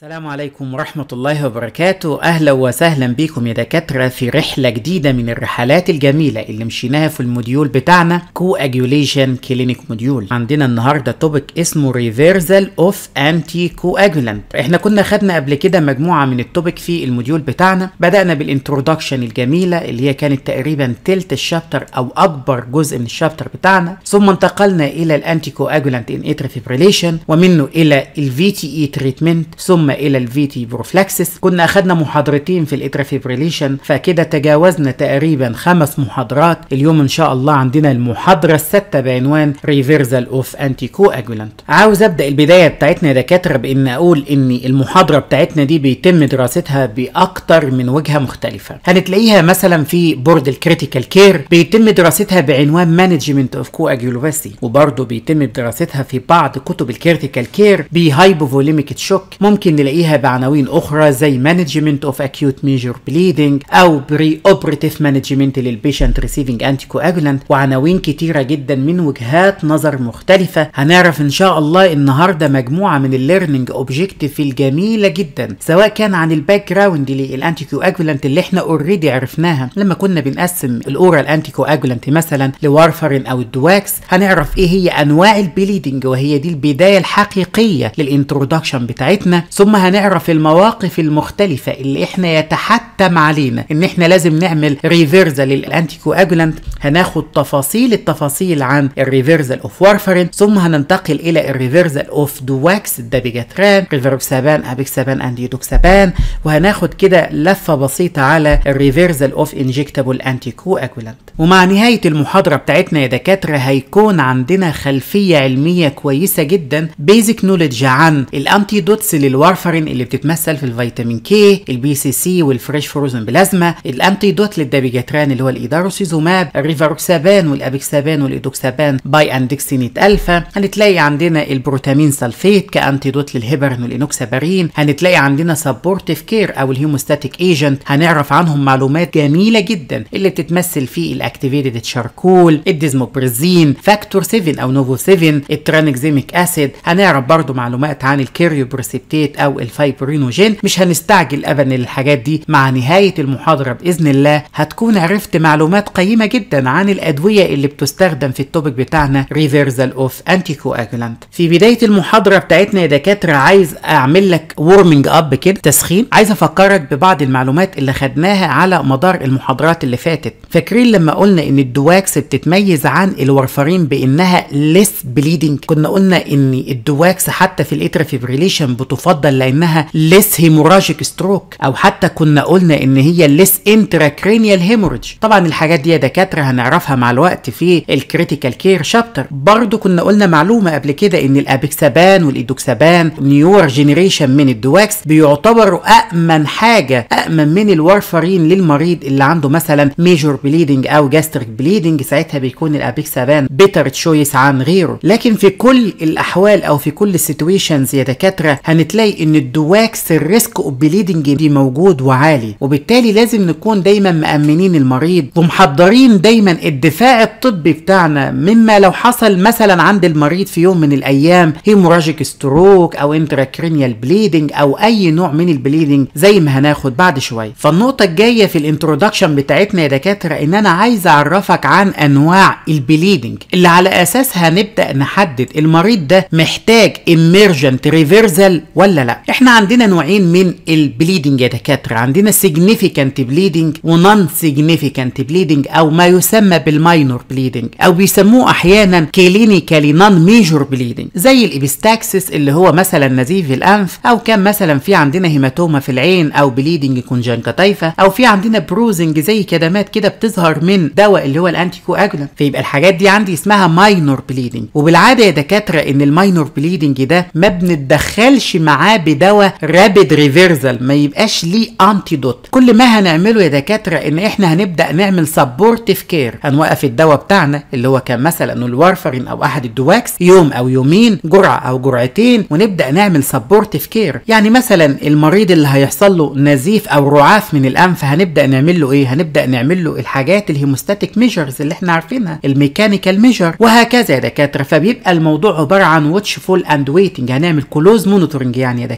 السلام عليكم ورحمة الله وبركاته أهلا وسهلا بكم يا دكاترة في رحلة جديدة من الرحلات الجميلة اللي مشيناها في الموديول بتاعنا كو أجيوليشن كلينيك موديول عندنا النهاردة توبيك اسمه ريفيرزال اوف انتي كو اجولانت احنا كنا خدنا قبل كده مجموعة من التوبيك في الموديول بتاعنا بدأنا بالانترودكشن الجميلة اللي هي كانت تقريبا تلت الشابتر أو أكبر جزء من الشابتر بتاعنا ثم انتقلنا إلى الانتي كو اجولانت ان اتري فيبريليشن ومنه إلى الفي تي اي تريتمنت ثم الى الفي تي بروفلاكسس كنا اخدنا محاضرتين في الاترافيبريليشن فكده تجاوزنا تقريبا خمس محاضرات اليوم ان شاء الله عندنا المحاضره السادسه بعنوان ريفيرزال اوف انتي كو اجولانت عاوز ابدا البدايه بتاعتنا يا دكاتره بان اقول ان المحاضره بتاعتنا دي بيتم دراستها باكتر من وجهه مختلفه هنتلاقيها مثلا في بورد الكريتيكال كير بيتم دراستها بعنوان مانجمنت اوف كو اجولوباسي وبرضه بيتم دراستها في بعض كتب الكريتيكال كير بهايبوفوليميك شوك ممكن نلاقيها بعناوين اخرى زي مانجمنت اوف اكيوت ميجور بليدنج او بري اوبريتيف مانجمنت للبيشنت ريسيفنج انتي كواجولانت وعناوين كتيره جدا من وجهات نظر مختلفه هنعرف ان شاء الله النهارده مجموعه من الليرنينج اوبجيكتيف الجميله جدا سواء كان عن الباك جراوند للانتي كواجولانت اللي احنا اوريدي عرفناها لما كنا بنقسم الاورال انتي كواجولانت مثلا لوارفرين او الدواكس هنعرف ايه هي انواع البليدنج وهي دي البدايه الحقيقيه للانترودكشن بتاعتنا ثم هنعرف المواقف المختلفة اللي احنا يتحتم علينا ان احنا لازم نعمل ريفيرزال للانتي كواجولانت هناخد تفاصيل التفاصيل عن الريفيرزال اوف وارفرين ثم هننتقل الى الريفيرزال اوف دواكس دابيجاتران ريفيروكسابان ابيكسابان انديدوكسابان وهناخد كده لفة بسيطة على الريفيرزال اوف انجكتابل انتي كواجولانت ومع نهاية المحاضرة بتاعتنا يا دكاترة هيكون عندنا خلفية علمية كويسة جدا بيزك نوليدج عن الانتيدوتس للوارفرين اللي بتتمثل في الفيتامين كي البي سي سي والفريش فروزن بلازما الانتيدوت للدابيجاتران اللي هو الايداروسيزوماب الريفاروكسابان والابيكسابان والايدوكسابان باي اندكسينيت الفا هنتلاقي عندنا البروتامين سلفيت كانتيدوت للهيبرين والانوكسابارين هنتلاقي عندنا سبورتيف كير او الهيوموستاتيك ايجنت هنعرف عنهم معلومات جميله جدا اللي بتتمثل في الاكتيفيتد تشاركول الديزموبرزين فاكتور 7 او نوفو 7 الترانكزيميك اسيد هنعرف برضو معلومات عن الكيريوبرسيبتيت او الفايبرينوجين مش هنستعجل ابدا الحاجات دي مع نهايه المحاضره باذن الله هتكون عرفت معلومات قيمه جدا عن الادويه اللي بتستخدم في التوبيك بتاعنا ريفيرزال اوف انتي كواجولانت في بدايه المحاضره بتاعتنا يا دكاتره عايز اعمل لك وورمنج اب كده تسخين عايز افكرك ببعض المعلومات اللي خدناها على مدار المحاضرات اللي فاتت فاكرين لما قلنا ان الدواكس بتتميز عن الورفرين بانها ليس بليدنج كنا قلنا ان الدواكس حتى في الاترافيبريليشن بتفضل لانها ليس هيموراجيك ستروك او حتى كنا قلنا ان هي ليس انتراكرينيال هيموريج طبعا الحاجات دي يا دكاتره هنعرفها مع الوقت في الكريتيكال كير شابتر برضو كنا قلنا معلومه قبل كده ان الابيكسابان والايدوكسابان نيور جينيريشن من الدواكس بيعتبروا امن حاجه امن من الورفرين للمريض اللي عنده مثلا ميجور بليدنج او جاستريك بليدنج ساعتها بيكون الابيكسابان بيتر تشويس عن غيره لكن في كل الاحوال او في كل السيتويشنز يا دكاتره هنتلاقي ان الدواكس الريسك اوف بليدنج دي موجود وعالي وبالتالي لازم نكون دايما مأمنين المريض ومحضرين دايما الدفاع الطبي بتاعنا مما لو حصل مثلا عند المريض في يوم من الايام هيموراجيك ستروك او انتراكرينيال بليدنج او اي نوع من البليدنج زي ما هناخد بعد شويه فالنقطه الجايه في الانترودكشن بتاعتنا يا دكاتره ان انا عايز اعرفك عن انواع البليدنج اللي على اساسها نبدا نحدد المريض ده محتاج emergent ريفيرزال ولا لا احنا عندنا نوعين من البليدنج يا دكاتره عندنا significant بليدنج ونون significant بليدنج او ما يسمى بالماينور بليدنج او بيسموه احيانا كلينيكالي نون ميجور بليدنج زي الابستاكسس اللي هو مثلا نزيف الانف او كان مثلا في عندنا هيماتوما في العين او بليدنج كونجنكتيفا او في عندنا بروزنج زي كدمات كده بتظهر من دواء اللي هو الانتي كواجولانت فيبقى الحاجات دي عندي اسمها ماينور بليدنج وبالعاده يا دكاتره ان الماينور بليدنج ده ما بنتدخلش معاه بدواء رابيد ريفيرزال ما يبقاش ليه انتيدوت كل ما هنعمله يا دكاتره ان احنا هنبدا نعمل سبورتيف كير هنوقف الدواء بتاعنا اللي هو كان مثلا الوارفرين او احد الدواكس يوم او يومين جرعه او جرعتين ونبدا نعمل سبورتيف كير يعني مثلا المريض اللي هيحصل له نزيف او رعاف من الانف هنبدا نعمل له ايه هنبدا نعمل له الحاجات الهيموستاتيك ميجرز اللي احنا عارفينها الميكانيكال ميجر وهكذا يا دكاتره فبيبقى الموضوع عباره عن واتش فول اند ويتنج هنعمل كلوز مونيتورنج يعني يا دكاتره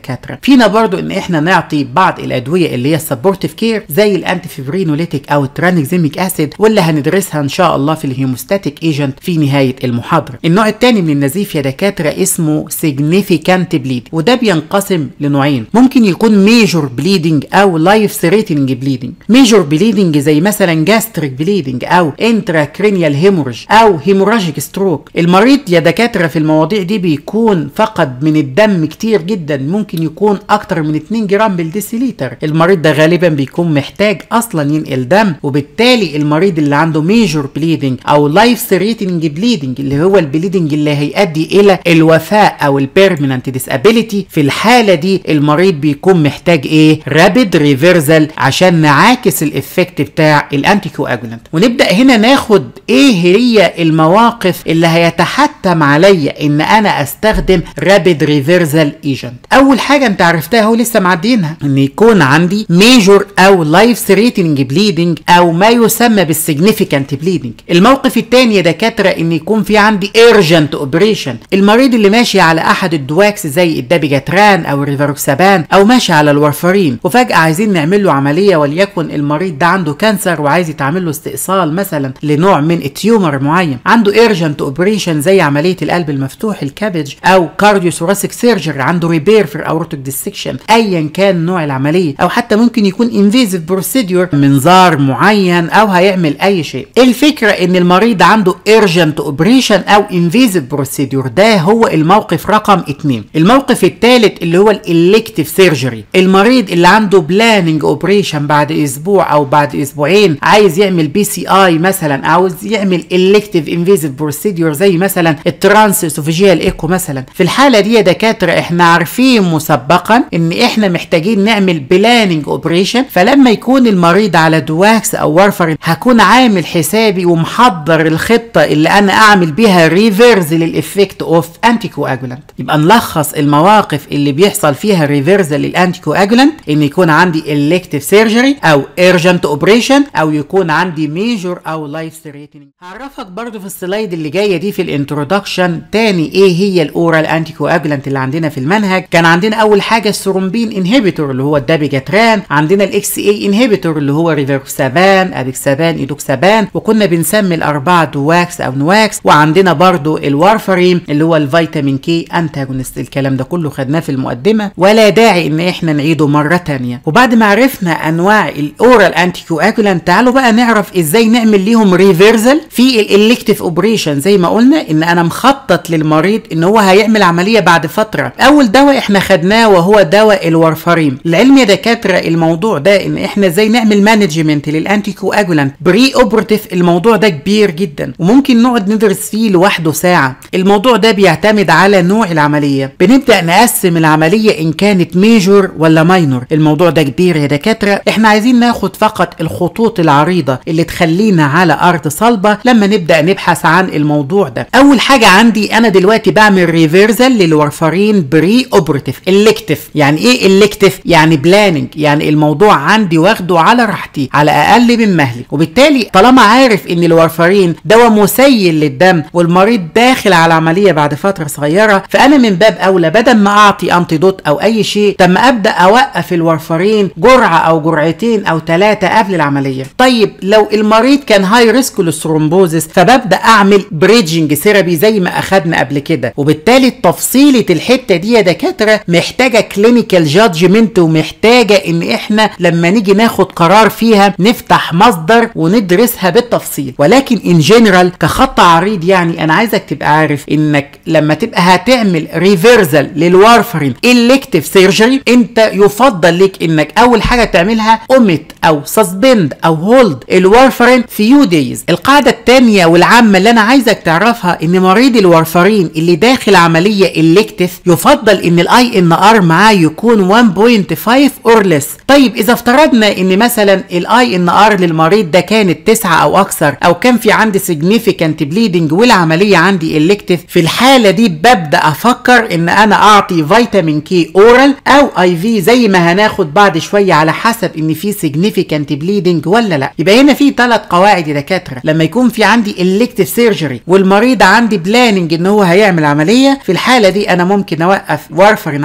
دكاتره فينا برضو ان احنا نعطي بعض الادويه اللي هي السبورتيف كير زي الانتي فيبرينوليتيك او الترانكزيميك اسيد واللي هندرسها ان شاء الله في الهيموستاتيك ايجنت في نهايه المحاضره النوع الثاني من النزيف يا دكاتره اسمه significant bleed وده بينقسم لنوعين ممكن يكون ميجور بليدنج او لايف ثريتنج بليدنج ميجور بليدنج زي مثلا جاستريك بليدنج او انترا كرينيال هيمورج او هيموراجيك ستروك المريض يا دكاتره في المواضيع دي بيكون فقد من الدم كتير جدا ممكن يكون اكتر من 2 جرام بالديسيليتر المريض ده غالبا بيكون محتاج اصلا ينقل دم وبالتالي المريض اللي عنده ميجور بليدنج او لايف ثريتنج بليدنج اللي هو البليدنج اللي هيؤدي الى الوفاه او البيرمننت ديسابيليتي في الحاله دي المريض بيكون محتاج ايه رابيد ريفرزل عشان نعاكس الافكت بتاع الانتي كواجولانت ونبدا هنا ناخد ايه هي المواقف اللي هيتحتم عليا ان انا استخدم رابيد ريفرزل ايجنت اول حاجه انت عرفتها هو لسه معدينها ان يكون عندي ميجور او لايف ثريتنج بليدنج او ما يسمى بالسيجنيفيكانت بليدنج الموقف الثاني يا دكاتره ان يكون في عندي ايرجنت اوبريشن المريض اللي ماشي على احد الدواكس زي الدابيجاتران او الريفاروكسابان او ماشي على الورفرين وفجاه عايزين نعمل له عمليه وليكن المريض ده عنده كانسر وعايز يتعمل له استئصال مثلا لنوع من التيومر معين عنده ايرجنت اوبريشن زي عمليه القلب المفتوح الكابج او كارديو ثوراسيك سيرجري عنده ريبير في الاورتيك ديسكشن ايا كان نوع العمليه او حتى ممكن يكون انفيزيف بروسيدور منظار معين او هيعمل اي شيء الفكره ان المريض عنده ايرجنت اوبريشن او انفيزيف بروسيدور ده هو الموقف رقم اتنين الموقف الثالث اللي هو الالكتيف سيرجري المريض اللي عنده بلاننج اوبريشن بعد اسبوع او بعد اسبوعين عايز يعمل بي سي اي مثلا عاوز يعمل الكتيف انفيزيف بروسيدور زي مثلا الترانس اسوفيجيال ايكو مثلا في الحاله دي يا دكاتره احنا عارفين مسبقا ان احنا محتاجين نعمل بلاننج اوبريشن فلما يكون المريض على دواكس او وارفرين هكون عامل حسابي ومحضر الخطه اللي انا اعمل بيها ريفيرز للافكت اوف انتي كواجولانت يبقى نلخص المواقف اللي بيحصل فيها ريفيرز للانتي كواجولانت ان يكون عندي الكتيف سيرجري او ايرجنت اوبريشن او يكون عندي ميجور او لايف ثريتنينج هعرفك برضو في السلايد اللي جايه دي في الانترودكشن تاني ايه هي الاورال انتي كواجولانت اللي عندنا في المنهج كان عندنا اول حاجه الثرومبين انهبيتور اللي هو الدابيجاتران عندنا الاكس اي انهبيتور اللي هو ريفيركسابان ابيكسابان ايدوكسابان وكنا بنسمي الاربعه دواكس او نواكس وعندنا برضو الوارفرين اللي هو الفيتامين كي انتاجونست الكلام ده كله خدناه في المقدمه ولا داعي ان احنا نعيده مره تانية وبعد ما عرفنا انواع الاورال انتي كواجولانت تعالوا بقى نعرف ازاي نعمل ليهم ريفيرزل في الالكتيف اوبريشن زي ما قلنا ان انا مخطط للمريض ان هو هيعمل عمليه بعد فتره اول دواء احنا خدناه وهو دواء الورفارين العلم يا دكاتره الموضوع ده ان احنا ازاي نعمل مانجمنت للانتي كواجولانت بري اوبرتيف الموضوع ده كبير جدا وممكن نقعد ندرس فيه لوحده ساعه الموضوع ده بيعتمد على نوع العمليه بنبدا نقسم العمليه ان كانت ميجور ولا ماينور الموضوع ده كبير يا دكاتره احنا عايزين ناخد فقط الخطوط العريضه اللي تخلينا على ارض صلبه لما نبدا نبحث عن الموضوع ده اول حاجه عندي انا دلوقتي بعمل ريفيرزل للورفارين بري اوبرتيف الكتف يعني ايه الكتف يعني بلاننج يعني الموضوع عندي واخده على راحتي على اقل من مهلي وبالتالي طالما عارف ان الورفارين دواء مسيل للدم والمريض داخل على عمليه بعد فتره صغيره فانا من باب اولى بدل ما اعطي انتيدوت او اي شيء طب ما ابدا اوقف الورفارين جرعه او جرعتين او ثلاثه قبل العمليه طيب لو المريض كان هاي ريسك للثرومبوزس فببدا اعمل بريدجنج ثيرابي زي ما اخدنا قبل كده وبالتالي تفصيله الحته دي يا دكاتره محتاجه كلينيكال جادجمنت ومحتاجه ان احنا لما نيجي ناخد قرار فيها نفتح مصدر وندرسها بالتفصيل ولكن ان جنرال كخط عريض يعني انا عايزك تبقى عارف انك لما تبقى هتعمل ريفيرزل للوارفرين الكتيف سيرجري انت يفضل لك انك اول حاجه تعملها اوميت او سسبند او هولد الوارفرين فيو دايز القاعده الثانيه والعامه اللي انا عايزك تعرفها ان مريض الوارفرين اللي داخل عمليه الكتيف يفضل ان الاي ان ار معاه يكون 1.5 اور ليس طيب اذا افترضنا ان مثلا الاي ان ار للمريض ده كانت 9 او اكثر او كان في عندي significant bleeding والعمليه عندي الكتيف في الحاله دي ببدا افكر ان انا اعطي فيتامين كي اورال او اي في زي ما هناخد بعد شويه على حسب ان في significant bleeding ولا لا يبقى هنا في ثلاث قواعد يا دكاتره لما يكون في عندي الكتيف سيرجري والمريض عندي بلاننج ان هو هيعمل عمليه في الحاله دي انا ممكن اوقف وارفرين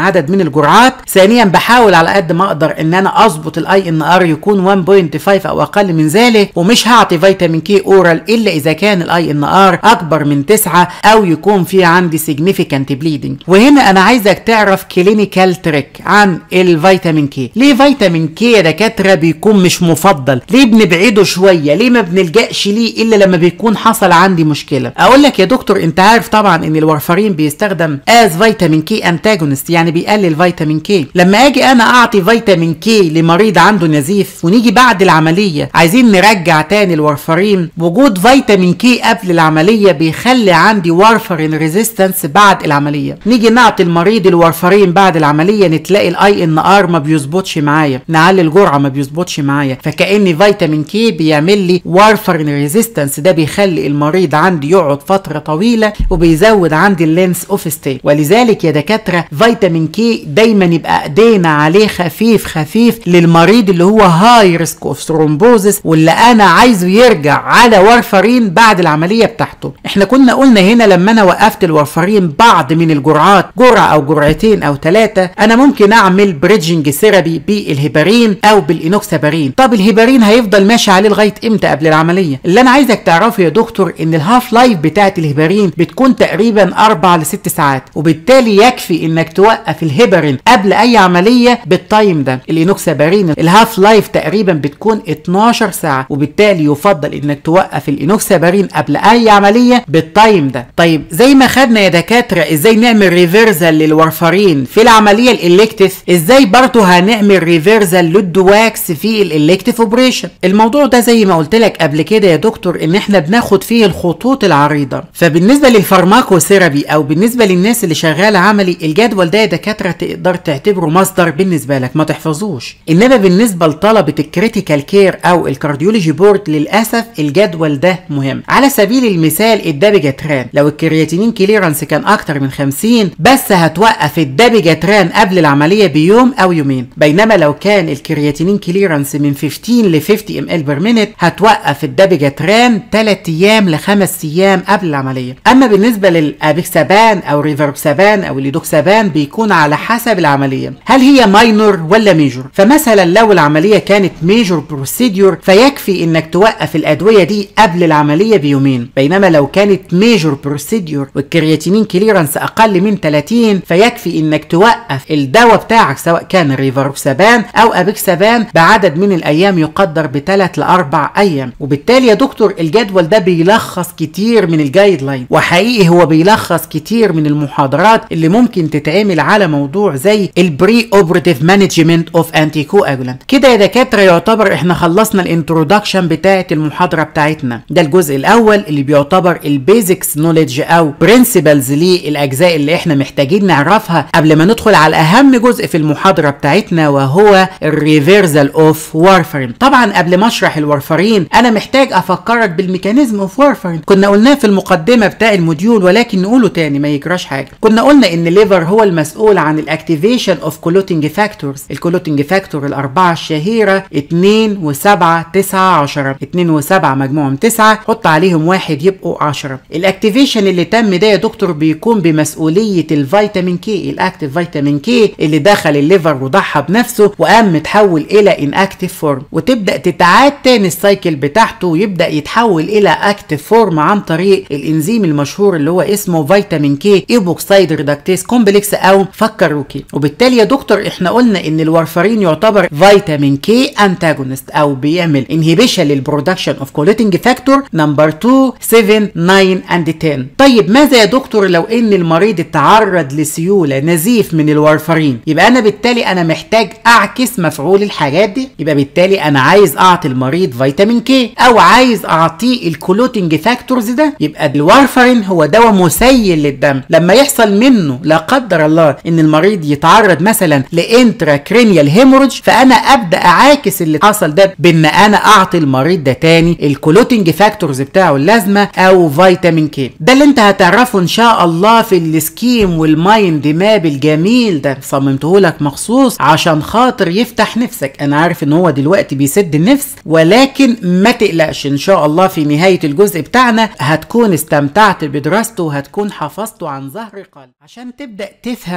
عدد من الجرعات ثانيا بحاول على قد ما اقدر ان انا اظبط الاي ان ار يكون 1.5 او اقل من ذلك ومش هعطي فيتامين كي اورال الا اذا كان الاي ان ار اكبر من 9 او يكون في عندي significant bleeding وهنا انا عايزك تعرف كلينيكال تريك عن الفيتامين كي ليه فيتامين كي يا دكاتره بيكون مش مفضل ليه بنبعده شويه ليه ما بنلجاش ليه الا لما بيكون حصل عندي مشكله اقول لك يا دكتور انت عارف طبعا ان الورفرين بيستخدم از فيتامين كي انتاجونست يعني بيقلل فيتامين كي لما اجي انا اعطي فيتامين كي لمريض عنده نزيف ونيجي بعد العمليه عايزين نرجع تاني الورفرين وجود فيتامين كي قبل العمليه بيخلي عندي وارفرين ريزيستنس بعد العمليه نيجي نعطي المريض الورفرين بعد العمليه نتلاقي الاي ان ار ما بيظبطش معايا نعلي الجرعه ما بيظبطش معايا فكاني فيتامين كي بيعمل لي وارفرين ريزيستنس ده بيخلي المريض عندي يقعد فتره طويله وبيزود عندي اللينس اوف ستي ولذلك يا دكاتره فيتامين كي دايما يبقى ايدينا عليه خفيف خفيف للمريض اللي هو هاي ريسك اوف ثرومبوزس واللي انا عايزه يرجع على وارفرين بعد العمليه بتاعته احنا كنا قلنا هنا لما انا وقفت الورفرين بعض من الجرعات جرعه او جرعتين او ثلاثه انا ممكن اعمل بريدجنج ثيرابي بالهيبارين او بالانوكسابارين طب الهيبارين هيفضل ماشي عليه لغايه امتى قبل العمليه اللي انا عايزك تعرفه يا دكتور ان الهاف لايف بتاعت الهيبارين بتكون تقريبا 4 ل 6 ساعات وبالتالي يكفي انك توقف الهيبارين قبل اي عمليه بالتايم ده الانوكسابارين الهاف لايف تقريبا بتكون 12 ساعه وبالتالي يفضل انك توقف الانوكسابارين قبل اي عمليه بالتايم ده طيب زي ما خدنا يا دكاتره ازاي نعمل ريفيرزال للورفارين في العمليه الالكتيف ازاي برضه هنعمل ريفيرزال للدواكس في الالكتيف اوبريشن الموضوع ده زي ما قلت لك قبل كده يا دكتور ان احنا بناخد فيه الخطوط العريضه فبالنسبه للفارماكوثيرابي او بالنسبه للناس اللي شغاله عملي الجدول ده يا دكاتره تقدر تعتبره مصدر بالنسبه لك ما تحفظوش انما بالنسبه لطلبه الكريتيكال كير او الكارديولوجي بورد للاسف الجدول ده مهم على سبيل المثال الدابيجاتران لو الكرياتينين كليرانس كان اكتر من 50 بس هتوقف الدابيجاتران قبل العمليه بيوم او يومين بينما لو كان الكرياتينين كليرانس من 15 ل 50 ام ال بير مينيت هتوقف الدابيجاتران 3 ايام ل 5 ايام قبل العمليه اما بالنسبه للابيكسابان او ريفربسابان او الليدوكسابان بيكون على حسب العمليه هل هي ماينور ولا ميجور فمثلا لو العمليه كانت ميجور بروسيديور فيكفي انك توقف الادويه دي قبل العمليه بيومين بينما لو كانت ميجور بروسيديور والكرياتينين كليرانس اقل من 30 فيكفي انك توقف الدواء بتاعك سواء كان ريفربسابان او ابيكسابان بعدد من الايام يقدر بثلاث لاربع ايام وبالتالي يا دكتور الجدول ده بيلخص كتير من الجايد لاين وحقيقي هو بيلخص كتير من المحاضرات اللي ممكن تتعمل على موضوع زي البري اوبريتيف مانجمنت اوف انتي كواجولانت كده يا دكاتره يعتبر احنا خلصنا الانترودكشن بتاعه المحاضره بتاعتنا ده الجزء الاول اللي بيعتبر البيزكس نوليدج او برنسبلز للاجزاء اللي احنا محتاجين نعرفها قبل ما ندخل على اهم جزء في المحاضره بتاعتنا وهو الريفيرزال اوف وارفرين طبعا قبل ما اشرح الورفرين انا محتاج افكرك بالميكانيزم اوف وارفرين كنا قلناه في المقدمه بتاع الموديول ولكن نقوله تاني ما يجراش حاجه كنا قلنا ان الليفر هو المسؤول عن الاكتيفيشن اوف كولوتنج فاكتورز الكولوتنج فاكتور الاربعه الشهيره 2 و7 9 10 2 و7 مجموعهم 9 حط عليهم واحد يبقوا 10 الاكتيفيشن اللي تم ده يا دكتور بيكون بمسؤوليه الفيتامين كي الاكتيف فيتامين كي اللي دخل الليفر وضحى بنفسه وقام متحول الى ان اكتيف فورم وتبدا تتعاد تاني السايكل بتاعته ويبدا يتحول الى اكتيف فورم عن طريق الانزيم المشهور اللي هو اسمه فيتامين كي ايبوكسايد ريدكتيز كومبلكس او فكروكي وبالتالي يا دكتور احنا قلنا ان الورفرين يعتبر فيتامين كي انتاجونست او بيعمل انهبيشن للبرودكشن اوف كوليتنج فاكتور نمبر 2 7 9 اند 10 طيب ماذا يا دكتور لو ان المريض اتعرض لسيوله نزيف من الورفرين يبقى انا بالتالي انا محتاج اعكس مفعول الحاجات دي يبقى بالتالي انا عايز اعطي المريض فيتامين كي او عايز اعطيه الكولوتنج فاكتورز ده يبقى الوارفرين هو دواء مسيل للدم لما يحصل منه لا قدر الله ان المريض يتعرض مثلا لانترا كرينيال هيموريدج فانا ابدا اعاكس اللي حصل ده بان انا اعطي المريض ده تاني الكولوتنج فاكتورز بتاعه اللازمه او فيتامين كي ده اللي انت هتعرفه ان شاء الله في السكيم والمايند ماب الجميل ده صممته لك مخصوص عشان خاطر يفتح نفسك انا عارف ان هو دلوقتي بيسد النفس ولكن ما تقلقش ان شاء الله في نهايه الجزء بتاعنا هتكون استمتعت بدراسته وهتكون حفظته عن ظهر قلب عشان تبدا تفهم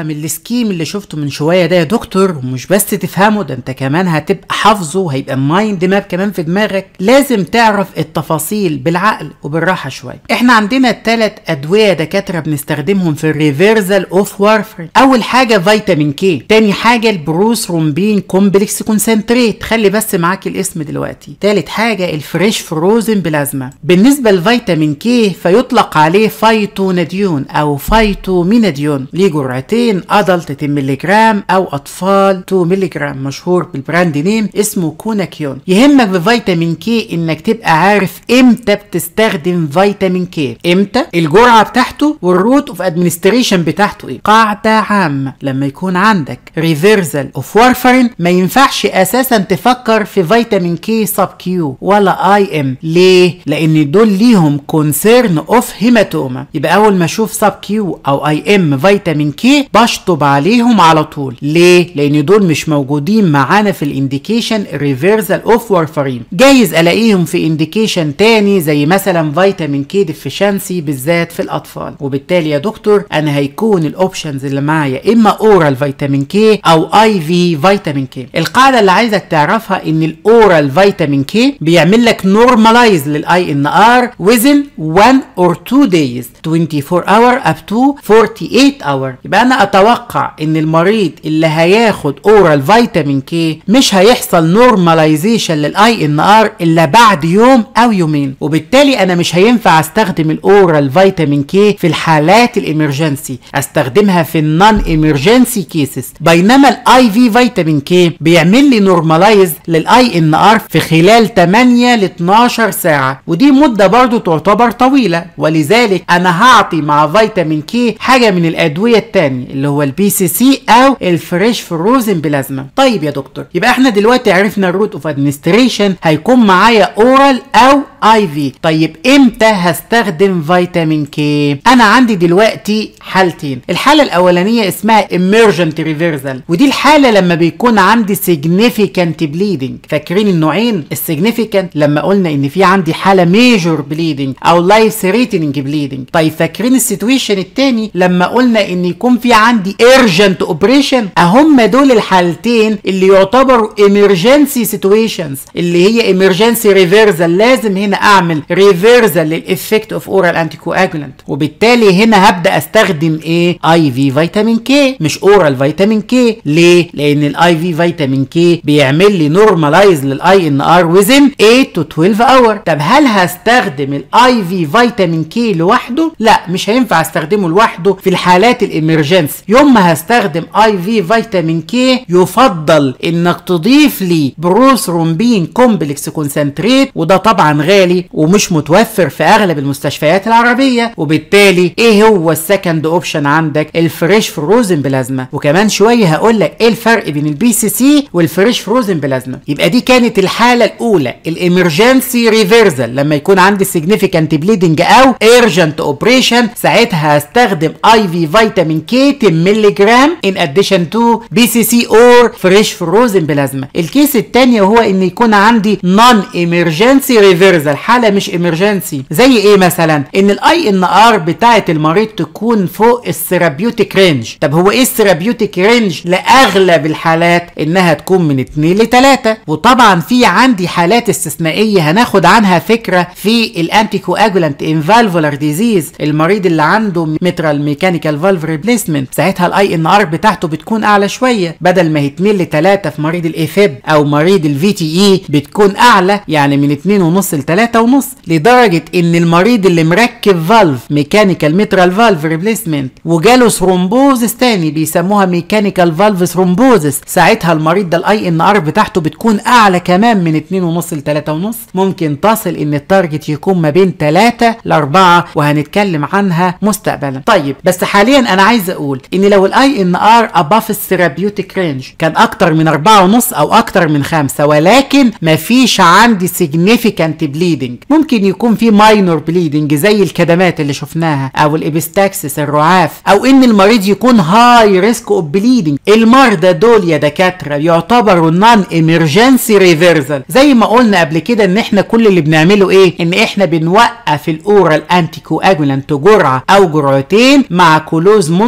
تفهم السكيم اللي شفته من شويه ده يا دكتور ومش بس تفهمه ده انت كمان هتبقى حافظه وهيبقى مايند ماب كمان في دماغك لازم تعرف التفاصيل بالعقل وبالراحه شويه احنا عندنا ثلاث ادويه دكاتره بنستخدمهم في الريفيرزال اوف وارفرين اول حاجه فيتامين كي تاني حاجه البروس رومبين كومبلكس كونسنتريت خلي بس معاك الاسم دلوقتي تالت حاجه الفريش فروزن بلازما بالنسبه لفيتامين كي فيطلق عليه فايتوناديون او فايتوميناديون ليه جرعتين ادلت 10 مللي جرام او اطفال 2 مللي جرام مشهور بالبراند نيم اسمه كوناكيون يهمك بفيتامين كي انك تبقى عارف امتى بتستخدم فيتامين كي امتى الجرعه بتاعته والروت اوف ادمنستريشن بتاعته ايه قاعده عامه لما يكون عندك ريفيرزال اوف وارفرين ما ينفعش اساسا تفكر في فيتامين كي سب كيو ولا اي ام ليه لان دول ليهم كونسيرن اوف هيماتوما يبقى اول ما اشوف سب كيو او اي ام فيتامين كي بشطب عليهم على طول ليه لان دول مش موجودين معانا في الانديكيشن ريفيرزال اوف وارفرين جايز الاقيهم في انديكيشن تاني زي مثلا فيتامين كي ديفيشنسي بالذات في الاطفال وبالتالي يا دكتور انا هيكون الاوبشنز اللي معايا اما اورال فيتامين كي او اي في فيتامين كي القاعده اللي عايزك تعرفها ان الاورال فيتامين كي بيعمل لك نورماليز للاي ان ار within 1 or 2 days 24 hour up to 48 hour يبقى انا اتوقع ان المريض اللي هياخد اورال فيتامين كي مش هيحصل نورماليزيشن للاي ان ار الا بعد يوم او يومين وبالتالي انا مش هينفع استخدم الاورال فيتامين كي في الحالات الامرجنسي استخدمها في النون امرجنسي كيسز بينما الاي في فيتامين كي بيعمل لي نورماليز للاي ان ار في خلال 8 ل 12 ساعه ودي مده برضو تعتبر طويله ولذلك انا هعطي مع فيتامين كي حاجه من الادويه التانية اللي هو البي سي سي او الفريش فروزن بلازما طيب يا دكتور يبقى احنا دلوقتي عرفنا الروت اوف ادمنستريشن هيكون معايا اورال او اي في طيب امتى هستخدم فيتامين كي انا عندي دلوقتي حالتين الحاله الاولانيه اسمها emergent reversal ودي الحاله لما بيكون عندي significant bleeding فاكرين النوعين السيجنيفيكانت لما قلنا ان في عندي حاله ميجور بليدنج او لايف ثريتنينج بليدنج طيب فاكرين السيتويشن التاني لما قلنا ان يكون في عندي urgent اوبريشن اهم دول الحالتين اللي يعتبروا emergency situations اللي هي emergency reversal لازم هنا اعمل ريفيرزال للافكت اوف اورال انتي كواجولانت وبالتالي هنا هبدا استخدم ايه اي في فيتامين كي مش اورال فيتامين كي ليه لان الاي في فيتامين كي بيعمل لي نورماليز للاي ان ار ويزن 8 تو 12 اور طب هل هستخدم الاي في فيتامين كي لوحده لا مش هينفع استخدمه لوحده في الحالات الامرجنس يوم ما هستخدم اي في فيتامين كي يفضل انك تضيف لي بروس رومبين كومبلكس كونسنتريت وده طبعا غالي ومش متوفر في اغلب المستشفيات العربيه وبالتالي ايه هو السكند اوبشن عندك الفريش فروزن بلازما وكمان شويه هقول لك ايه الفرق بين البي سي سي والفريش فروزن بلازما يبقى دي كانت الحاله الاولى الامرجنسي ريفيرزال لما يكون عندي سيجنيفيكانت بليدنج او ايرجنت اوبريشن ساعتها هستخدم اي في فيتامين كي 10 مللي جرام ان اديشن تو بي سي سي اور فريش فروزن بلازما الكيس الثاني وهو ان يكون عندي نون امرجنسي ريفيرزال حاله مش امرجنسي زي ايه مثلا ان الاي ان ار بتاعه المريض تكون فوق الثيرابيوتيك رينج طب هو ايه الثيرابيوتيك رينج لاغلب الحالات انها تكون من 2 ل 3 وطبعا في عندي حالات استثنائيه هناخد عنها فكره في الانتي كواجولانت انفالفولار ديزيز المريض اللي عنده مترال ميكانيكال فالف ريبليسمنت ساعتها الاي ان ار بتاعته بتكون اعلى شويه بدل ما هي 2 ل 3 في مريض الايفيب او مريض الفي تي اي بتكون اعلى يعني من 2 ونص ل 3 ونص لدرجه ان المريض اللي مركب فالف ميكانيكال مترال فالف ريبليسمنت وجاله ثرومبوزس تاني بيسموها ميكانيكال فالف ثرومبوزس ساعتها المريض ده الاي ان ار بتاعته بتكون اعلى كمان من 2 ونص ل 3 ونص ممكن تصل ان التارجت يكون ما بين 3 ل 4 وهنتكلم عنها مستقبلا طيب بس حاليا انا عايز اقول ان لو الاي ان ار اباف الثيرابيوتيك رينج كان اكتر من 4 ونص او اكتر من 5 ولكن مفيش عندي significant bleeding ممكن يكون في ماينور بليدنج زي الكدمات اللي شفناها او الابستاكسس الرعاف او ان المريض يكون هاي ريسك اوف بليدنج المرضى دول يا دكاتره يعتبروا نون امرجنسي ريفرسال زي ما قلنا قبل كده ان احنا كل اللي بنعمله ايه ان احنا بنوقف الاورال انتي كواجولانت جرعه او جرعتين مع كلوز مونيتورنج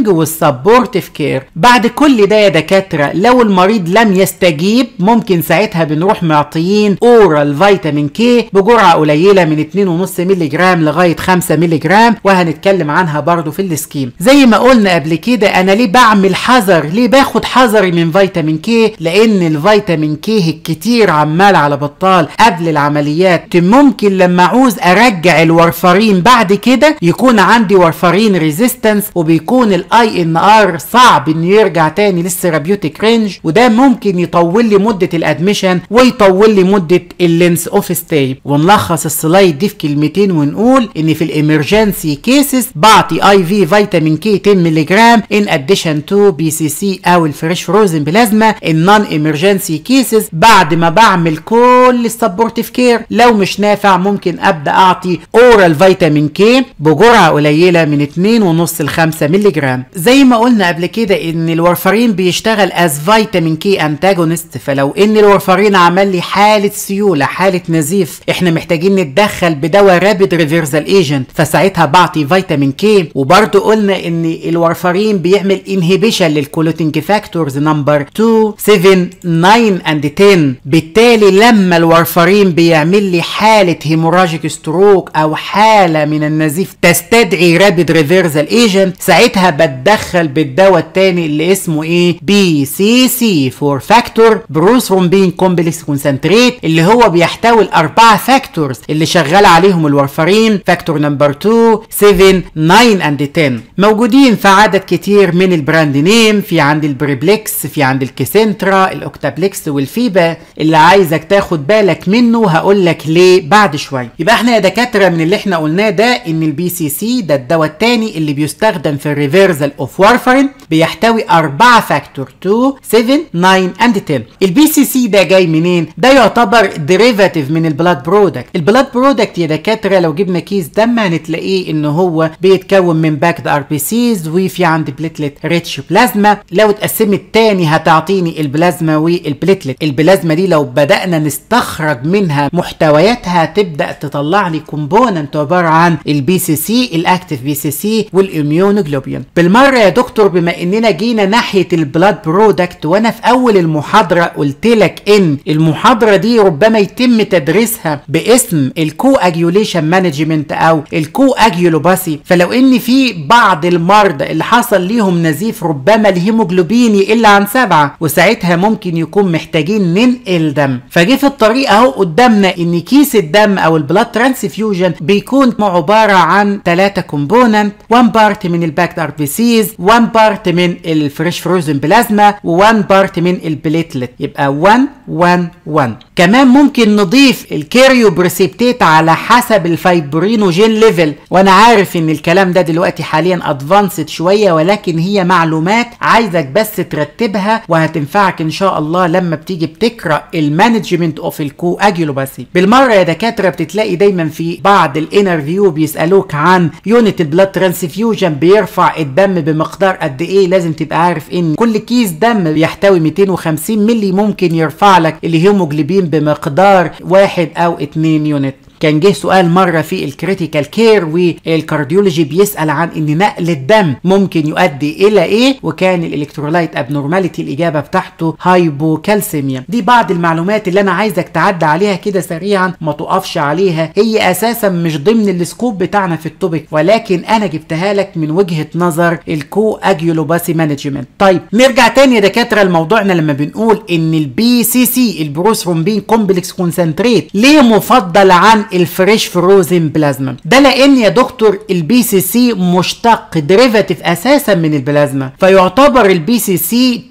مونيتورنج والسبورتيف كير بعد كل ده يا دكاتره لو المريض لم يستجيب ممكن ساعتها بنروح معطيين اورال فيتامين كي بجرعه قليله من 2.5 مللي جرام لغايه 5 مللي جرام وهنتكلم عنها برضو في السكيم زي ما قلنا قبل كده انا ليه بعمل حذر ليه باخد حذري من فيتامين كي لان الفيتامين كي الكتير عمال على بطال قبل العمليات ممكن لما عاوز ارجع الورفرين بعد كده يكون عندي ورفرين ريزيستنس وبيكون الاي ان ار صعب انه يرجع تاني للثيرابيوتيك رينج وده ممكن يطول لي مده الادميشن ويطول لي مده اللينس اوف ستاي ونلخص السلايد دي في كلمتين ونقول ان في الامرجنسي كيسز بعطي اي في فيتامين كي 10 مللي جرام ان اديشن تو بي سي سي او الفريش فروزن بلازما النون امرجنسي كيسز بعد ما بعمل كل السبورتيف كير لو مش نافع ممكن ابدا اعطي اورال فيتامين كي بجرعه قليله من 2.5 ل 5 مللي جرام زي ما قلنا قبل كده ان الورفرين بيشتغل از فيتامين كي انتاجونست فلو ان الورفرين عمل لي حاله سيوله حاله نزيف احنا محتاجين نتدخل بدواء رابيد ريفرسال ايجنت فساعتها بعطي فيتامين كي وبرضه قلنا ان الورفرين بيعمل انهبيشن للكولوتينج فاكتورز نمبر 2 7 9 اند 10 بالتالي لما الورفرين بيعمل لي حاله هيموراجيك ستروك او حاله من النزيف تستدعي رابيد ريفرسال ايجنت ساعتها بتدخل بالدواء التاني اللي اسمه ايه بي سي سي فور فاكتور بروثرومبين كومبلكس كونسنتريت اللي هو بيحتوي الاربعه فاكتورز اللي شغال عليهم الورفرين فاكتور نمبر 2 7 9 اند 10 موجودين في عدد كتير من البراند نيم في عند البريبلكس في عند الكيسنترا الاوكتابلكس والفيبا اللي عايزك تاخد بالك منه هقول لك ليه بعد شويه يبقى احنا يا دكاتره من اللي احنا قلناه ده ان البي سي سي ده الدواء الثاني اللي بيستخدم في الريفرزال اوف وارفرين بيحتوي أربعة فاكتور 2 7 9 اند 10 البي سي سي ده جاي منين ده يعتبر ديريفاتيف من البلاد برودكت البلاد برودكت يا دكاتره لو جبنا كيس دم هنتلاقيه ان هو بيتكون من باكد ار بي سيز وفي عند بليتلت ريتش بلازما لو اتقسمت تاني هتعطيني البلازما والبليتلت البلازما دي لو بدانا نستخرج منها محتوياتها تبدا تطلع لي كومبوننت عباره عن البي سي سي الاكتف بي سي سي والاميونوجلوبين بالمره يا دكتور بما اننا جينا ناحيه البلاد برودكت وانا في اول المحاضره قلت لك ان المحاضره دي ربما يتم تدريسها باسم الكو اجيوليشن مانجمنت او الكو اجيولوباسي فلو ان في بعض المرضى اللي حصل ليهم نزيف ربما الهيموجلوبين يقل عن سبعة وساعتها ممكن يكون محتاجين ننقل دم فجه في الطريق اهو قدامنا ان كيس الدم او البلاد ترانسفيوجن بيكون عباره عن ثلاثه كومبوننت 1 بارت من الباكت ار بي سيز 1 بارت من الفريش فروزن بلازما و1 بارت من البليتلت يبقى 1 1 1 كمان ممكن نضيف الكيريو بريسبتيت على حسب الفايبرينوجين ليفل وانا عارف ان الكلام ده دلوقتي حاليا ادفانسد شويه ولكن هي معلومات عايزك بس ترتبها وهتنفعك ان شاء الله لما بتيجي بتقرا المانجمنت اوف الكو اجيولوباثي بالمره يا دكاتره بتتلاقي دايما في بعض الانترفيو بيسالوك عن يونت البلاد ترانسفيوجن بيرفع الدم بمقدار قد ايه لازم تبقى عارف ان كل كيس دم بيحتوي 250 ملي ممكن يرفع لك الهيموجلوبين بمقدار واحد او اتنين يونت كان جه سؤال مره في الكريتيكال كير والكارديولوجي بيسال عن ان نقل الدم ممكن يؤدي الى ايه وكان الالكترولايت ابنورماليتي الاجابه بتاعته هايبوكالسيميا دي بعض المعلومات اللي انا عايزك تعدي عليها كده سريعا ما تقفش عليها هي اساسا مش ضمن السكوب بتاعنا في التوبيك ولكن انا جبتها لك من وجهه نظر الكو اجيولوباسي مانجمنت طيب نرجع تاني يا دكاتره لموضوعنا لما بنقول ان البي سي سي البروثرومبين كومبلكس كونسنتريت ليه مفضل عن الفريش فروزن بلازما ده لان يا دكتور البي سي سي مشتق ديريفاتيف اساسا من البلازما فيعتبر البي سي سي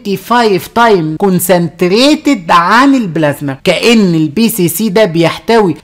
25 تايم كونسنتريتد عن البلازما كان البي سي سي ده بيحتوي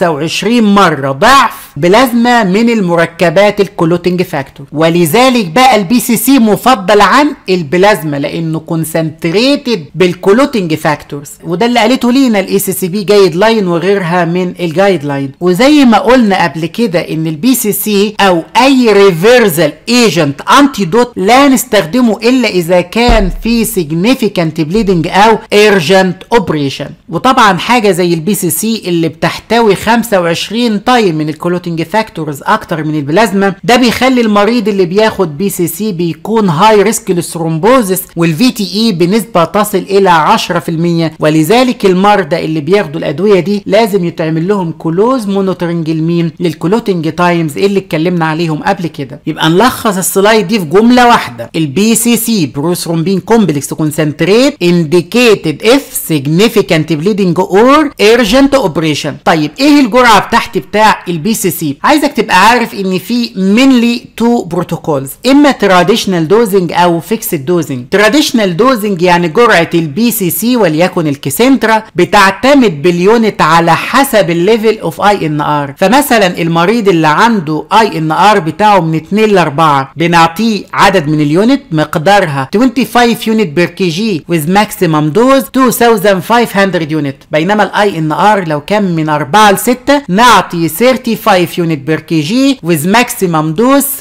25 مره ضعف بلازما من المركبات الكلوتنج فاكتور ولذلك بقى البي سي سي مفضل عن البلازما لانه كونسنتريتد بالكلوتنج فاكتورز وده اللي قالته لينا الاي سي سي بي جايد لاين وغيرها من الجايد لاين وزي ما قلنا قبل كده ان البي سي سي او اي ريفرزال ايجنت انتيدوت لا نستخدمه الا اذا كان في significant bleeding او urgent اوبريشن وطبعا حاجه زي البي سي سي اللي بتحتوي 25 تايم من الكلوتنج كلوتنج فاكتورز اكتر من البلازما ده بيخلي المريض اللي بياخد بي سي سي بيكون هاي ريسك للثرومبوزس والفي تي اي بنسبه تصل الى 10% ولذلك المرضى اللي بياخدوا الادويه دي لازم يتعمل لهم كلوز مونيتورنج لمين للكلوتنج تايمز اللي اتكلمنا عليهم قبل كده يبقى نلخص السلايد دي في جمله واحده البي سي سي بروثرومبين كومبلكس كونسنتريت indicated if significant bleeding or urgent operation طيب ايه الجرعه بتاعتي بتاع البي سي سي عايزك تبقى عارف ان في mainly تو بروتوكولز اما تراديشنال دوزنج او فيكسد دوزنج تراديشنال دوزنج يعني جرعه البي سي سي وليكن الكسنترا بتعتمد باليونت على حسب الليفل اوف اي ان ار فمثلا المريض اللي عنده اي ان ار بتاعه من 2 ل 4 بنعطيه عدد من اليونت مقدارها 25 يونت بير كي جي with maximum dose 2500 يونت بينما الاي ان ار لو كان من 4 ل 6 نعطي 35 يونت بير كي جي with maximum dose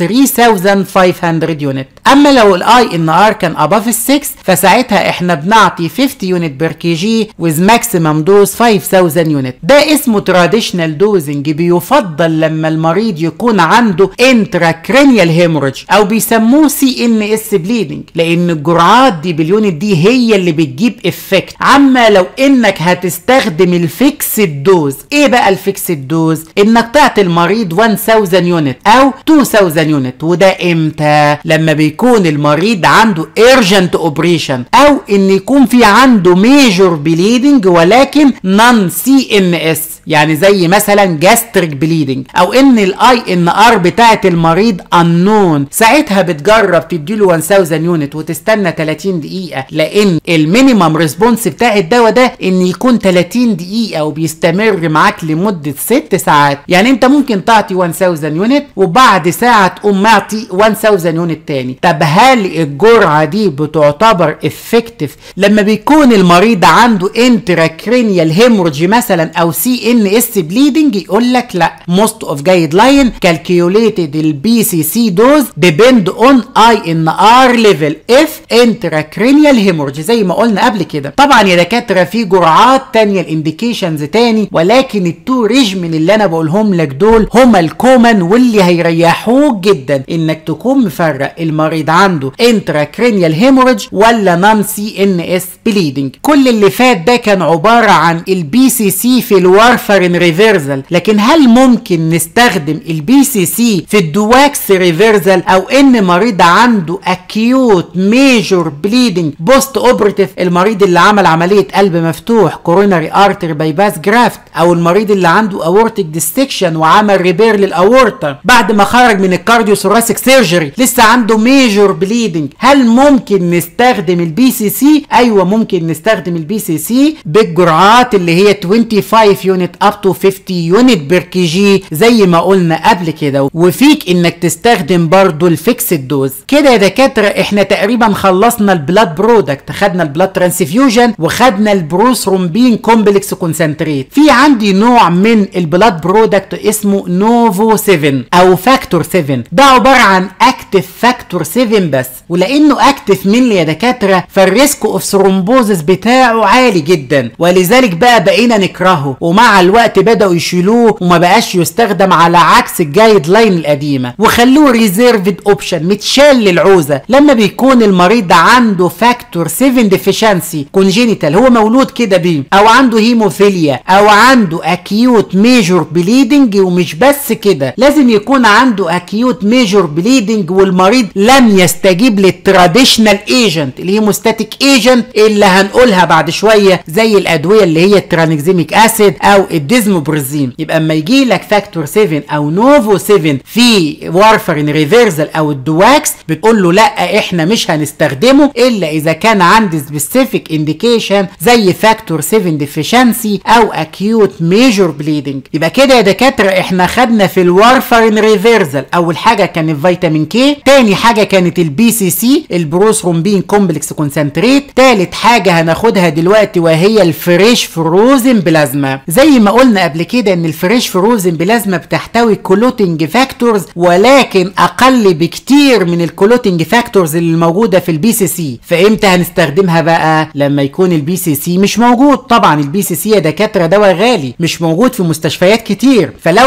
3500 يونت اما لو الاي ان ار كان above ال 6 فساعتها احنا بنعطي 50 يونت بير كي جي with maximum dose 5000 يونت ده اسمه traditional dosing بيفضل لما المريض يكون عنده intracranial hemorrhage او بيسموه سي ان اس بليدنج لان الجرعات دي باليونت دي هي اللي بتجيب افكت عما لو انك هتستخدم الفيكسد دوز ايه بقى الفيكسد دوز انك تعطي المريض 1000 يونت او 2000 يونت وده امتى لما بيكون المريض عنده ايرجنت اوبريشن او ان يكون في عنده ميجور بليدنج ولكن نون سي ان اس يعني زي مثلا جاستريك بليدنج او ان الاي ان ار بتاعت المريض انون ساعتها بتجرب تديله 1000 يونت وتستنى 30 دقيقه لان المينيمم ريسبونس بتاع الدواء ده ان يكون 30 دقيقه وبيستمر معاك لمده 6 ساعات يعني انت ممكن تعطي 1000 يونت وبعد ساعه تقوم معطي 1000 يونت تاني طب هل الجرعه دي بتعتبر افكتيف لما بيكون المريض عنده انتراكرينيال هيمورج مثلا او سي ان اس بليدنج يقول لك لا موست اوف جايد لاين كالكيوليتد البي سي سي دوز ديبند اون اي ان ار ليفل اف انتراكرينيال هيمورج زي ما قلنا قبل كده طبعا يا دكاتره في جرعات تانية الانديكيشنز تاني ولكن التو ريجمن اللي انا بقولهم لك دول هما الكومن واللي هيريحوك جدا انك تكون مفرق المريض عنده انتراكرينيال هيمورج ولا نون سي ان اس بليدنج كل اللي فات ده كان عباره عن البي سي سي في الوارفرين ريفيرزل لكن هل ممكن نستخدم البي سي سي في الدواكس ريفيرزل او ان مريض عنده اكيوت ميجور بليدنج بوست اوبرتيف المريض اللي عمل عمليه قلب مفتوح كوروناري ارتر بايباس جرافت او المريض اللي عنده اورتيك ديستكشن وعمل ريبير للاورتا بعد ما خرج من الكارديو ثوراسيك سيرجري لسه عنده ميجور بليدنج هل ممكن نستخدم البي سي سي ايوه ممكن نستخدم البي سي سي بالجرعات اللي هي 25 يونت اب تو 50 يونت بير كي جي زي ما قلنا قبل كده وفيك انك تستخدم برضو الفيكسد دوز كده يا دكاتره احنا تقريبا خلصنا البلاد برودكت خدنا البلاد ترانسفيوجن وخدنا البروثرومبين كومبلكس كونسنتريت في عندي نوع من البلاد برودكت اسمه نوفو 7 او فاكتور 7 ده عباره عن اكتف فاكتور 7 بس ولانه اكتف من يا دكاتره فالريسك اوف ثرومبوزس بتاعه عالي جدا ولذلك بقى بقينا نكرهه ومع الوقت بداوا يشيلوه وما بقاش يستخدم على عكس الجايد لاين القديمه وخلوه ريزيرفد اوبشن متشال للعوزه لما بيكون المريض عنده فاكتور 7 ديفيشنسي كونجينيتال هو مولود كده بيه او عنده هيموفيليا او عنده اكيوت ميجور بليدنج ومش بس كده لازم يكون عنده اكيوت ميجور بليدنج والمريض لم يستجيب للتراديشنال ايجنت الهيموستاتيك ايجنت اللي هنقولها بعد شويه زي الادويه اللي هي الترانكزيميك اسيد او الديزموبرزين يبقى اما يجي لك فاكتور 7 او نوفو 7 في وارفرين ريفيرزل او الدواكس بتقول له لا احنا مش هنستخدمه الا اذا كان عندي سبيسيفيك انديكيشن زي فاكتور 7 ديفيشنسي او اكيوت ميجور بليدنج يبقى كده يا دكاتره احنا خدنا في الوارفرين ريفيرزل اول حاجه كان الفيتامين كي تاني حاجه كانت البي سي سي البروثرومبين كومبلكس كونسنتريت تالت حاجه هناخدها دلوقتي وهي الفريش فروزن بلازما زي ما قلنا قبل كده ان الفريش فروزن بلازما بتحتوي كلوتنج فاكتورز ولكن اقل بكتير من الكلوتنج فاكتورز اللي موجوده في البي سي سي فامتى هنستخدمها بقى لما يكون البي سي سي مش موجود طبعا البي سي سي يا دكاتره دواء غالي مش موجود في مستشفيات كتير فلو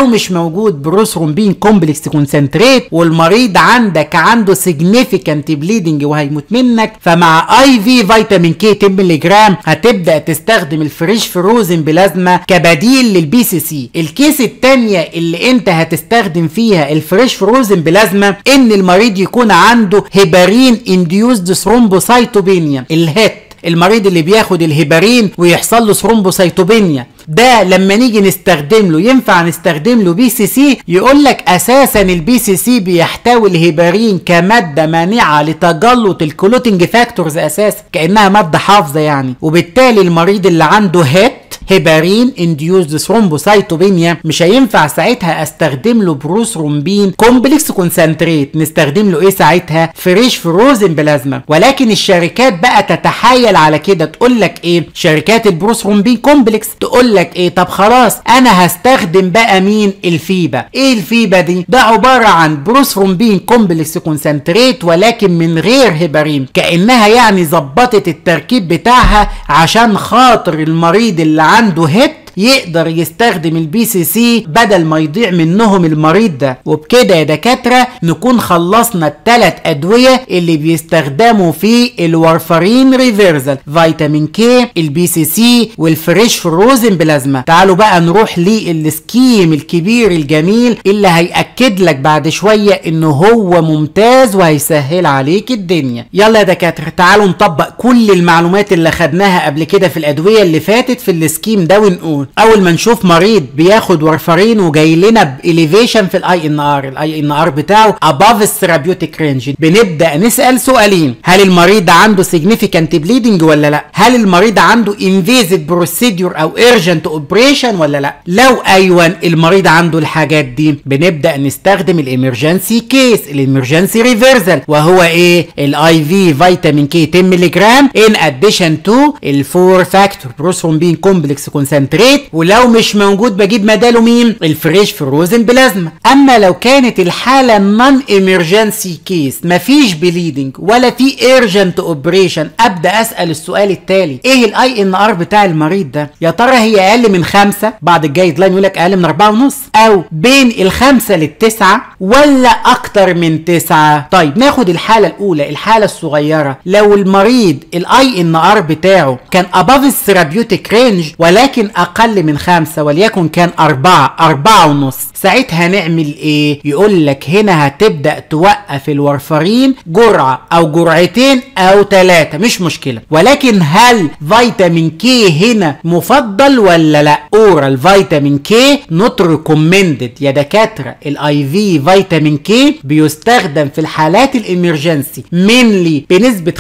مش موجود بروثرومبين كومبلكس كونسنتريت والمريض عندك عنده سيجنيفيكانت بليدنج وهيموت منك فمع اي في فيتامين كي 10 مللي جرام هتبدا تستخدم الفريش فروزن بلازما كبديل للبي سي سي الكيس الثانيه اللي انت هتستخدم فيها الفريش فروزن بلازما ان المريض يكون عنده هيبارين انديوزد ثرومبوسايتوبينيا الهيت المريض اللي بياخد الهيبارين ويحصل له ثرومبوسايتوبينيا ده لما نيجي نستخدم له ينفع نستخدم له بي سي سي يقول لك اساسا البي سي سي بيحتوي الهيبارين كماده مانعه لتجلط الكلوتنج فاكتورز اساسا كانها ماده حافظه يعني وبالتالي المريض اللي عنده هيت هيبارين انديوزد ثرومبوسايتوبينيا مش هينفع ساعتها استخدم له بروثرومبين كومبلكس كونسنتريت نستخدم له ايه ساعتها فريش فروزن بلازما ولكن الشركات بقى تتحايل على كده تقول لك ايه شركات البروثرومبين كومبلكس تقول لك ايه طب خلاص انا هستخدم بقى مين الفيبا ايه الفيبا دي ده عباره عن بروثرومبين كومبلكس كونسنتريت ولكن من غير هيبارين كانها يعني ظبطت التركيب بتاعها عشان خاطر المريض اللي عنده هيت يقدر يستخدم البي سي سي بدل ما يضيع منهم المريض ده وبكده يا دكاتره نكون خلصنا الثلاث ادويه اللي بيستخدموا في الورفارين ريفيرزل فيتامين كي البي سي سي والفريش فروزن بلازما تعالوا بقى نروح للسكيم الكبير الجميل اللي هياكد لك بعد شويه انه هو ممتاز وهيسهل عليك الدنيا يلا يا دكاتره تعالوا نطبق كل المعلومات اللي خدناها قبل كده في الادويه اللي فاتت في السكيم ده ونقول اول ما نشوف مريض بياخد ورفرين وجاي لنا باليفيشن في الاي ان ار الاي ان ار بتاعه اباف الثيرابيوتيك رينج بنبدا نسال سؤالين هل المريض عنده سيجنيفيكانت بليدنج ولا لا هل المريض عنده انفيزيد بروسيدور او ايرجنت اوبريشن ولا لا لو ايوه المريض عنده الحاجات دي بنبدا نستخدم الامرجنسي كيس الامرجنسي ريفرزل وهو ايه الاي في فيتامين كي 10 ملي جرام ان اديشن تو الفور فاكتور بروثرومبين كومبلكس كونسنتريت ولو مش موجود بجيب بداله مين الفريش فروزن بلازما اما لو كانت الحاله نون امرجنسي كيس مفيش بليدنج ولا في ايرجنت اوبريشن ابدا اسال السؤال التالي ايه الاي ان ار بتاع المريض ده يا ترى هي اقل من خمسة بعد الجايد لاين يقول لك اقل من أربعة ونص او بين الخمسة للتسعة ولا اكتر من تسعة طيب ناخد الحالة الاولى الحالة الصغيرة لو المريض الاي ان ار بتاعه كان above الثيرابيوتيك رينج ولكن اقل من خمسة وليكن كان أربعة أربعة ونص ساعتها نعمل ايه يقول لك هنا هتبدا توقف الورفرين جرعه او جرعتين او ثلاثه مش مشكله ولكن هل فيتامين كي هنا مفضل ولا لا اورال فيتامين كي نوت ريكومندد يا دكاتره الاي في فيتامين كي بيستخدم في الحالات الامرجنسي مينلي بنسبه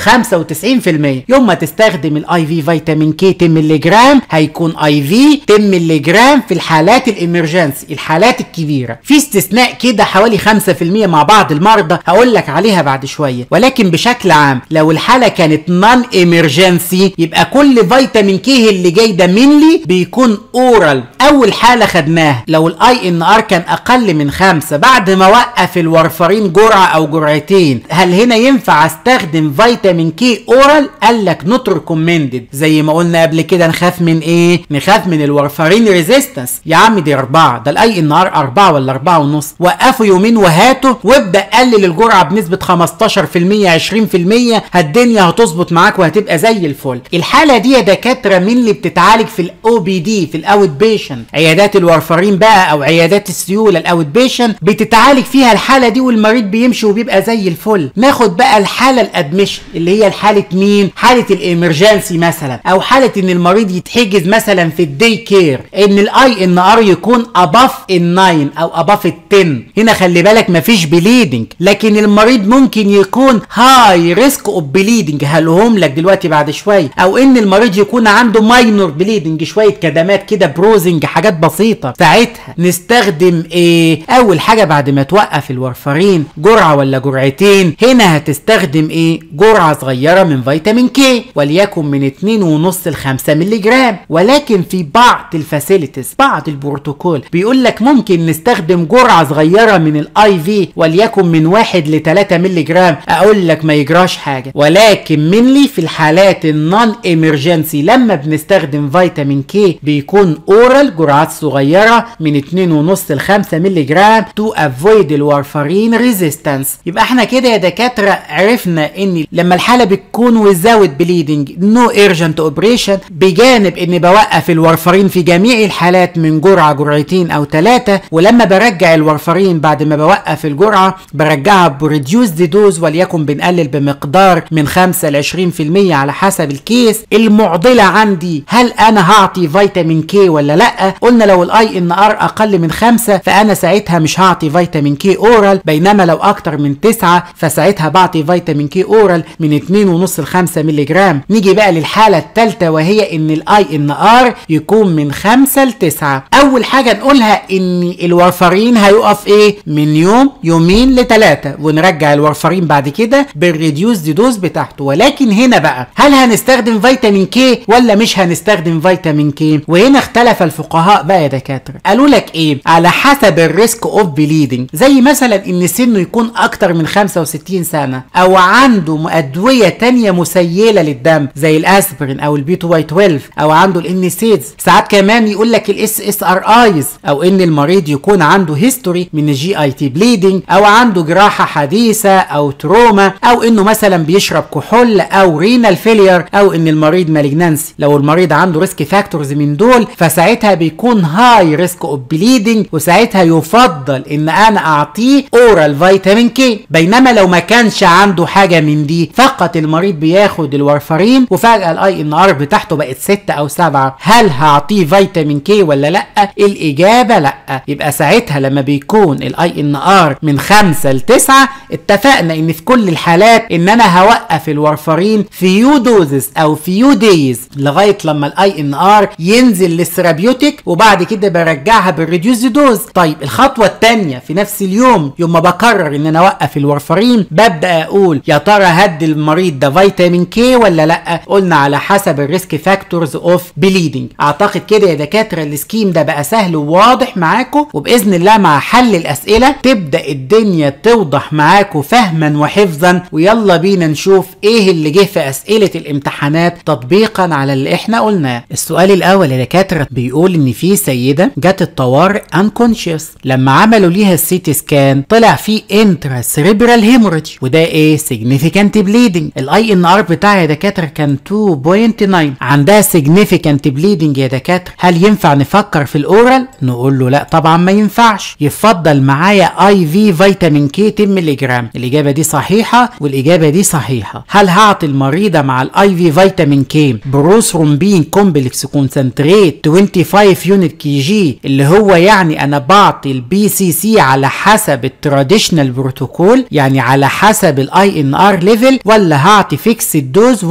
95% يوم ما تستخدم الاي في فيتامين كي 10 مللي جرام هيكون اي في 10 مللي جرام في الحالات الامرجنسي الحالات الكبيره في استثناء كده حوالي 5% مع بعض المرضى هقول لك عليها بعد شويه ولكن بشكل عام لو الحاله كانت نون امرجنسي يبقى كل فيتامين كي اللي جاي ده منلي بيكون اورال اول حاله خدناها لو الاي ان ار كان اقل من خمسة بعد ما وقف الورفرين جرعه او جرعتين هل هنا ينفع استخدم فيتامين كي اورال قال لك نوت ريكومندد زي ما قلنا قبل كده نخاف من ايه نخاف من الورفرين ريزيستنس يا عم دي اربعه ده الاي ان ار اربعه ولا اربعه ونص وقفوا يومين وهاتوا وابدا قلل الجرعه بنسبه 15% 20% الدنيا هتظبط معاك وهتبقى زي الفل الحاله دي يا دكاتره مين اللي بتتعالج في الاو بي دي في الاوت بيشن عيادات الورفرين بقى او عيادات السيوله الاوت بيشن بتتعالج فيها الحاله دي والمريض بيمشي وبيبقى زي الفل ناخد بقى الحاله الادميشن اللي هي حاله مين حاله الامرجنسي مثلا او حاله ان المريض يتحجز مثلا في الدي كير ان الاي ان ار يكون اباف ال9 او اباف ال10 هنا خلي بالك مفيش بليدنج لكن المريض ممكن يكون هاي ريسك اوف بليدنج هلهم لك دلوقتي بعد شويه او ان المريض يكون عنده ماينور بليدنج شويه كدمات كده بروزنج حاجات بسيطه ساعتها نستخدم ايه اول حاجه بعد ما توقف الورفرين جرعه ولا جرعتين هنا هتستخدم ايه جرعه صغيره من فيتامين كي وليكن من 2.5 ل 5 مللي جرام ولكن في بعض الفاسيلتيز بعض البروتوكول بيقول لك ممكن نستخدم جرعه صغيره من الاي في وليكن من 1 ل 3 مللي جرام اقول لك ما يجراش حاجه ولكن منلي في الحالات النون ايمرجنسي لما بنستخدم فيتامين كي بيكون اورال جرعات صغيره من 2.5 ل 5 مللي جرام تو افويد الوارفارين ريزيستنس يبقى احنا كده يا دكاتره عرفنا ان لما الحاله بتكون وزاوت بليدنج نو ايرجنت اوبريشن بجانب اني بوقف الورفرين في جميع الحالات من جرعه جرعتين او ثلاثه ولما برجع الورفرين بعد ما بوقف الجرعه برجعها بريديوسد دوز وليكن بنقلل بمقدار من 5 ل 20% على حسب الكيس المعضله عندي هل انا هعطي فيتامين كي ولا لا قلنا لو الاي ان ار اقل من 5 فانا ساعتها مش هعطي فيتامين كي اورال بينما لو اكتر من 9 فساعتها بعطي فيتامين كي اورال من 2.5 ل 5 مللي جرام نيجي بقى للحاله الثالثه وهي ان الاي ان ار يكون من 5 ل 9 اول حاجه نقولها ان الورفرين هيقف ايه من يوم يومين لثلاثه ونرجع الورفرين بعد كده بالريديوس دي دوز بتاعته ولكن هنا بقى هل هنستخدم فيتامين كي ولا مش هنستخدم فيتامين كي وهنا اختلف الفقهاء بقى يا دكاتره قالوا لك ايه على حسب الريسك اوف بليدنج زي مثلا ان سنه يكون اكتر من 65 سنه او عنده ادويه تانية مسيله للدم زي الاسبرين او البي 2 واي 12 او عنده الانسيدز ساعات كمان يقول لك الاس اس ار ايز او ان المريض يكون عنده هيستوري من الجي اي تي بليدنج او عنده جراحه حديثه او تروما او انه مثلا بيشرب كحول او رينال فيلير او ان المريض مالجنانسي لو المريض عنده ريسك فاكتورز من دول فساعتها بيكون هاي ريسك اوف بليدنج وساعتها يفضل ان انا اعطيه اورال فيتامين كي بينما لو ما كانش عنده حاجه من دي فقط المريض بياخد الورفرين وفجاه الاي ان ار بتاعته بقت 6 او 7 هل هعطيه فيتامين كي ولا لا الاجابه لا يبقى ساعتها لما بيكون الاي ان ار من 5 ل 9 اتفقنا ان في كل الحالات ان انا هوقف الورفرين في يو دوزز او في يو دايز لغايه لما الاي ان ار ينزل للثيرابيوتيك وبعد كده برجعها بالريديوس دوز طيب الخطوه الثانيه في نفس اليوم يوم ما بقرر ان انا اوقف الورفرين ببدا اقول يا ترى هدي المريض ده فيتامين كي ولا لا قلنا على حسب الريسك فاكتورز اوف بليدنج اعتقد كده يا دكاتره السكيم ده بقى سهل وواضح معاكم وباذن الله مع حل الاسئله تبدا الدنيا توضح معاكم فهما وحفظا ويلا بينا نشوف ايه اللي جه في اسئله الامتحانات تطبيقا على اللي احنا قلناه السؤال الاول يا دكاتره بيقول ان في سيده جت الطوارئ انكونشيوس لما عملوا ليها السيتي سكان طلع في انترا سيريبرال هيموريج وده ايه سيجنيفيكانت بليدنج الاي ان ار بتاعها يا دكاتره كان 2.9 عندها سيجنيفيكانت بليدنج يا دكاتره هل ينفع نفكر في الاورال نقول له لا طبعا ما ينفعش يفضل معايا اي في فيتامين كي 10 مللي جرام الاجابه دي صحيحه والاجابه دي صحيحه هل هعطي المريضه مع الاي في فيتامين كي بروثرومبين كومبلكس كونسنتريت 25 يونت كي جي اللي هو يعني انا بعطي البي سي سي على حسب التراديشنال بروتوكول يعني على حسب الاي ان ار ليفل ولا هعطي فيكس الدوز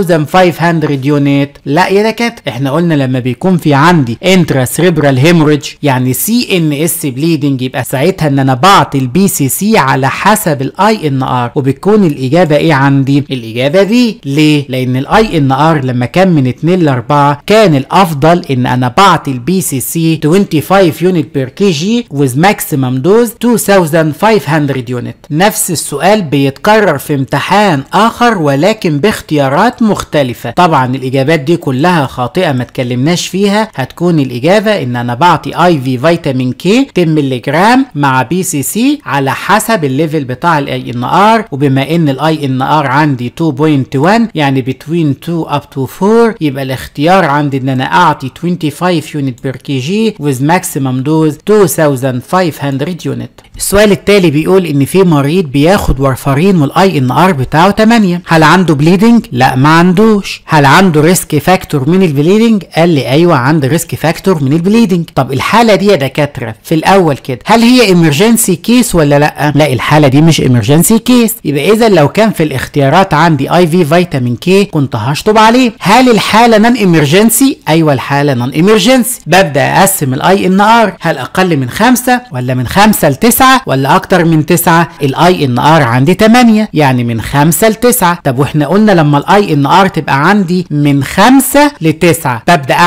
1500 يونت لا يا دكاتره احنا قلنا لما بيكون في عندي انترا سريبرال هيموريج يعني سي ان اس بليدنج يبقى ساعتها ان انا بعطي البي سي سي على حسب الاي ان ار وبتكون الاجابه ايه عندي الاجابه دي ليه لان الاي ان ار لما كان من 2 ل 4 كان الافضل ان انا بعطي البي سي سي 25 يونت بير كي جي with maximum dose 2500 يونت نفس السؤال بيتكرر في امتحان اخر ولكن باختيارات مختلفة طبعا الاجابات دي كلها خاطئة ما تكلمناش فيها هتكون الاجابة ان انا بعطي اي في فيتامين كي 10 مللي جرام مع بي سي سي على حسب الليفل بتاع الاي ان ار وبما ان الاي ان ار عندي 2.1 يعني between 2 up to 4 يبقى الاختيار عندي ان انا اعطي 25 يونت بير كي جي with maximum dose 2500 يونت السؤال التالي بيقول ان في مريض بياخد ورفرين والاي ان ار بتاعه 8 هل عنده بليدنج لا ما عندوش هل عنده ريسك فاكتور من البليدنج قال لي ايوه عندي ريسك فاكتور من البليدنج طب الحاله دي يا دكاتره في الاول كده هل هي ايمرجنسي كيس ولا لا لا الحاله دي مش ايمرجنسي كيس يبقى اذا لو كان في الاختيارات عندي اي في فيتامين كي كنت هشطب عليه هل الحاله نون ايمرجنسي ايوه الحاله نون ايمرجنسي ببدا اقسم الاي ان ار هل اقل من خمسة ولا من خمسة لتسعة ولا اكتر من تسعة الاي ان ار عندي 8 يعني من خمسة لتسعة طب واحنا قلنا لما الاي ان ار تبقى عندي من خمسة لتسعة ببدا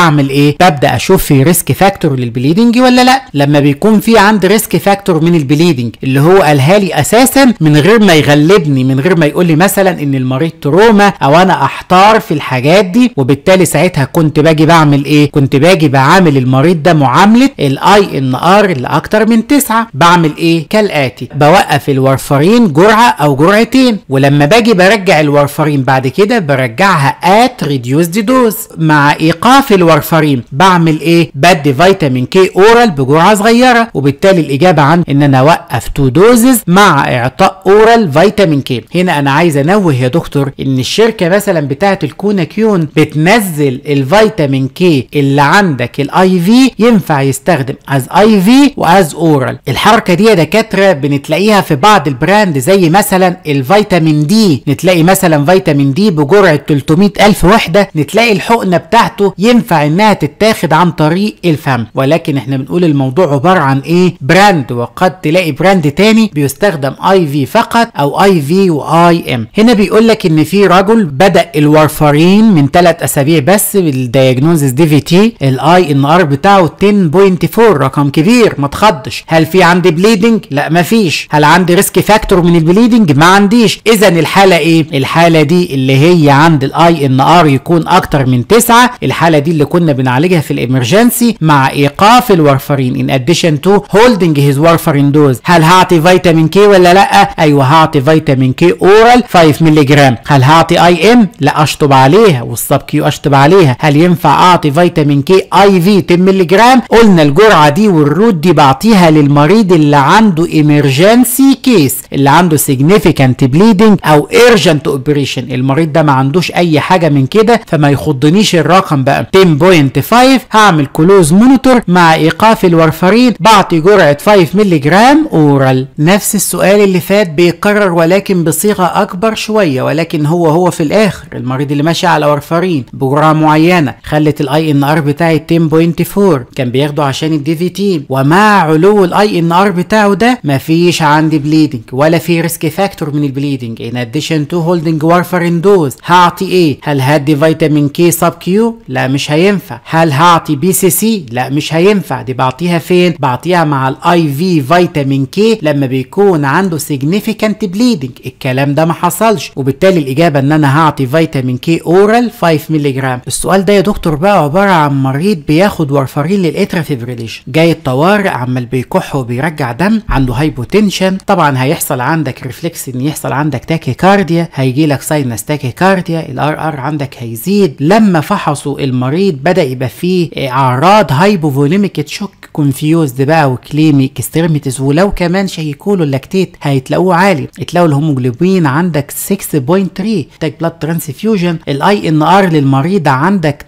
بعمل ايه ببدا اشوف في ريسك فاكتور للبليدنج ولا لا لما بيكون في عندي ريسك فاكتور من البليدنج اللي هو قالها لي اساسا من غير ما يغلبني من غير ما يقول لي مثلا ان المريض تروما او انا احتار في الحاجات دي وبالتالي ساعتها كنت باجي بعمل ايه كنت باجي بعامل المريض ده معامله الاي ان ار اللي اكتر من تسعة بعمل ايه كالاتي بوقف الورفرين جرعه او جرعتين ولما باجي برجع الورفرين بعد كده برجعها ات ريديوسد دوز مع ايقاف الورفرين بعمل ايه بدي فيتامين كي اورال بجرعه صغيره وبالتالي الاجابه عن ان انا اوقف تو دوزز مع اعطاء اورال فيتامين كي هنا انا عايز انوه يا دكتور ان الشركه مثلا بتاعه الكوناكيون بتنزل الفيتامين كي اللي عندك الاي في ينفع يستخدم از اي في واز اورال الحركه دي يا دكاتره بنتلاقيها في بعض البراند زي مثلا الفيتامين دي نتلاقي مثلا فيتامين دي بجرعه 300 الف وحده نتلاقي الحقنه بتاعته ينفع انها تتاخد عن طريق الفم ولكن احنا بنقول الموضوع عباره عن ايه براند وقد تلاقي براند تاني بيستخدم اي في فقط او اي في واي ام هنا بيقول لك ان في رجل بدا الورفارين من ثلاث اسابيع بس بالدياجنوزس دي في تي الاي ان ار بتاعه 10.4 رقم كبير ما تخضش هل في عندي بليدنج لا ما فيش هل عندي ريسك فاكتور من البليدنج ما عنديش اذا الحاله ايه الحاله دي اللي هي عند الاي ان ار يكون اكتر من 9 الحاله دي اللي كنا بنعالجها في الامرجنسي مع ايقاف الورفرين ان اديشن تو هولدنج هيز وارفرين دوز هل هعطي فيتامين كي ولا لا ايوه هعطي فيتامين كي اورال 5 مللي جرام هل هعطي اي ام لا اشطب عليها والسب كيو اشطب عليها هل ينفع اعطي فيتامين كي اي في 10 مللي جرام قلنا الجرعه دي والروت دي بعطيها للمريض اللي عنده ايمرجنسي كيس اللي عنده significant bleeding او urgent اوبريشن المريض ده ما عندوش اي حاجه من كده فما يخضنيش الرقم بقى 10.5 هعمل كلوز مونيتور مع ايقاف الورفرين بعطي جرعه 5 مللي جرام اورال نفس السؤال اللي فات بيتكرر ولكن بصيغه اكبر شويه ولكن هو هو في الاخر المريض اللي ماشي على ورفرين بجرعه معينه خلت الاي ان ار بتاعي 10.4 كان بياخده عشان الدي في تي ومع علو الاي ان ار بتاعه ده مفيش عندي بليدنج ولا في ريسك فاكتور من البليدنج ان اديشن تو هولدنج وارفرين دوز هعطي ايه هل هدي فيتامين كي سب كيو لا مش هينفع هل هعطي بي سي سي لا مش هينفع دي بعطيها فين بعطيها مع الاي في فيتامين كي لما بيكون عنده significant bleeding الكلام ده ما حصلش وبالتالي الاجابه ان انا هعطي فيتامين كي اورال 5 مللي جرام السؤال ده يا دكتور بقى عباره عن مريض بياخد وارفرين للاترا فيبريليشن جاي الطوارئ عمال بيكح وبيرجع دم عنده هايبوتنشن طبعا هيحصل عندك ريفلكس ان يحصل عندك تاكي كارديا هيجي لك ساينس تاكي كارديا الار ار عندك هيزيد لما فحصوا المريض بدا يبقى فيه اعراض هايبوفوليميك تشوك كونفيوزد بقى وكليمي اكستريميتيز ولو كمان شيكوا له اللاكتيت هيتلاقوه عالي تلاقوا الهيموجلوبين عندك 6.3 محتاج بلاد ترانسفيوجن الاي ان ار للمريض عندك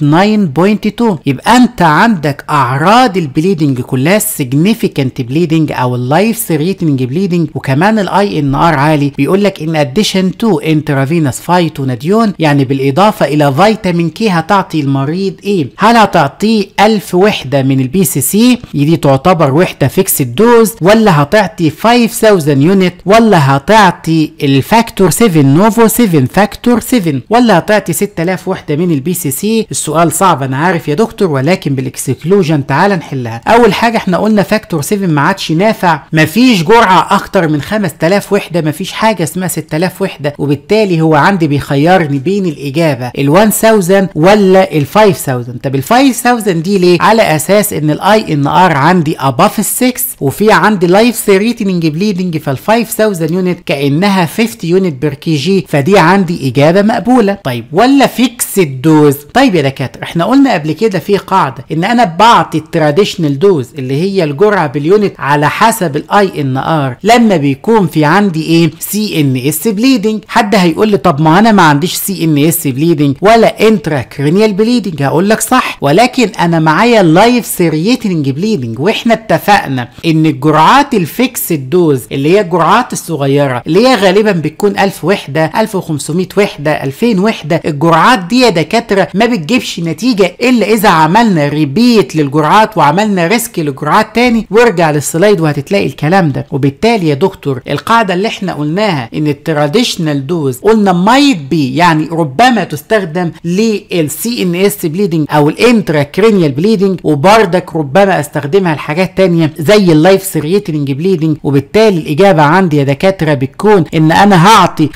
9.2 يبقى انت عندك اعراض البليدنج كلها significant بليدنج او اللايف ثريتنج بليدنج وكمان الاي ان ار عالي بيقول لك ان اديشن تو انترافينوس فايتوناديون يعني بالاضافه الى فيتامين كي هتعطي المريض ايه هل هتعطيه 1000 وحده من البي سي سي دي تعتبر وحده فيكس دوز ولا هتعطي 5000 يونت ولا هتعطي الفاكتور 7 نوفو 7 فاكتور 7 ولا هتعطي 6000 وحده من البي سي سي السؤال صعب انا عارف يا دكتور ولكن بالاكسكلوجن تعال نحلها اول حاجه احنا قلنا فاكتور 7 ما عادش نافع مفيش جرعه اكتر من 5000 وحده مفيش حاجه اسمها 6000 وحده وبالتالي هو عندي بيخيرني بين الاجابه ال 1000 ولا ال 5000 طب ال 5000 دي ليه على اساس ان الاي ان ار عندي اباف ال 6 وفي عندي لايف ثريتنج بليدنج فال 5000 يونت كانها 50 يونت بير كي جي فدي عندي اجابه مقبوله طيب ولا فيكس الدوز طيب يا دكاتره احنا قلنا قبل كده في قاعده ان انا بعطي التراديشنال دوز اللي هي الجرعه باليونت على حسب الاي ان ار لما بيكون في عندي ايه سي ان اس بليدنج حد هيقول لي طب ما انا ما عنديش سي ان اس بليدنج ولا انترا كرينيال بليدنج هقول لك صح ولكن انا معايا لايف سيريتنج بليدنج واحنا اتفقنا ان الجرعات الفيكس الدوز اللي هي الجرعات الصغيره اللي هي غالبا بتكون 1000 وحده 1500 وحده 2000 وحده الجرعات دي يا دكاتره ما بتجيبش نتيجه الا اذا عملنا ريبيت للجرعات وعملنا ريسك للجرعات تاني وارجع للسلايد وهتتلاقي الكلام ده وبالتالي يا دكتور القاعده اللي احنا قلناها ان التراديشنال دوز قلنا مايت بي يعني ربما تستخدم للسي ان اس بليدنج بليدنج او الانترا كرينيال بليدنج وبردك ربما استخدمها لحاجات تانية زي اللايف سيريتنج بليدنج وبالتالي الاجابه عندي يا دكاتره بتكون ان انا هعطي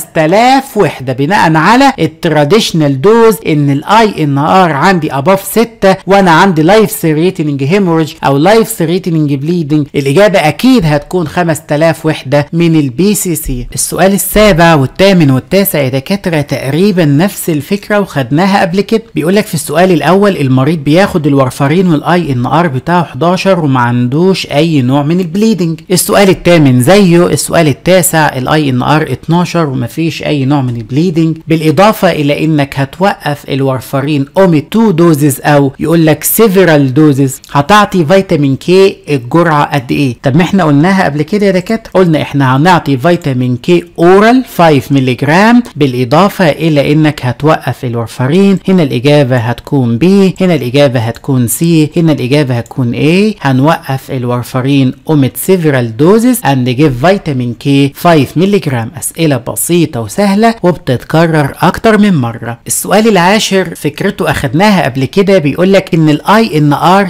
5000 وحده بناء على التراديشنال دوز ان الاي ان ار عندي اباف 6 وانا عندي لايف سيريتنج هيموريج او لايف سيريتنج بليدنج الاجابه اكيد هتكون 5000 وحده من البي سي سي السؤال السابع والثامن والتاسع يا دكاتره تقريبا نفس الفكره وخدناها قبل كده بيقول لك في السؤال الاول المريض بياخد الورفارين والاي ان ار بتاعه 11 وما عندوش اي نوع من البليدنج السؤال الثامن زيه السؤال التاسع الاي ان ار 12 ومفيش اي نوع من البليدنج بالاضافه الى انك هتوقف الورفارين اومي 2 دوزز او يقول لك سيفرال دوزز هتعطي فيتامين كي الجرعه قد ايه طب ما احنا قلناها قبل كده يا دكاتره قلنا احنا هنعطي فيتامين كي اورال 5 مللي جرام بالاضافه الى انك هتوقف الورفارين هنا الاجابه هتكون بي هنا الاجابه هتكون سي هنا الاجابه هتكون ايه هنوقف الورفارين اوميت سيفرال دوزز اند جيف فيتامين كي 5 مللي جرام اسئله بسيطه وسهله وبتتكرر اكتر من مره السؤال العاشر فكرته اخدناها قبل كده بيقول لك ان الاي ان ار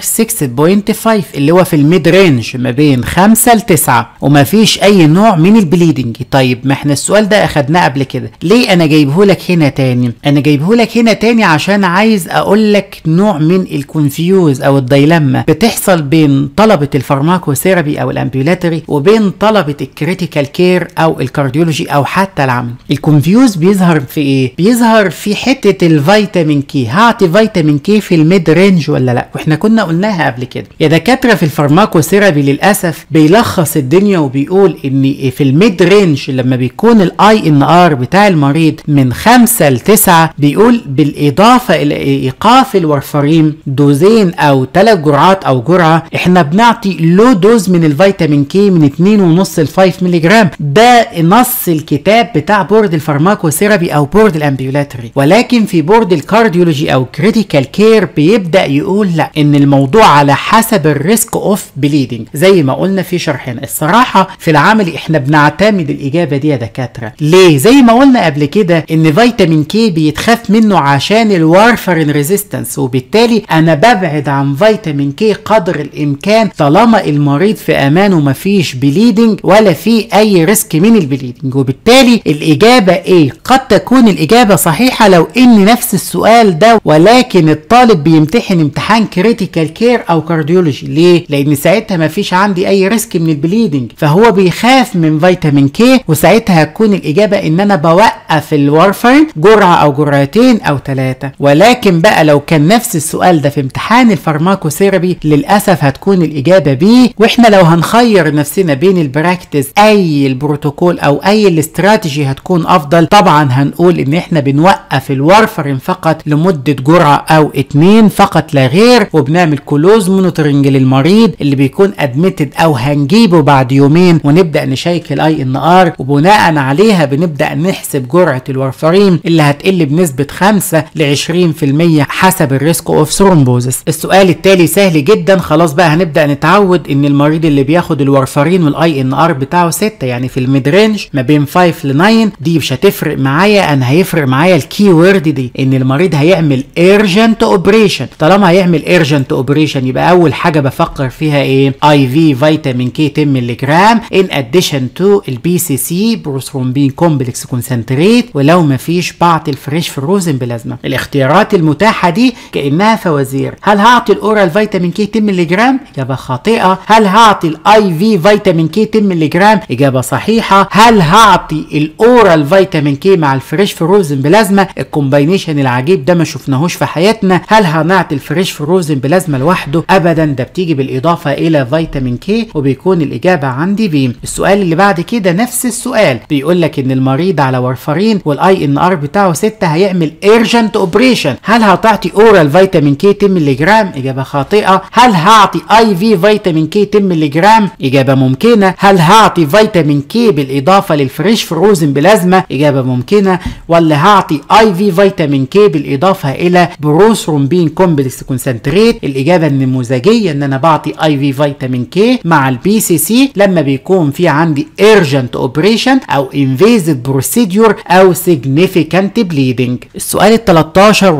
6.5 اللي هو في الميد رينج ما بين 5 ل 9 وما فيش اي نوع من البليدنج طيب ما احنا السؤال ده اخدناه قبل كده ليه انا جايبه لك هنا تاني انا جايبه لك هنا تاني عشان عايز اقول لك نوع من الكونفيوز او الديلما بتحصل بين طلبه الفارماكوثيرابي او الامبيولاتري وبين طلبه الكريتيكال كير او الكارديولوجي او حتى العمل الكونفيوز بيظهر في ايه بيظهر في حته الفيتامين كي هعطي فيتامين كي في الميد رينج ولا لا واحنا كنا قلناها قبل كده يا دكاتره في الفارماكوثيرابي للاسف بيلخص الدنيا وبيقول ان في الميد رينج لما بيكون الاي ان ار بتاع المريض من 5 ل 9 بيقول بالاضافه الى ايقاف الورفارين دوزين او ثلاث جرعات او جرعه احنا بنعطي لو دوز من الفيتامين كي من 2.5 ل 5 مللي جرام ده نص الكتاب بتاع بورد الفارماكوثيرابي او بورد الامبيولاتري ولكن في بورد الكارديولوجي او كريتيكال كير بيبدا يقول لا ان الموضوع على حسب الريسك اوف بليدنج زي ما قلنا في شرحنا الصراحه في العمل احنا بنعتمد الاجابه دي يا دكاتره ليه زي ما قلنا قبل كده ان فيتامين كي بيتخاف منه عشان الوارفرين ريزيستنس وبالتالي انا ببعد عن فيتامين كي قدر الامكان طالما المريض في امان ومفيش بليدنج ولا في اي ريسك من البليدنج وبالتالي الاجابه ايه قد تكون الاجابه صحيحه لو ان نفس السؤال ده ولكن الطالب بيمتحن امتحان كريتيكال كير او كارديولوجي ليه لان ساعتها مفيش عندي اي ريسك من البليدنج فهو بيخاف من فيتامين كي وساعتها هتكون الاجابه ان انا بوقف الورفرين جرعه او جرعتين او ثلاثه ولكن بقى لو كان نفس السؤال ده في امتحان الفارماكوثيرابي للاسف هتكون الاجابه بي واحنا لو هنخير نفسنا بين البراكتس اي البروتوكول او اي الاستراتيجي هتكون افضل طبعا هنقول ان احنا بنوقف الورفرين فقط لمده جرعه او اتنين فقط لا غير وبنعمل كلوز مونيتورنج للمريض اللي بيكون ادميتد او هنجيبه بعد يومين ونبدا نشيك الاي ان ار وبناء عليها بنبدا نحسب جرعه الورفرين اللي هتقل بنسبه 5 ل 20% حسب الريسك اوف ثرومبوزس السؤال التالي سهل جدا خلاص بقى هنبدا نتعود ان المريض اللي بياخد الورفرين والاي ان ار بتاعه 6 يعني في الميد رينج ما بين 5 ل 9 دي مش هتفرق معايا انا هيفرق معايا الكي وورد دي ان المريض هيعمل ايرجنت اوبريشن طالما هيعمل ايرجنت اوبريشن يبقى اول حاجه بفكر فيها ايه اي في فيتامين كي 10 مللي جرام ان اديشن تو البي سي سي بروثرومبين كومبلكس كونسنتريت ولو ما فيش بعض الفريش فروزن بلازما الاختيارات المتاحه دي كانها فوازير هل هعطي الاورال فيتامين كي 10 مللي جرام اجابه خاطئه هل هعطي الاي في فيتامين كي 10 مللي جرام اجابه صحيحه هل هعطي الاورال فيتامين كي مع الفريش فروزن بلازما الكومباينيشن العجيب ده ما شفناهوش في حياتنا هل هنعطي الفريش فروزن بلازما لوحده ابدا ده بتيجي بالاضافه الى فيتامين كي وبيكون الاجابه عندي بي السؤال اللي بعد كده نفس السؤال بيقول لك ان المريض على ورفرين والاي ان ار بتاعه 6 هيعمل ايرجنت اوبريشن هل هتعطي اورال فيتامين كي 10 مللي جرام اجابه خاطئه هل هعطي اي في فيتامين كي 10 مللي جرام اجابه ممكنه هل هعطي فيتامين كي بالاضافه للفريش فروزن بلازما اجابه ممكنه ولا هعطي اي في فيتامين كي بالاضافه الى بروثرومبين كومبلكس كونسنتريت الاجابه النموذجيه ان انا بعطي اي في فيتامين كي مع البي سي سي لما بيكون في عندي ايرجنت اوبريشن او انفيزيف بروسيدور او سيجنيفيكانت بليدنج السؤال ال 13 وال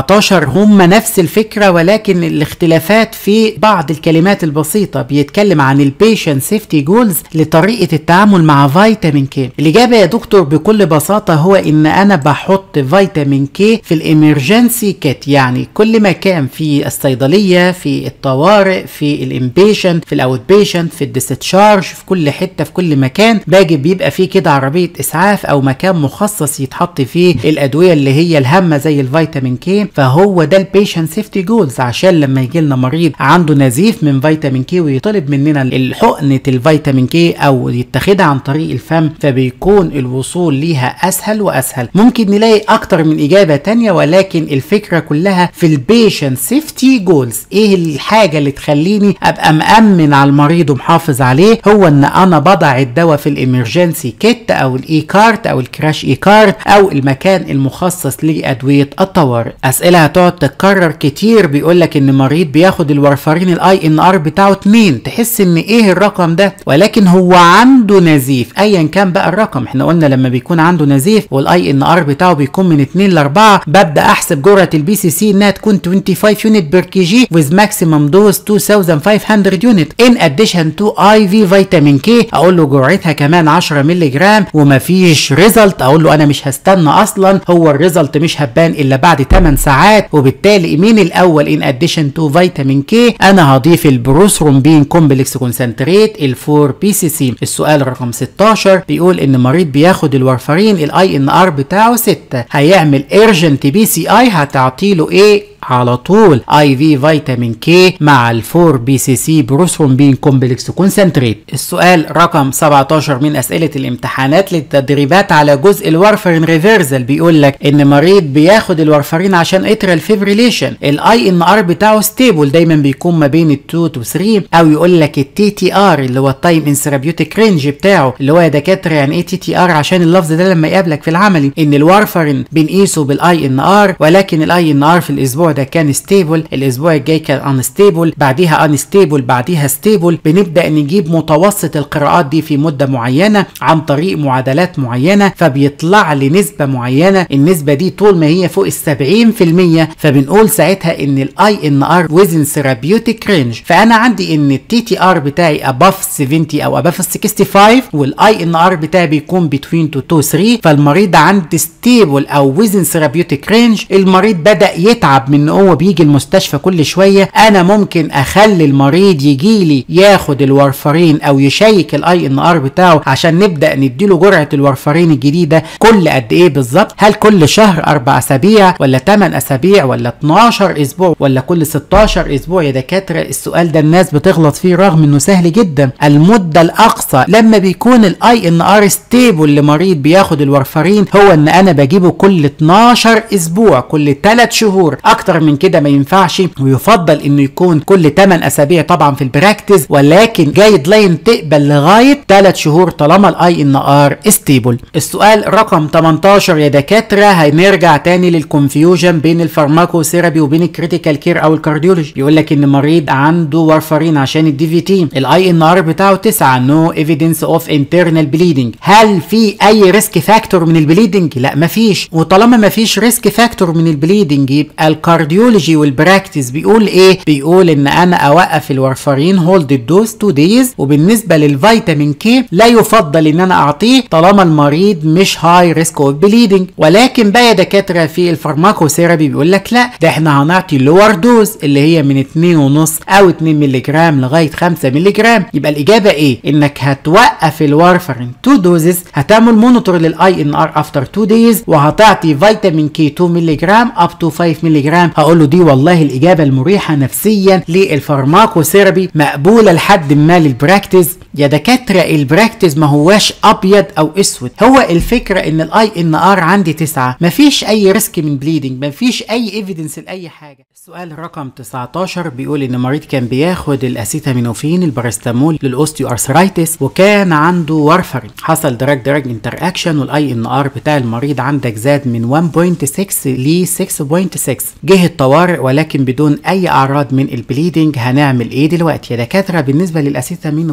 17 هم نفس الفكرة ولكن الاختلافات في بعض الكلمات البسيطة بيتكلم عن البيشنت سيفتي جولز لطريقة التعامل مع فيتامين كي الإجابة يا دكتور بكل بساطة هو إن أنا بحط فيتامين كي في الإمرجنسي كيت يعني كل مكان في الصيدلية في الطوارئ في الانبيشنت في الاوت بيشنت في الديستشارج في كل حتة في كل مكان باجي بيبقى فيه كده عربية إسعاف أو مكان مخصص يتحط فيه الأدوية اللي هي الهامة زي الفيتامين كي فهو ده البيشنت سيفتي جولز عشان لما يجي لنا مريض عنده نزيف من فيتامين كي ويطلب مننا الحقنة الفيتامين كي أو يتخذها عن طريق الفم فبيكون الوصول ليها أسهل وأسهل ممكن نلاقي أكتر من إجابة تانية ولكن الفكرة كلها في البيشنت سيفتي جولز إيه الحاجة اللي تخليني أبقى مأمن على المريض ومحافظ عليه هو إن أنا بضع الدواء في الإمرجنسي كيت أو الإي كارت أو الكراش إي كارت أو المكان المخصص لأدوية الطوارئ أسئلة هتقعد تتكرر كتير بيقول لك إن مريض بياخد الورفارين الأي إن آر بتاعه 2 تحس إن إيه الرقم ده ولكن هو عنده نزيف أيا كان بقى الرقم إحنا قلنا لما بيكون عنده نزيف والاي ان ار بتاعه بيكون من 2 ل 4 ببدا احسب جرعه البي سي سي انها تكون 25 يونت بير كي جي with maximum dose 2500 يونت ان اديشن تو اي في فيتامين كي اقول له جرعتها كمان 10 مللي جرام ومفيش ريزلت اقول له انا مش هستنى اصلا هو الريزلت مش هبان الا بعد 8 ساعات وبالتالي مين الاول ان اديشن تو فيتامين كي انا هضيف البروثرومبين كومبلكس كونسنتريت الفور بي سي سي السؤال رقم 16 بيقول ان مريض بياخد الورفارين الاي ان ار بتاعه 6 هيعمل ايرجنت بي سي اي هتعطيله ايه على طول اي في فيتامين كي مع الفور بي سي سي بروثرومبين كومبلكس كونسنتريت السؤال رقم 17 من اسئله الامتحانات للتدريبات على جزء الورفرين ريفرزل بيقول لك ان مريض بياخد الورفرين عشان اترال فيبريليشن الاي ان ار بتاعه ستيبل دايما بيكون ما بين ال 2 تو 3 او يقول لك التي تي ار اللي هو التايم ان ثيرابيوتيك رينج بتاعه اللي هو يا دكاتره يعني ايه تي تي ار عشان اللفظ ده لما يقابلك في العملي ان الورفرين بنقيسه بالاي ان ار ولكن الاي ان ار في الاسبوع ده كان ستيبل الاسبوع الجاي كان انستيبل بعديها انستيبل بعديها ستيبل بنبدا نجيب متوسط القراءات دي في مده معينه عن طريق معادلات معينه فبيطلع لي نسبه معينه النسبه دي طول ما هي فوق ال 70% فبنقول ساعتها ان الاي ان ار ويزن ثيرابيوتيك رينج فانا عندي ان التي تي ار بتاعي اباف 70 او اباف 65 والاي ان ار بتاعي بيكون بتوين 2 تو 3 فالمريض عندي ستيبل او ويزن ثيرابيوتيك رينج المريض بدا يتعب من هو بيجي المستشفى كل شويه انا ممكن اخلي المريض يجي لي ياخد الورفرين او يشيك الاي ان ار بتاعه عشان نبدا نديله جرعه الورفرين الجديده كل قد ايه بالظبط هل كل شهر اربع اسابيع ولا 8 اسابيع ولا 12 اسبوع ولا كل 16 اسبوع يا دكاتره السؤال ده الناس بتغلط فيه رغم انه سهل جدا المده الاقصى لما بيكون الاي ان ار ستيبل لمريض بياخد الورفرين هو ان انا بجيبه كل 12 اسبوع كل 3 شهور اكتر من كده ما ينفعش ويفضل انه يكون كل 8 اسابيع طبعا في البراكتس ولكن جايد لاين تقبل لغايه 3 شهور طالما الاي ان ار ستيبل السؤال رقم 18 يا دكاتره هنرجع تاني للكونفيوجن بين الفارماكو ثيرابي وبين الكريتيكال كير او الكارديولوجي يقول لك ان مريض عنده وارفرين عشان الدي في تي الاي ان ار بتاعه 9 نو ايفيدنس اوف انترنال بليدنج هل في اي ريسك فاكتور من البليدنج لا مفيش وطالما مفيش ريسك فاكتور من البليدنج يبقى الكارديولوجي والبراكتس بيقول ايه بيقول ان انا اوقف الورفرين هولد الدوز 2 دايز وبالنسبه للفيتامين كي لا يفضل ان انا اعطيه طالما المريض مش هاي ريسك اوف بليدنج ولكن بقى يا دكاتره في الفارماكوثيرابي بيقول لك لا ده احنا هنعطي لور دوز اللي هي من 2.5 او 2 مللي جرام لغايه 5 مللي جرام يبقى الاجابه ايه انك هتوقف الورفرين 2 دوزز هتعمل مونيتور للاي ان ار افتر 2 دايز وهتعطي فيتامين كي 2 مللي جرام اب تو 5 مللي جرام هقول له دي والله الاجابه المريحه نفسيا للفارماكوثيرابي مقبوله لحد ما للبراكتس يا دكاتره البراكتس ما هواش ابيض او اسود هو الفكره ان الاي ان ار عندي تسعة مفيش اي ريسك من بليدنج مفيش اي ايفيدنس لاي حاجه السؤال رقم 19 بيقول ان مريض كان بياخد الاسيتامينوفين البارستامول للاوستيو ارثرايتس وكان عنده وارفرين حصل دراج دراج انتر اكشن والاي ان ار بتاع المريض عندك زاد من 1.6 ل 6.6 جه الطوارئ ولكن بدون اي اعراض من البليدنج هنعمل ايه دلوقتي يا دكاتره بالنسبه للاسيتامينوفين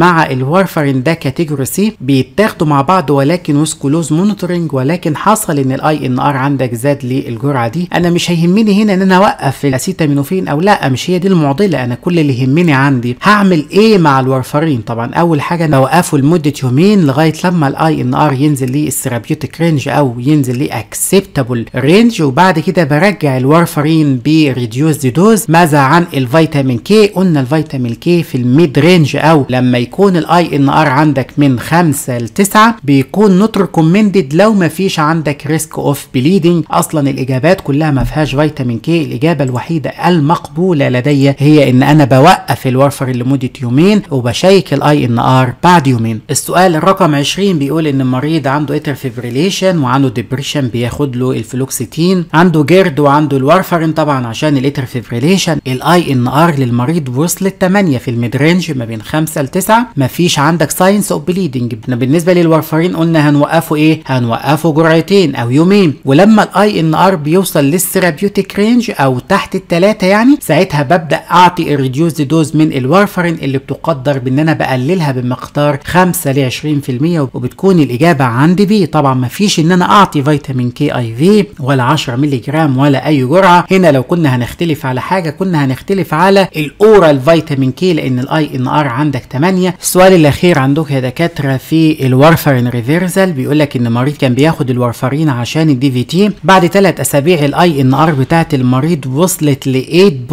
مع الوارفرين ده كاتيجوري سي بيتاخدوا مع بعض ولكن ويز كلوز مونيتورنج ولكن حصل ان الاي ان ار عندك زاد للجرعه دي انا مش هيهمني هنا ان انا اوقف الاسيتامينوفين او لا مش هي دي المعضله انا كل اللي يهمني عندي هعمل ايه مع الوارفرين طبعا اول حاجه نوقفه لمده يومين لغايه لما الاي ان ار ينزل للثيرابيوتيك رينج او ينزل لاكسبتابل رينج وبعد كده برجع الوارفرين بريديوز دوز ماذا عن الفيتامين كي قلنا الفيتامين كي في الميد رينج او لما يكون الاي ان ار عندك من 5 ل 9 بيكون نوت ريكومندد لو ما فيش عندك ريسك اوف بليدنج اصلا الاجابات كلها ما فيهاش فيتامين كي الاجابه الوحيده المقبوله لدي هي ان انا بوقف الوارفرين لمده يومين وبشيك الاي ان ار بعد يومين السؤال الرقم 20 بيقول ان المريض عنده اتر فيبريليشن وعنده ديبريشن بياخد له الفلوكسيتين عنده جرد وعنده الوارفرين طبعا عشان الاتر فيبريليشن الاي ان ار للمريض وصلت 8 في الميد رينج ما بين 5 ل 9 مفيش عندك ساينس اوف بليدنج بالنسبه للوارفرين قلنا هنوقفه ايه هنوقفه جرعتين او يومين ولما الاي ان ار بيوصل للثيرابيوتيك رينج او تحت الثلاثه يعني ساعتها ببدا اعطي الريديوز دوز من الوارفرين اللي بتقدر بان انا بقللها بمقدار 5 ل 20% وبتكون الاجابه عندي بي طبعا مفيش ان انا اعطي فيتامين كي اي في ولا 10 مللي جرام ولا اي جرعه هنا لو كنا هنختلف على حاجه كنا هنختلف على الاورال فيتامين كي لان الاي ان ار عندك 8 السؤال الاخير عندك يا دكاتره في الوارفرين ريفيرزال بيقول لك ان المريض كان بياخد الوارفرين عشان الدي في تي بعد ثلاث اسابيع الاي ان ار بتاعت المريض وصلت ل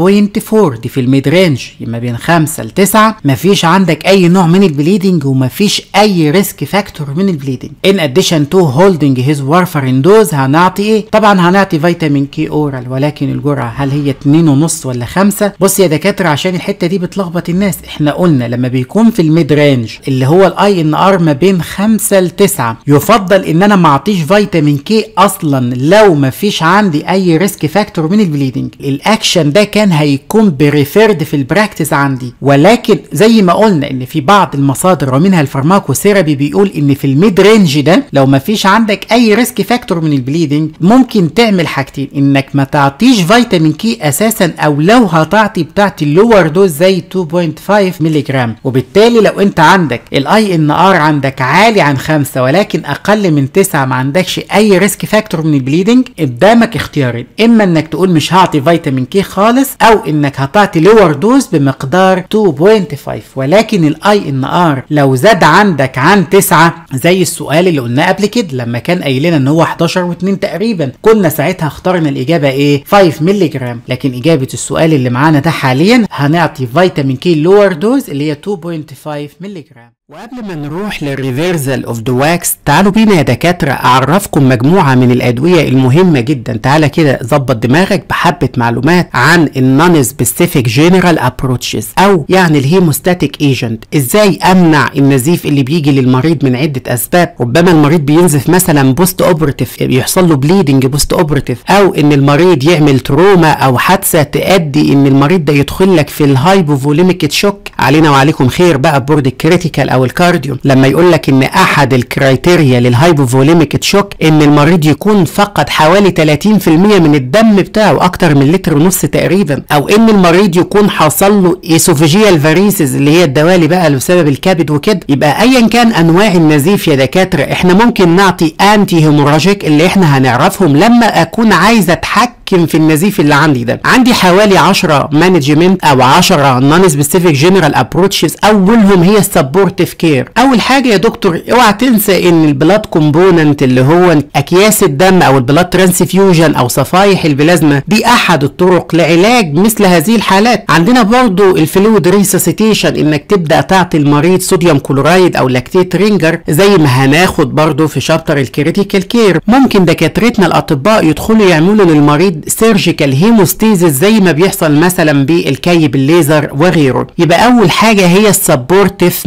8.4 دي في الميد رينج ما بين 5 ل 9 مفيش عندك اي نوع من البليدنج ومفيش اي ريسك فاكتور من البليدنج ان اديشن تو هولدنج هيز وارفرين دوز هنعطي ايه طبعا هنعطي فيتامين كي اورال ولكن الجرعه هل هي 2 ونص ولا 5 بص يا دكاتره عشان الحته دي بتلخبط الناس احنا قلنا لما بيكون في الميد رينج اللي هو الاي ان ار ما بين 5 ل 9 يفضل ان انا ما اعطيش فيتامين كي اصلا لو ما فيش عندي اي ريسك فاكتور من البليدنج الاكشن ده كان هيكون بريفيرد في البراكتس عندي ولكن زي ما قلنا ان في بعض المصادر ومنها الفارماكو ثيرابي بيقول ان في الميد رينج ده لو ما فيش عندك اي ريسك فاكتور من البليدنج ممكن تعمل حاجتين انك ما تعطيش فيتامين كي اساسا او لو هتعطي بتاعت اللور دوز زي 2.5 مللي جرام وبالتالي لو انت عندك الاي ان ار عندك عالي عن 5 ولكن اقل من 9 ما عندكش اي ريسك فاكتور من البليدنج قدامك اختيارين اما انك تقول مش هعطي فيتامين كي خالص او انك هتعطي لور دوز بمقدار 2.5 ولكن الاي ان ار لو زاد عندك عن 9 زي السؤال اللي قلناه قبل كده لما كان قايل لنا ان هو 11 و2 تقريبا كنا ساعتها اخترنا الاجابه ايه 5 مللي جرام لكن اجابه السؤال اللي معانا ده حاليا هنعطي فيتامين كي لور دوز اللي هي 2.5 مللي جرام وقبل ما نروح للريفيرزال اوف ذا واكس تعالوا بينا يا دكاتره اعرفكم مجموعه من الادويه المهمه جدا تعالى كده ظبط دماغك بحبه معلومات عن النون سبيسيفيك جنرال ابروتشز او يعني الهيموستاتيك ايجنت ازاي امنع النزيف اللي بيجي للمريض من عده اسباب ربما المريض بينزف مثلا بوست اوبرتيف يحصل له بليدنج بوست اوبرتيف او ان المريض يعمل تروما او حادثه تؤدي ان المريض ده يدخل لك في الهايبوفوليميك شوك علينا وعليكم خير بقى بورد الكريتيكال او الكارديو لما يقول لك ان احد الكرايتيريا للهايبوفوليميك شوك ان المريض يكون فقد حوالي 30% من الدم بتاعه اكتر من لتر ونص تقريبا او ان المريض يكون حصل له ايسوفيجيال فاريسز اللي هي الدوالي بقى بسبب الكبد وكده يبقى ايا كان انواع النزيف يا دكاتره احنا ممكن نعطي انتي هيموراجيك اللي احنا هنعرفهم لما اكون عايز اتحكم في النزيف اللي عندي ده عندي حوالي 10 مانجمنت او 10 نون سبيسيفيك جنرال ابروتشز اولهم هي السبورتيف كير اول حاجه يا دكتور اوعى تنسى ان البلاد كومبوننت اللي هو اكياس الدم او البلاد ترانسفيوجن او صفائح البلازما دي احد الطرق لعلاج مثل هذه الحالات عندنا برضو الفلويد ريسوسيتيشن انك تبدا تعطي المريض صوديوم كلورايد او لاكتيت رينجر زي ما هناخد برضو في شابتر الكريتيكال كير ممكن دكاترتنا الاطباء يدخلوا يعملوا للمريض سيرجيكال هيموستيزيس زي ما بيحصل مثلا بالكي بالليزر وغيره يبقى اول حاجه هي السبورتيف مانجمنت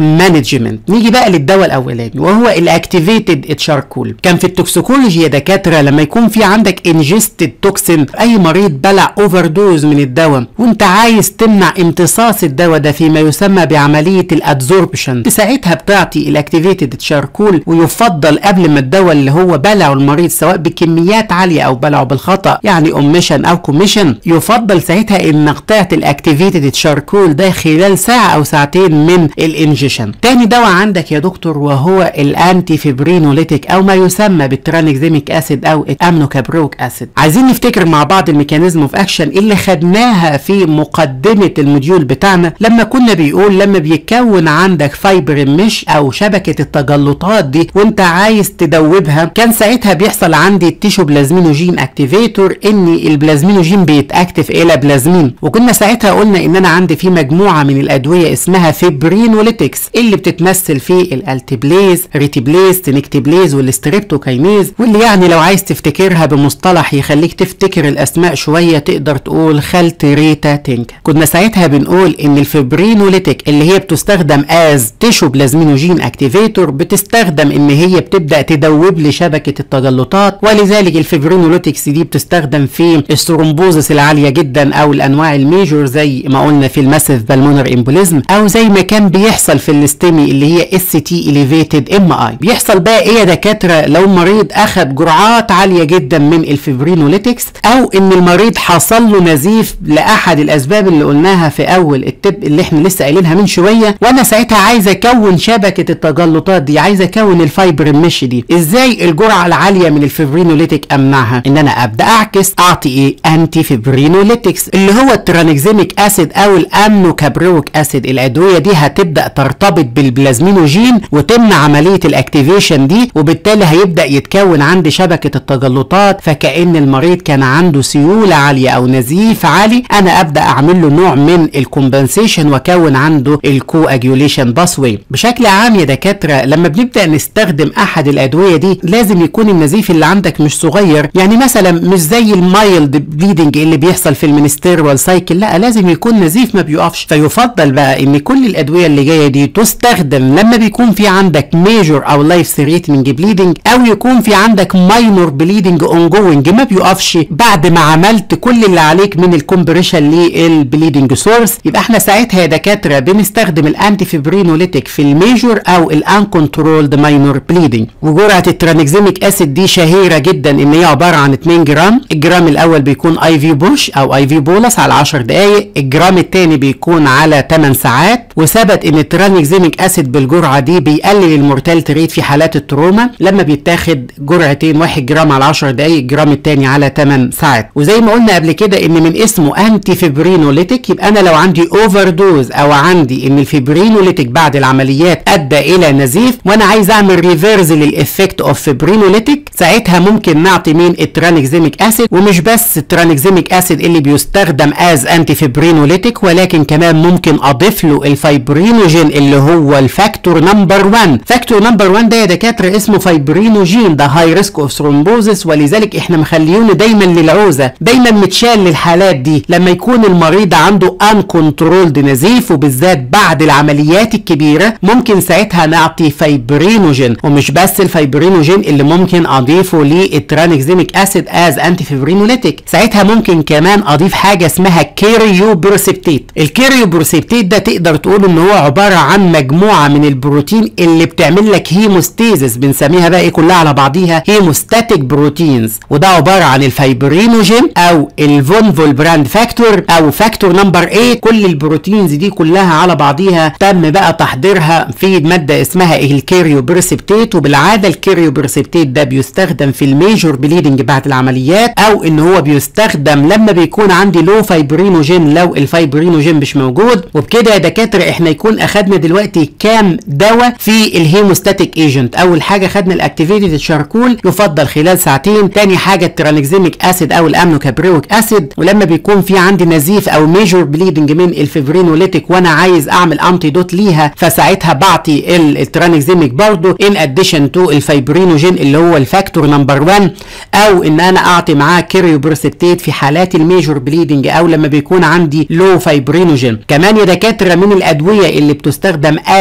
مانجمنت نيجي بقى للدواء الاولاني وهو الاكتيفيتد اتشاركول كان في التوكسيكولوجي يا دكاتره لما يكون في عندك انجستد توكسين اي مريض بلع اوفر دوز من الدواء وانت عايز تمنع امتصاص الدواء ده فيما يسمى بعمليه الادزوربشن ساعتها بتعطي الاكتيفيتد اتشاركول ويفضل قبل ما الدواء اللي هو بلعه المريض سواء بكميات عاليه او بلعه بالخطا يعني اوميشن او كوميشن يفضل ساعتها انك تعطي الاكتيفيتد اتشاركول ده خلال ساعه او ساعتين من الانجيشن تاني دواء عندك يا دكتور وهو الانتي فيبرينوليتيك او ما يسمى بالترانكزيميك اسيد او الامنوكابروك اسيد عايزين نفتكر مع بعض الميكانيزم اوف اكشن اللي خدناها في مقدمه الموديول بتاعنا لما كنا بيقول لما بيتكون عندك فايبر مش او شبكه التجلطات دي وانت عايز تدوبها كان ساعتها بيحصل عندي التيشو بلازمينوجين اكتيفيتور ان البلازمينوجين بيتاكتف الى بلازمين وكنا ساعتها قلنا ان انا عندي في مجموعه من الادويه اسمها فيبرينوليتكس اللي بتتمثل في الالتيبليز ريتيبليز تنكتيبليز والستريبتوكاينيز واللي يعني لو عايز تفتكرها بمصطلح يخليك تفتكر الاسماء شويه تقدر تقول خلت ريتا تنك كنا ساعتها بنقول ان الفيبرينوليتك اللي هي بتستخدم از تيشو بلازمينوجين اكتيفيتور بتستخدم ان هي بتبدا تدوب لي شبكه التجلطات ولذلك الفيبرينوليتكس دي بتستخدم في الثرومبوزس العاليه جدا او الانواع الميجور زي ما قلنا في الماسيف بالمونر امبوليزم او زي ما كان بيحصل في الاستمي اللي هي اس تي اليفيتد ام اي بيحصل بقى ايه يا دكاتره لو مريض اخذ جرعات عاليه جدا من الفيبرينوليتكس او ان المريض حصل له نزيف لاحد الاسباب اللي قلناها في اول التب اللي احنا لسه قايلينها من شويه وانا ساعتها عايز اكون شبكه التجلطات دي عايز اكون الفايبر مش دي ازاي الجرعه العاليه من الفيبرينوليتيك امنعها ان انا ابدا اعكس اعطي ايه انتي فيبرينوليتكس اللي هو الترانكزيميك اسيد او الامنوكابرويك اسيد الادويه دي هتبدا ترتبط بالبلازمينوجين وتمنع عمليه الاكتيفيشن دي وبالتالي هيبدا يتكون عندي شبكه التجلطات فكأن المريض كان عنده سيوله عاليه او نزيف عالي انا ابدا اعمل له نوع من الكومبنسيشن واكون عنده الكو اجيوليشن باسوي بشكل عام يا دكاتره لما بنبدا نستخدم احد الادويه دي لازم يكون النزيف اللي عندك مش صغير يعني مثلا مش زي المايلد بليدنج اللي بيحصل في المينستيريال سايكل لا لازم يكون نزيف ما بيقفش فيفضل بقى ان كل الادويه اللي جايه دي تستخدم لما بيكون في عندك ميجور او لايف ثريتنج بليدنج او يكون في عندك ماينور بليدنج اون جوينج ما بيقفش بعد ما عملت كل اللي عليك من الكومبريشن للبليدنج سورس يبقى احنا ساعتها يا دكاتره بنستخدم الانتي فيبرينوليتيك في الميجور او الان كنترولد ماينور بليدنج وجرعه الترانكزيميك اسيد دي شهيره جدا ان هي عباره عن 2 جرام الجرام الاول بيكون اي في بوش او اي في بولس على 10 دقائق الجرام الثاني بيكون على 8 ساعات وثبت ان الترانكزيميك اسيد بالجرعه دي بيقلل المورتاليتي ريت في حالات التروما لما بيتاخد جرعتين 1 جرام على 10 دقائق الجرام الثاني على 8 ساعات وزي ما قلنا قبل كده ان من اسمه انتي فيبرينوليتيك يبقى انا لو عندي اوفر دوز او عندي ان الفيبرينوليتيك بعد العمليات ادى الى نزيف وانا عايز اعمل ريفيرز للافكت اوف فيبرينوليتيك ساعتها ممكن نعطي مين الترانكزيميك اسيد ومش بس الترانكزيميك اسيد اللي بيستخدم از انتي فيبرينوليتيك ولكن كمان ممكن اضيف له الفايبرينوجين اللي هو الفاكتور نمبر 1 فاكتور نمبر 1 ده يا دكاتره اسمه فايبرينوجين ده هاي ريسك اوف ثرومبوزس ولذلك احنا مخليونه دايما للعوزه دايما متشال للحالات دي لما يكون المريض عنده ان كنترولد نزيف وبالذات بعد العمليات الكبيره ممكن ساعتها نعطي فايبرينوجين ومش بس الفايبرينوجين اللي ممكن اضيفه للترانكزيميك اسيد از انتي فيبرينوليتيك ساعتها ممكن كمان اضيف حاجه اسمها كيريو بروسبتيت الكيريو بروسبتيت ده تقدر تقول ان هو عباره عن مجموعه من البروتين اللي بتعمل لك هيموستيزس بنسميها بقى ايه كلها على بعضيها هيموستاتيك بروتينز وده عباره عن الفايبرينوجين او الفونفول براند فاكتور او فاكتور نمبر 8 كل البروتينز دي كلها على بعضيها تم بقى تحضيرها في ماده اسمها الكيريو بريسبتيت وبالعاده الكيريو بريسبتيت ده بيستخدم في الميجور بليدنج بعد العمليات او ان هو بيستخدم لما بيكون عندي لو فايبرينوجين لو الفايبرينوجين مش موجود وبكده يا دكاتره احنا يكون اخدنا دلوقتي كام دواء في الهيموستاتيك ايجنت اول حاجه خدنا الاكتيفيتد شاركول يفضل خلال ساعتين تاني حاجه الترانكزيميك اسيد او الامنوكابريويك اسيد ولما بيكون في عندي نزيف او ميجور بليدنج من الفيبرينوليتيك وانا عايز اعمل انتيدوت ليها فساعتها بعطي الترانكزيميك برضو ان اديشن تو الفيبرينوجين اللي هو الفاكتور نمبر 1 او ان انا اعطي معاه كيريو بريسبتيت في حالات الميجور بليدنج او لما بيكون عندي لو فايبرينوجين كمان يا دكاتره من الادويه اللي بتستخدم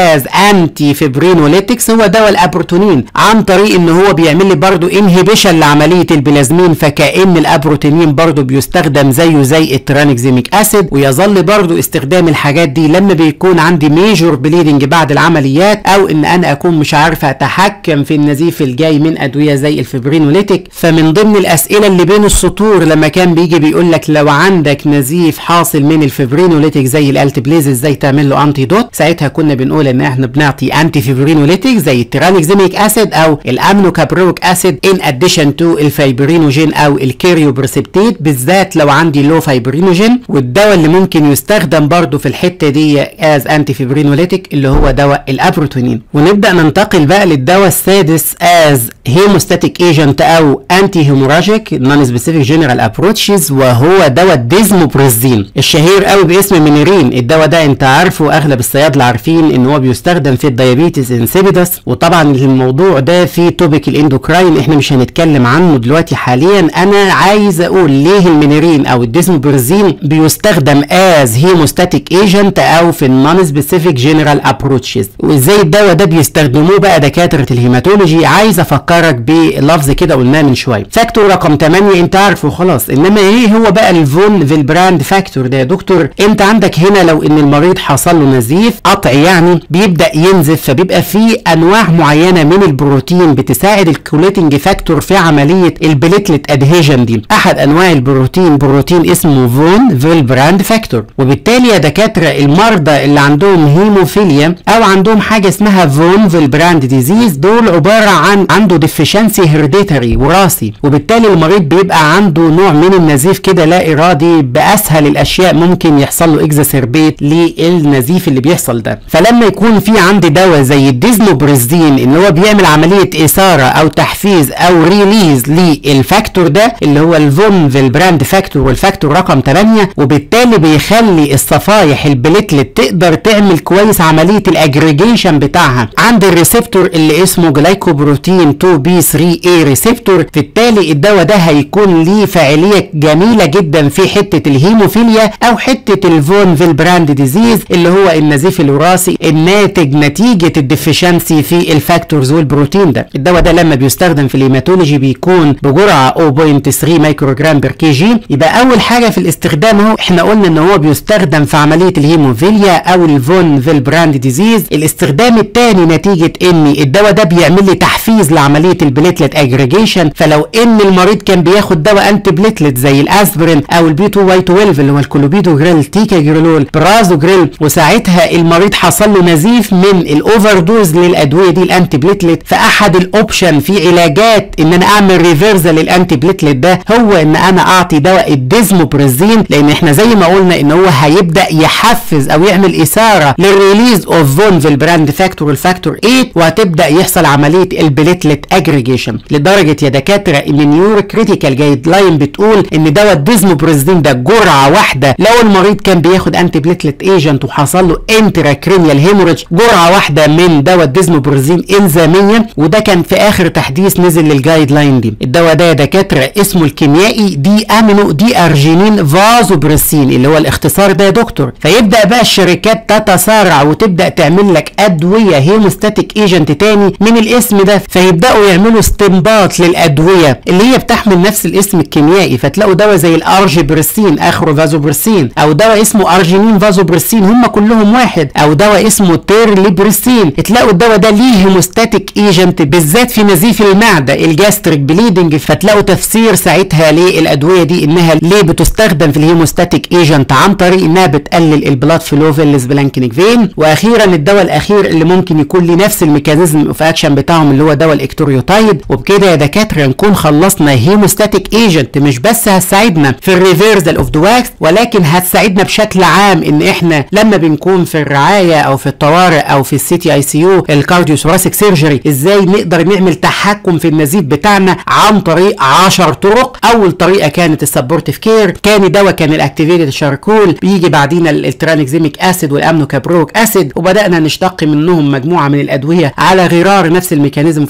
از انتي فيبرينوليتكس هو دواء الابروتونين عن طريق ان هو بيعمل لي برضو انهبيشن لعمليه البلازمين فكأن الابروتونين برضو بيستخدم زيه زي الترانكزيميك اسيد ويظل برضو استخدام الحاجات دي لما بيكون عندي ميجور بليدنج بعد العمليات او ان انا اكون مش عارفه اتحكم في النزيف الجاي من ادويه زي الفبرينوليتيك فمن ضمن الاسئله اللي بين السطور لما كان بيجي بيقول لك لو عندك نزيف حاصل من الفبرينوليتيك زي الالتبليز ازاي تعمل له انتي دوت ساعتها كنا بنقول ان احنا بنعطي انتي فبرينوليتيك زي الترانكزيميك اسيد او الامنوكابرويك اسيد ان اديشن تو الفيبرينوجين او الكيريوبرسبتيت بالذات لو عندي لو فايبرينوجين والدواء اللي ممكن يستخدم برضه في الحته دي از انتي فبرينوليتيك اللي هو دواء الابروتونين ونبدا ننتقل بقى للدواء السادس از هيموستاتيك ايجنت او انتي هيموراجيك نون سبيسيفيك جنرال ابروتشز وهو دواء الديزموبريزين الشهير قوي باسم مينيرين الدواء ده انت عارفه اغلب الصيادله عارفين ان هو بيستخدم في الديابيتس انسيبيدس وطبعا الموضوع ده في توبيك الاندوكراين احنا مش هنتكلم عنه دلوقتي حاليا انا عايز اقول ليه المينيرين او الديزموبريزين بيستخدم از هيموستاتيك ايجنت او في النون سبيسيفيك جنرال ابروتشز وازاي الدواء ده بيستخدموه بقى دكاتره الهيماتولوجي عايز افكرك بلفظ كده قلناه من شويه فاكتور رقم 8 انت عارفه خلاص انما ايه هو بقى الفون فيلبراند فاكتور ده يا دكتور انت عندك هنا لو ان المريض حصل له نزيف قطع يعني بيبدا ينزف فبيبقى في انواع معينه من البروتين بتساعد الكوليتنج فاكتور في عمليه البليتلت ادهيجن دي احد انواع البروتين بروتين اسمه فون فيلبراند فاكتور وبالتالي يا دكاتره المرضى اللي عندهم هيموفيليا او عندهم حاجه اسمها فون فيلبراند ديزيز دول عباره عن عنده ديفيشنسي هيرديتري وراثي وبالتالي المريض بيبقى عنده نوع من النزيف كده لا ارادي باسهل الاشياء ممكن يحصل له اكزاسربيت للنزيف اللي بيحصل ده فلما يكون في عندي دواء زي الديزموبريزين اللي هو بيعمل عمليه اثاره او تحفيز او ريليز للفاكتور ده اللي هو الفون فيلبراند فاكتور والفاكتور رقم 8 وبالتالي بيخلي الصفايح البليتلت تقدر تعمل كويس عمليه الاجريجيشن بتاعها عند الريسبتور اللي اسمه جلايكوبروتين 2 بي 3 اي ريسبتور بالتالي الدواء ده هيكون ليه فاعليه جميله جدا في حته الهيموفيليا او حته الفون فيلبراند ديزيز اللي هو النزيف الوراثي الناتج نتيجه الديفيشنسي في الفاكتورز والبروتين ده الدواء ده لما بيستخدم في الهيماتولوجي بيكون بجرعه 0.3 مايكرو جرام بر كي جي يبقى اول حاجه في الاستخدام اهو احنا قلنا ان هو بيستخدم في عمليه الهيموفيليا او الفون فيلبراند ديزيز الاستخدام الثاني نتيجه ان الدواء ده بيعمل لي تحفيز لعمليه البليتلت اجريجيشن فلو ان المريض كان بياخد دواء انتي بليتلت زي الاسبرين او البي 2 واي 12 اللي هو الكلوبيدو جريل تيكا جريلول برازو جريل وساعتها المريض حصل له نزيف من الاوفر دوز للادويه دي الانتي بليتلت فاحد الاوبشن في علاجات ان انا اعمل ريفيرزا للانتي بليتلت ده هو ان انا اعطي دواء الديزموبريزين لان احنا زي ما قلنا ان هو هيبدا يحفز او يعمل اثاره للريليز اوف فون فيلبراند فاكتور الفاكتور 8 وهتبدا يحصل عمليه البليتلت اجريجيشن لدرجه يا دكاتره ان نيورو كريتيكال جايد لاين بتقول ان دواء الديزموبريزين ده جرعه واحده لو المريض كان بياخد انتي بليتلت ايجنت وحصل له انتراكرينيال هيموريج جرعه واحده من دواء الديزموبريزين الزاميه وده كان في اخر تحديث نزل للجايد لاين دي الدواء ده يا دكاتره اسمه الكيميائي دي امينو دي ارجينين فازوبريسين اللي هو الاختصار ده يا دكتور فيبدا بقى الشركات تتسارع وتبدا تعمل لك ادويه هيموستاتيك ايجنت تاني من الاسم ده فيبداوا يعملوا استنباط للادويه اللي هي بتحمل نفس الاسم الكيميائي فتلاقوا دواء زي الارجبرسين اخره فازوبرسين او دواء اسمه ارجينين فازوبرسين هم كلهم واحد او دواء اسمه تيرليبرسين تلاقوا الدواء ده ليه هيموستاتيك ايجنت بالذات في نزيف المعده الجاستريك بليدنج فتلاقوا تفسير ساعتها للادويه دي انها ليه بتستخدم في الهيموستاتيك ايجنت عن طريق انها بتقلل البلاد فلو في السبلانكينيك فين واخيرا الدواء الاخير اللي ممكن يكون ليه نفس الميكانيزم اوف اكشن بتاعهم اللي هو دواء الاكتوريوتايد وبكده يا دكاتره نكون خلصنا هيموستاتيك ايجنت مش بس هتساعدنا في الريفيرزال اوف ذا واكس ولكن هتساعدنا بشكل عام ان احنا لما بنكون في الرعايه او في الطوارئ او في السيتي اي سي يو الكارديو ثوراسيك سيرجري ازاي نقدر نعمل تحكم في النزيف بتاعنا عن طريق 10 طرق اول طريقه كانت السبورتيف كير تاني دواء كان الاكتيفيتد شاركول بيجي بعدينا الترانكزيميك اسيد والامنوكابروك اسيد وبدانا نشتق منهم مجموعه من الادويه على غرار نفس الميكانيزم في اكشن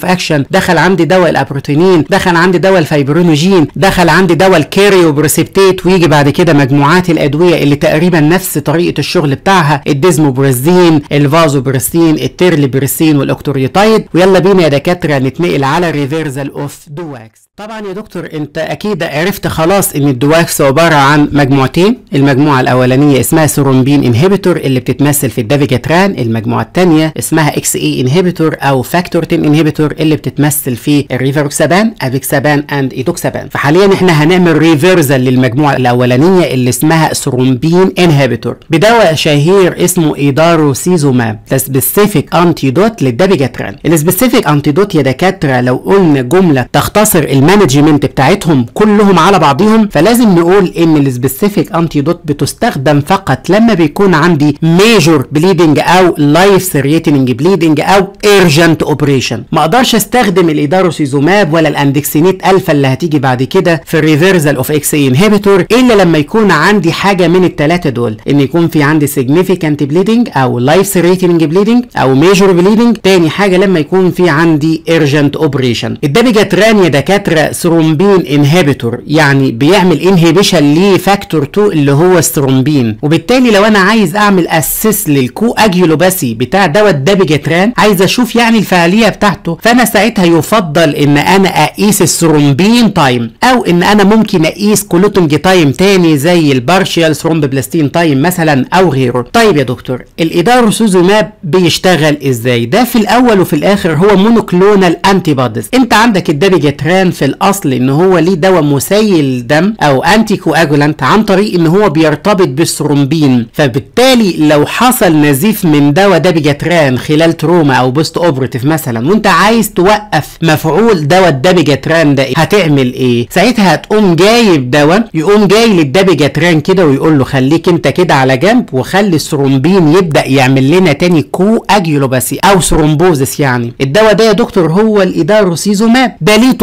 دخل عندي دواء الابروتينين دخل عندي دواء الفايبرينوجين دخل عندي دواء الكاريو بريسبتيت ويجي بعد كده مجموعات الادويه اللي تقريبا نفس طريقه الشغل بتاعها الديزموبريزين الفازوبريسين التيرليبريسين والاكتوريوتايد ويلا بينا يا دكاتره نتنقل على ريفيرزال اوف دواكس طبعا يا دكتور انت اكيد عرفت خلاص ان الدواكس عباره عن مجموعتين المجموعه الاولانيه اسمها سيرومبين انهبيتور اللي بتتمثل في الدافيجاتران المجموعه الثانيه اسمها اكس اي انهبيتور او فاكتور 10 انهبيتور اللي بتتمثل في الريفروكسابان افيكسابان اند ايتوكسابان فحاليا احنا هنعمل ريفيرزال للمجموعه الاولانيه اللي اسمها سيرومبين انهبيتور بدواء شهير اسمه ايداروسيزوماب ده سبيسيفيك انتيدوت للدافيجاتران السبيسيفيك انتيدوت يا دكاتره لو قلنا جمله تختصر المانجمنت بتاعتهم كلهم على بعضهم فلازم نقول ان السبيسيفيك انتيدوت بتستخدم فقط لما بيكون عندي ميجور بليدنج او لايف ثريتنج بليدنج او ايرجنت اوبريشن ما اقدرش استخدم الايداروسيزوماب ولا الاندكسينيت الفا اللي هتيجي بعد كده في الريفرزال اوف اكس اي انهبيتور الا لما يكون عندي حاجه من الثلاثه دول ان يكون في عندي significant بليدنج او لايف ثريتنج بليدنج او ميجور بليدنج تاني حاجه لما يكون في عندي ايرجنت اوبريشن الدابيجاتران يا دكاتره ثرومبين انهبيتور يعني بيعمل انهبيشن لفاكتور 2 اللي هو الثرومبين وبالتالي لو انا عايز اعمل اسس للكو اجيولوباسي بتاع دواء الدابيجاتران عايز اشوف يعني الفعاليه بتاعته فانا ساعتها يفضل ان انا اقيس الثرومبين تايم او ان انا ممكن اقيس كلوتنج تايم تاني زي البارشيال ثرومبوبلاستين تايم مثلا او غيره طيب يا دكتور الاداروسوزوماب بيشتغل ازاي ده في الاول وفي الاخر هو مونوكلونال انتي بوديز انت عندك الدابيجاتران في الاصل ان هو ليه دواء مسيل دم او انتي كواجولانت عن طريق ان هو بيرتبط بالثرومبين فبالتالي لو حصل نزيف من دواء دابيجاتران خلال تروما او بوست اوبرتيف مثلا وانت عايز توقف مفعول دواء الدابيجاتران ده هتعمل ايه ساعتها هتقوم جايب دواء يقوم جاي للدابيجاتران كده ويقول له خليك انت كده على جنب وخلي الثرومبين يبدا يعمل لنا تاني كو اجيولوباسي او ثرومبوزس يعني الدواء ده يا دكتور هو الايداروسيزوماب ده ليه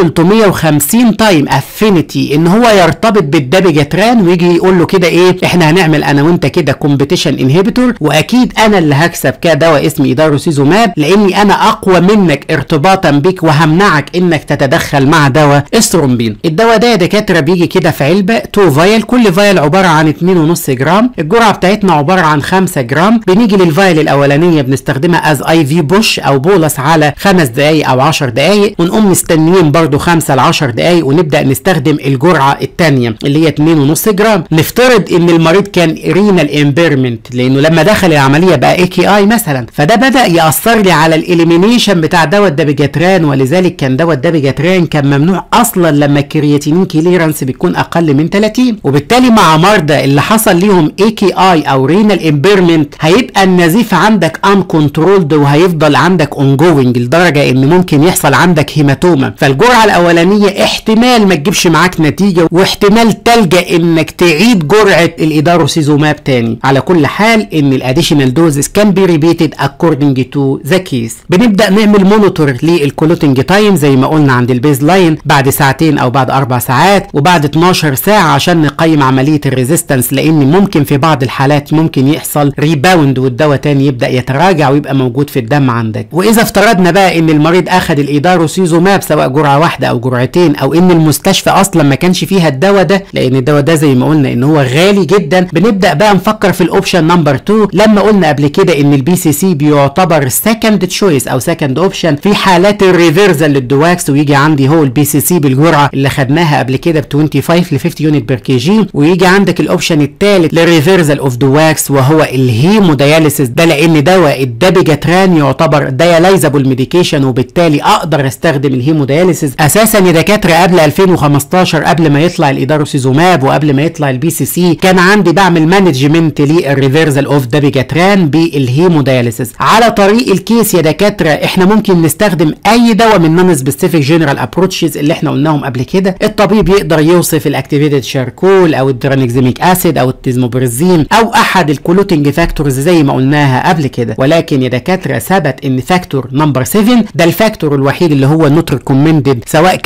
350 تايم افينيتي ان هو يرتبط بالدابيجاتران ويجي يقول له كده ايه احنا هنعمل انا وانت كده كومبيتيشن انهبيتور واكيد انا اللي هكسب كدواء اسمه ايداروسيزوماب لاني انا اقوى منك ارتباطا بيك وهمنعك انك تتدخل مع دواء استرومبين الدواء ده يا دكاتره بيجي كده في علبه 2 فايل كل فايل عباره عن 2.5 جرام الجرعه بتاعتنا عباره عن 5 جرام بنيجي للفايل الاولانيه بنستخدمها از اي في بوش او بولس على 5 دقائق او 10 دقائق ونقوم مستنيين برده 5 ل 10 دقائق ونبدا نستخدم الجرعه الثانيه اللي هي 2.5 جرام نفترض ان المريض كان رينال امبيرمنت لانه لما دخل العمليه بقى اي كي اي مثلا فده بدا ياثر لي على الاليمينيشن بتاع دواء الدابيجاتران ولذلك كان دواء الدابيجاتران كان ممنوع اصلا لما الكرياتينين كليرنس بيكون اقل من 30 وبالتالي مع مرضى اللي حصل ليهم اي كي اي او رينال امبيرمنت هيبقى النزيف عندك ان كنترولد وهيفضل عندك اون جوينج لدرجه ان ممكن يحصل عندك هيماتوما فالجرعه الاولانيه احتمال ما تجيبش معاك نتيجه واحتمال تلجا انك تعيد جرعه الاداروسيزوماب تاني على كل حال ان الاديشنال دوزز كان بي ريبيتد اكوردنج تو ذا كيس بنبدا نعمل مونيتور للكولوتنج تايم زي ما قلنا عند البيز لاين بعد ساعتين او بعد اربع ساعات وبعد 12 ساعه عشان نقيم عمليه الريزيستنس لان ممكن في بعض الحالات ممكن يحصل ريباوند والدواء تاني يبدا يتراجع ويبقى موجود في الدم عندك واذا افترضنا بقى ان المريض اخذ الايداروسيزوماب سواء جرعه واحده او جرعتين او ان المستشفى اصلا ما كانش فيها الدواء ده لان الدواء ده زي ما قلنا ان هو غالي جدا بنبدا بقى نفكر في الاوبشن نمبر 2 لما قلنا قبل كده ان البي سي سي بيعتبر سكند تشويس او سكند اوبشن في حالات الريفرزال للدواكس ويجي عندي هو البي سي سي بالجرعه اللي خدناها قبل كده ب 25 ل 50 يونت بير كي جي ويجي عندك الاوبشن الثالث للريفرزال اوف دواكس وهو الهيمودياليسيس ده لان دواء الدابيجاتران يعتبر دياليزابل ميديكيشن وبالتالي اقدر استخدم الهيمودياليسيس اساسا يا دكاتره قبل 2015 قبل ما يطلع الاداروسيزوماب وقبل ما يطلع البي سي سي كان عندي بعمل مانجمنت للريفرزال اوف دابيجاتران بالهيمودياليسيس على طريق الكيس يا دكاتره احنا ممكن نستخدم اي دواء من نون سبيسيفيك جنرال ابروتشز اللي احنا قلناهم قبل كده الطبيب يقدر يوصف الاكتيفيتد شاركول او الدرانكزيميك اسيد او التيزموبرزين او احد الكلوتنج فاكتورز زي ما قلناها قبل كده ولكن يا دكاتره ثبت ان فاكتور نمبر 7 ده الفاكتور الوحيد اللي هو نوت ريكومندد سواء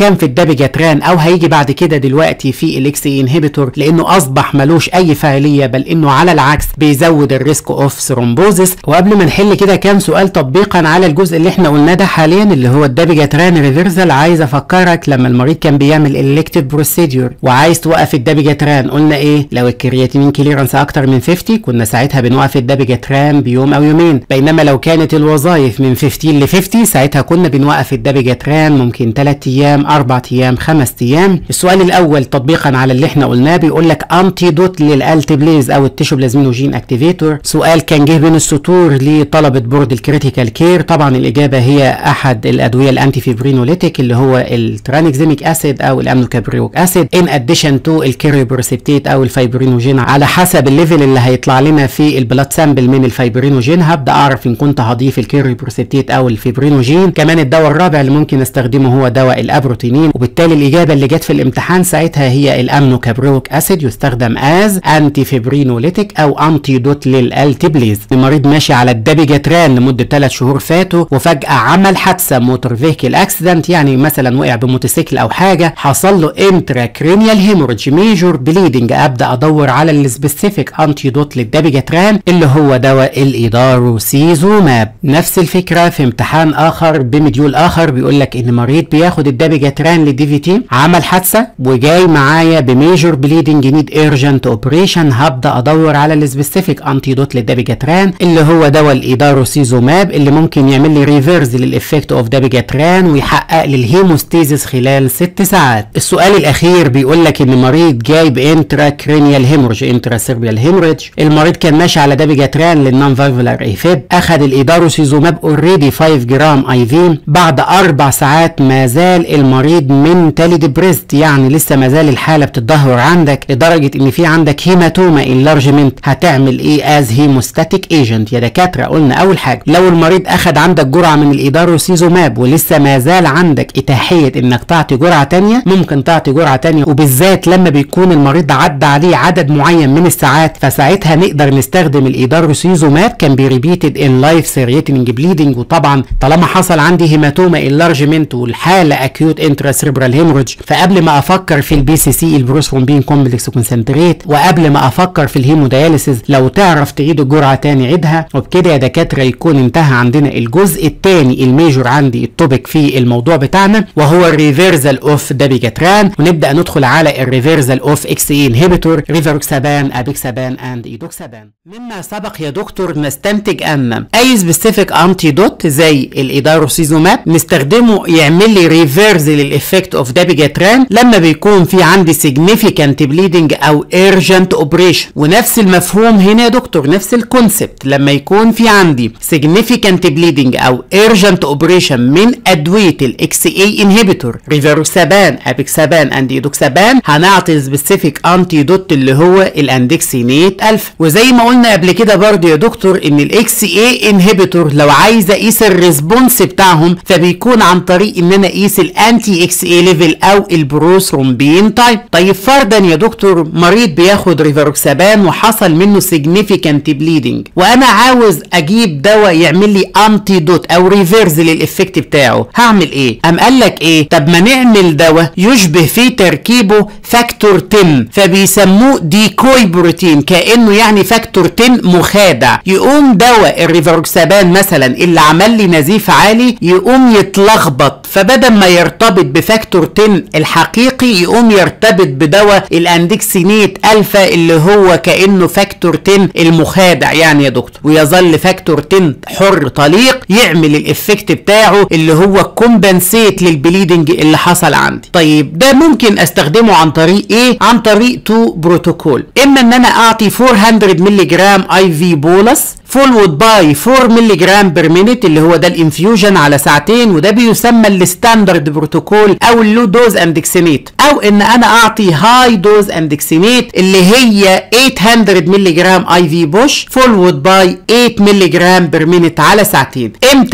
كان في الدابيجاتران او هيجي بعد كده دلوقتي في الاكس اي انهبيتور لانه اصبح ملوش اي فاعليه بل انه على العكس بيزود الريسك اوف ثرومبوزس وقبل ما نحل كده كام سؤال تطبيقا على الجزء اللي احنا قلناه ده حاليا اللي هو الدابيجاتران ريفرسال عايز افكرك لما المريض كان بيعمل الكتيف بروسيدور وعايز توقف الدابيجاتران قلنا ايه لو الكرياتينين كليرنس اكتر من 50 كنا ساعتها بنوقف الدابيجاتران بيوم او يومين بينما لو كانت الوظائف من 15 ل 50 ساعتها كنا بنوقف الدابيجاتران ممكن 3 ايام 4 ايام 5 ايام السؤال الاول تطبيقا على اللي احنا قلناه بيقول لك انتيدوت للالتبليز او التيشو بلازمينوجين اكتيفيتور سؤال كان جه بين السطور لطلبه بورد الكريتيكال كير طبعا الاجابه هي احد الادويه الانتي فيبرينوليتيك اللي هو الترانكزيميك اسيد او الامنوكابريوك اسيد ان اديشن تو الكيريوبروسيبتيت او الفايبرينوجين على حسب الليفل اللي هيطلع لنا في البلاد سامبل من الفايبرينوجين هبدا اعرف ان كنت هضيف الكيريوبروسيبتيت او الفيبرينوجين كمان الدواء الرابع اللي ممكن استخدمه هو دواء الابروتينين وبالتالي الاجابه اللي جت في الامتحان ساعتها هي الامنوكابريوك اسيد يستخدم از انتي فيبرينوليتيك او انتيدوت للالتبليز المريض ماشي على الدابيجاتران لمده 3 شهور فاتوا وفجاه عمل حادثه موتور فيكل اكسيدنت يعني مثلا وقع بموتوسيكل او حاجه حصل له انترا كرينيال هيموريدج ميجور بليدنج ابدا ادور على السبيسيفيك انتيدوت للدابيجاتران اللي هو دواء الايداروسيزوماب نفس الفكره في امتحان اخر بمديول اخر بيقول لك ان مريض بياخد الدابيجاتران للدي في تي عمل حادثه وجاي معايا بميجور بليدنج نيد ايرجنت اوبريشن هبدا ادور على السبيسيفيك انتيدوت للدابيجاتران اللي هو دواء الايداروسيزوماب اللي ممكن يعمل لي ريفيرز للافكت اوف دابيجاتران ويحقق لي الهيموستيزيس خلال 6 ساعات السؤال الاخير بيقول لك ان مريض جاي بانترا كرينيال هيمورج انترا سيربيال هيموريج المريض كان ماشي على دابيجاتران للنون فالفولار ايفيب اخذ الايداروسيزوماب اوريدي 5 جرام اي في بعد اربع ساعات ما زال المريض منتالي ديبريست يعني لسه ما زال الحاله بتتدهور عندك لدرجه ان في عندك هيماتوما انلارجمنت هتعمل ايه از هيموستاتيك ايجنت يا دكاتره قلنا اول حاجه لو المريض اخذ عندك جرعه من الايداروسيزوماب ولسه ما زال عندك اتاحيه انك تعطي جرعه تانية ممكن تعطي جرعه تانية وبالذات لما بيكون المريض عدى عليه عدد معين من الساعات فساعتها نقدر نستخدم الايداروسيزوماب كان بيريبيتد ان لايف سيريتنج بليدنج وطبعا طالما حصل عندي هيماتوما انلارجمنت والحاله اكيوت انترا سيربرال هيموريدج فقبل ما افكر في البي سي سي البروثرومبين كومبلكس كونسنتريت وقبل ما افكر في الهيمودياليسيس لو تعرف تعيد الجرعه تاني عيدها وبكده يا دكاتره يكون انتهى عندنا الجزء الثاني الميجور عندي التوبيك في الموضوع بتاعنا وهو الريفيرزال اوف دابيجاتران ونبدا ندخل على الريفيرزال اوف اكس اي انهبيتور ريفيروكسابان ابيكسابان اند ايدوكسابان مما سبق يا دكتور نستنتج ان اي سبيسيفيك انتيدوت زي الايداروسيزوماب نستخدمه يعمل لي ريفيرز للافكت اوف دابيجاتران لما بيكون في عندي significant bleeding او urgent operation ونفس المفهوم هنا يا دكتور نفس الكونسبت لما يكون في عندي significant bleeding او urgent operation من ادويه الاكس اي انهبيتور ريفيروكسابان ابيكسابان اند ايدوكسابان هنعطي سبيسيفيك انتيدوت اللي هو الاندكسينيت الفا وزي ما قلنا قبل كده برضه يا دكتور ان الاكس اي انهبيتور لو عايز اقيس الريسبونس بتاعهم فبيكون عن طريق ان انا اقيس الانتي اكس اي ليفل او البروثرومبين تايب طيب فرضا يا دكتور مريض بياخد ريفيروكسابان وحصل منه significant bleeding وانا عاوز اجيب دواء يعمل لي انتيدوت او ريفيرز للافكت بتاعه هعمل ايه ام قال لك ايه طب ما نعمل دواء يشبه في تركيبه فاكتور 10 فبيسموه ديكوي بروتين كانه يعني فاكتور 10 مخادع يقوم دواء الريفيروكسابان مثلا اللي عمل لي نزيف عالي يقوم يتلخبط فبدل ما يرتبط بفاكتور 10 الحقيقي يقوم يرتبط بدواء الاندكسينيت الفا اللي هو كانه فاكتور 10 المخادع يعني يا دكتور ويظل فاكتور 10 حر طليق يعمل الافكت بتاعه اللي هو كومبنسيت للبليدنج اللي حصل عندي طيب ده ممكن استخدمه عن طريق ايه عن طريق تو بروتوكول اما ان انا اعطي 400 مللي جرام اي في بولس فولود باي 4 مللي جرام بير مينيت اللي هو ده الانفيوجن على ساعتين وده بيسمى الستاندرد بروتوكول او اللو دوز اندكسينيت او ان انا اعطي هاي دوز اندكسينيت اللي هي 800 مللي جرام اي في بوش فولود باي 8 مللي جرام بير مينيت على ساعتين امتى ده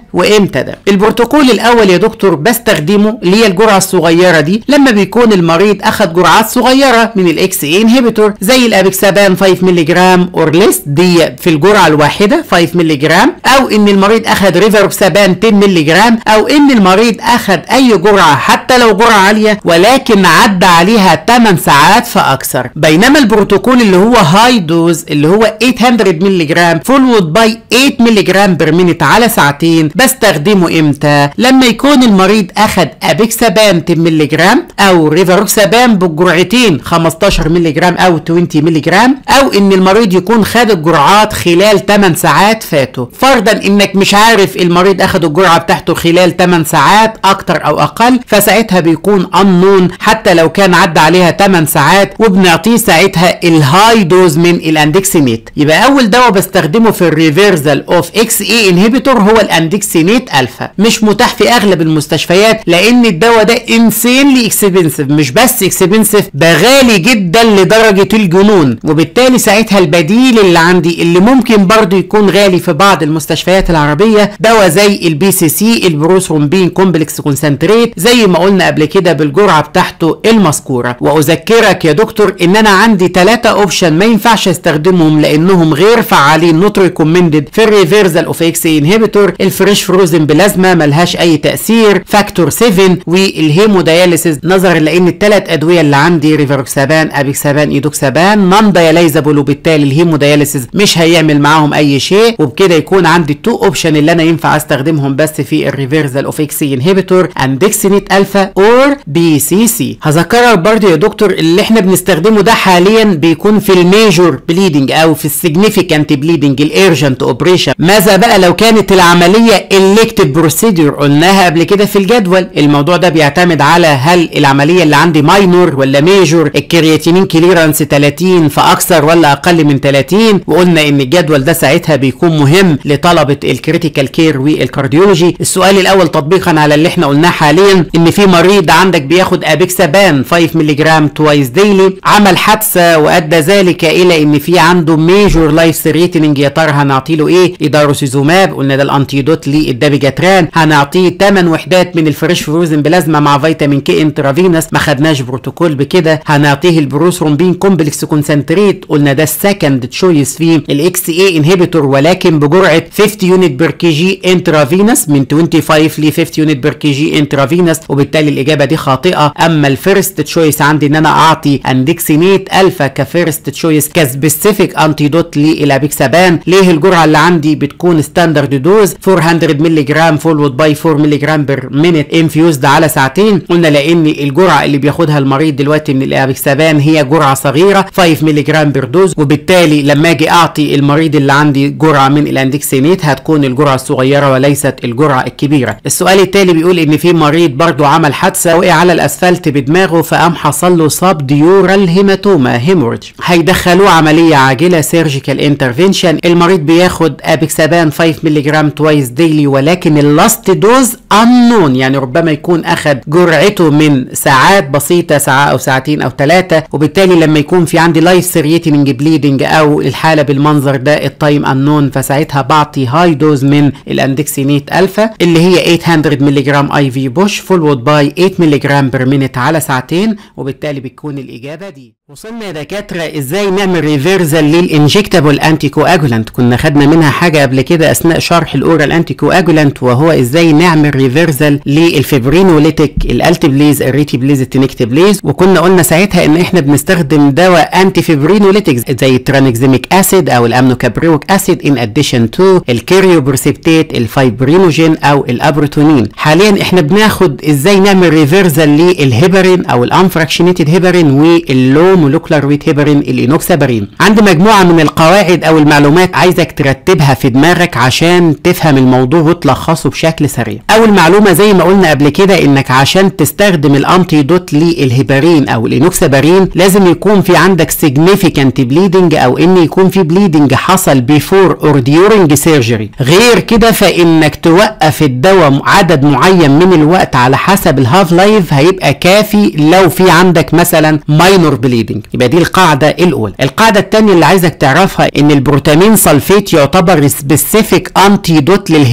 وامتى ده البروتوكول الاول يا دكتور بستخدمه اللي هي الجرعه الصغيره دي لما بيكون المريض اخد جرعات صغيره من الاكس اي انهبيتور زي الابيكسابان 5 مللي جرام اور ليس دي في الجرعه الواحده 5 مللي جرام او ان المريض اخد ريفروكسابان 10 مللي جرام او ان المريض اخد اي جرعه حتى لو جرعه عاليه ولكن عدى عليها 8 ساعات فاكثر بينما البروتوكول اللي هو هاي دوز اللي هو 800 مللي جرام فولود باي 8 مللي جرام بير مينيت على ساعتين بستخدمه امتى لما يكون المريض اخد ابيكسابان 10 مللي جرام او ريفروكسابان بالجرعتين 15 مللي جرام او 20 مللي جرام او ان المريض يكون خد الجرعات خلال 8 ساعات فاتوا فرضا انك مش عارف المريض اخد الجرعه بتاعته خلال 8 ساعات اكتر او اقل فساعتها بيكون انون حتى لو كان عدى عليها 8 ساعات وبنعطيه ساعتها الهاي دوز من الاندكسينيت يبقى اول دواء بستخدمه في الريفرزال اوف اكس اي انهبيتور هو الاندكسينيت الفا مش متاح في اغلب المستشفيات لان الدواء ده انسينلي اكسبنسيف مش بس اكسبنسيف ده غالي جدا لدرجه الجنون وبالتالي ساعتها البديل اللي عندي اللي ممكن برضه يكون غالي في بعض المستشفيات العربيه دواء زي البي سي سي البروثرومبين كومبلكس كونسنتريت زي ما قلنا قبل كده بالجرعه بتاعته المذكوره واذكرك يا دكتور ان انا عندي ثلاثه اوبشن ما ينفعش استخدمهم لانهم غير فعالين نوت ريكومندد في الريفرزال اوف اكس انهبيتور الفريش فروزن بلازما ملهاش اي تاثير فاكتور 7 والهيمودياليسيس نظرا لان الثلاث ادويه اللي عندي ريفروكسابان ابيكسابان ايدوكسابان نون دياليزابل وبالتالي الهيمودياليسيس مش هيعمل معاهم اي شيء وبكده يكون عندي التو اوبشن اللي انا ينفع استخدمهم بس في الريفرزال اوف اكس انهبيتور اندكسينيت الفا اور بي سي سي هذكرك برضه يا دكتور اللي احنا بنستخدمه ده حاليا بيكون في الميجور بليدنج او في السيجنيفيكانت بليدنج الارجنت اوبريشن ماذا بقى لو كانت العمليه الكتيف بروسيدور قلناها قبل كده في الجدول الموضوع ده بيعتمد على هل العمليه اللي عندي ماينور ولا ميجور الكرياتينين كليرانس 30 فاكثر ولا اقل من 30 وقلنا ان الجدول ده ساعتها بيكون مهم لطلبه الكريتيكال كير والكارديولوجي السؤال الاول تطبيقا على اللي احنا قلناه حاليا ان في مريض عندك بياخد ابيكسابان 5 مللي جرام توايس ديلي عمل حادثه وادى ذلك الى ان في عنده ميجور لايف ثريتنينج يا ترى هنعطي له ايه ايداروسيزوماب قلنا ده الانتيدوت للدابيجاتران هنعطيه 8 وحدات من الفريش فروزن بلازما مع فيتامين كي انترافينوس ما خدناش بروتوكول بكده هنعطيه البروثرومبين كومبلكس كونسنتريت قلنا ده السكند تشويس في الاكس اي انهبيتور ولكن بجرعه 50 يونت بير كي جي انترافينوس من 25 ل 50 يونت بير كي جي انترافينوس وبالتالي الاجابه دي خاطئه اما الفيرست تشويس عندي ان انا اعطي اندكسينيت الفا كفيرست تشويس كسبيسيفيك انتيدوت للابيكسابان ليه الجرعه اللي عندي بتكون ستاندرد دوز 400 مللي جرام فولود باي 4 مللي جرام بير مينيت انفيوزد على ساعتين قلنا لان الجرعه اللي بياخدها المريض دلوقتي من الابيكسابان هي جرعه صغيره 5 مللي جرام بير دوز وبالتالي لما اجي اعطي المريض اللي عندي جرعه من الاندكسينيت هتكون الجرعه الصغيره وليست الجرعه الكبيره السؤال التالي بيقول ان في مريض برضو عمل حادثه وقع على الاسفلت بدماغه فقام حصل له صاب ديورال هيماتوما هيمورج هيدخلوه عمليه عاجله سيرجيكال انترفنشن المريض بياخد ابيكسابان 5 مللي جرام توايس ديلي ولكن اللاست دوز انون يعني ربما يكون اخد جرعته من ساعات بسيطه ساعه او ساعتين او ثلاثه وبالتالي لما يكون في عندي لايف ثريتنج بليدنج او الحاله بالمنظر ده التايم انون فساعتها بعطي هاي دوز من الاندكسينيت الفا اللي هي 800 مللي جرام اي في بوش فولود باي 8 مللي جرام بير مينيت على ساعتين وبالتالي بتكون الاجابه دي وصلنا يا دكاتره ازاي نعمل ريفيرزال للانجكتابل انتي كواجولانت كنا خدنا منها حاجه قبل كده اثناء شرح الاورال انتي كواجولانت وهو ازاي نعمل ريفيرزال للفيبرينوليتيك الالتبليز الريتيبليز التنكتبليز وكنا قلنا ساعتها ان احنا بنستخدم دواء انتي فيبرينوليتيك زي الترانكزيميك اسيد او الامنوكابريوك اسيد ان اديشن تو الكيريوبرسبتيت الفايبرينوجين او الابروتونين حاليا احنا بناخد ازاي نعمل ريفيرزال للهيبرين او الانفراكشنيتد هيبرين واللو مولكولار ويت هيبرين الانوكسابارين عندي مجموعه من القواعد او المعلومات عايزك ترتبها في دماغك عشان تفهم الموضوع وتلخصه بشكل سريع اول معلومه زي ما قلنا قبل كده انك عشان تستخدم الانتيدوت للهيبرين او الانوكسابارين لازم يكون في عندك significant bleeding او ان يكون في bleeding حصل before or during surgery غير كده فانك توقف الدواء عدد معين من الوقت على حسب الهاف لايف هيبقى كافي لو في عندك مثلا ماينور بليدنج يبقى دي القاعده الاولى القاعده الثانيه اللي عايزك تعرفها ان البروتامين سلفيت يعتبر سبيسيفيك انتيدوت للهيبرين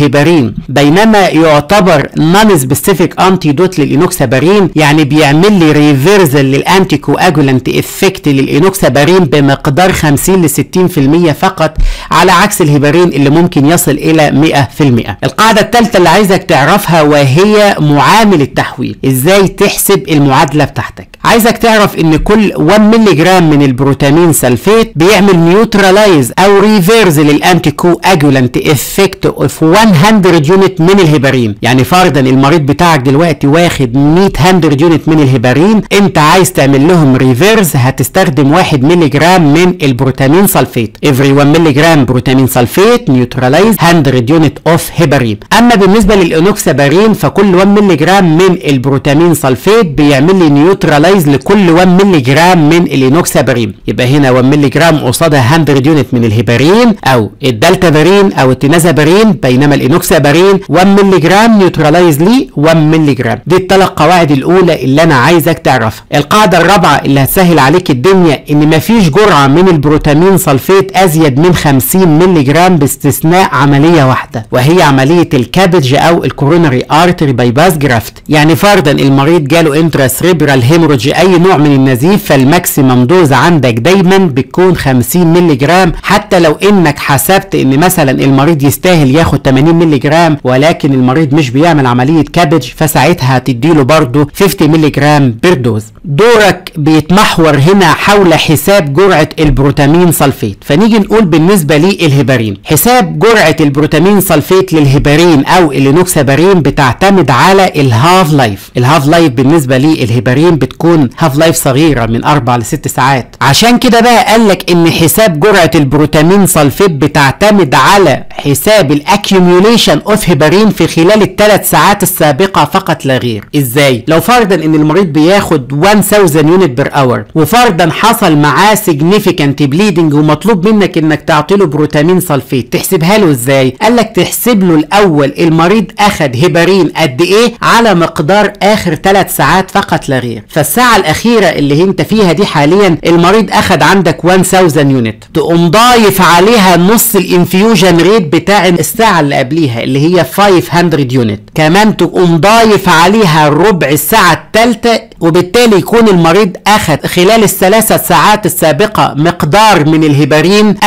الهيبارين بينما يعتبر نون سبيسيفيك انتي دوت للانوكسابارين يعني بيعمل لي ريفيرزل للانتي كواجولانت افكت للانوكسابارين بمقدار 50 ل 60% فقط على عكس الهيبارين اللي ممكن يصل الى 100% القاعده الثالثه اللي عايزك تعرفها وهي معامل التحويل ازاي تحسب المعادله بتاعتك عايزك تعرف ان كل 1 مللي جرام من البروتامين سلفيت بيعمل نيوتراليز او ريفيرز للانتي كواجولانت افكت اوف 100 يونت من الهيبارين يعني فرضا المريض بتاعك دلوقتي واخد 100 100 يونت من الهيبارين انت عايز تعمل لهم ريفيرز هتستخدم 1 مللي جرام من البروتامين سلفيت every 1 مللي جرام بروتامين سلفيت نيوتراليز 100 يونت اوف هيبارين اما بالنسبه للانوكسابارين فكل 1 مللي جرام من البروتامين سلفيت بيعمل لي نيوتراليز لكل 1 مللي جرام من الانوكسابارين يبقى هنا 1 مللي جرام قصادها 100 يونت من الهيبارين او الدلتابارين او التنازابارين بينما الانوكسابارين 1 مللي جرام نيوتراليز لي 1 مللي جرام دي الثلاث قواعد الاولى اللي انا عايزك تعرفها القاعده الرابعه اللي هتسهل عليك الدنيا ان مفيش جرعه من البروتامين سلفيت ازيد من 50 مللي جرام باستثناء عمليه واحده وهي عمليه الكابج او الكورونري ارتري بايباس جرافت يعني فرضا المريض جاله انترا سريبرال هيموريج اي نوع من النزيف فالماكسيمم دوز عندك دايما بتكون 50 مللي جرام حتى لو انك حسبت ان مثلا المريض يستاهل ياخد 80 مللي جرام ولكن المريض مش بيعمل عمليه كابج فساعتها هتديله برضه 50 مللي جرام بير دوز دورك بيتمحور هنا حول حساب جرعه البروتامين سلفيت فنيجي نقول بالنسبه للهيبارين حساب جرعه البروتامين سلفيت للهيبارين او الانوكسابارين بتعتمد على الهاف لايف الهاف لايف بالنسبه للهيبارين بتكون هاف لايف صغيره من 4 ل 6 ساعات عشان كده بقى قال لك ان حساب جرعه البروتامين سلفيت بتعتمد على حساب الاكيوميوليشن اوف هيبارين في خلال الثلاث ساعات السابقه فقط لا غير ازاي لو فرضا ان المريض بياخد 1000 يونت بير اور وفرضا حصل معاه سيجنيفيكانت بليدنج ومطلوب منك انك تعطي له بروتامين سلفيت تحسبها له ازاي قال لك تحسب له الاول المريض اخد هيبارين قد ايه على مقدار اخر 3 ساعات فقط لا غير فالساعه الاخيره اللي انت فيها دي حاليا المريض اخد عندك 1000 يونت تقوم ضايف عليها نص الانفيوجن ريت بتاع الساعه اللي قبليها اللي هي 500 يونت كمان تقوم ضايف عليها ربع الساعه الثالثه وبالتالي يكون المريض اخذ خلال الثلاثة ساعات السابقة مقدار من الهيبارين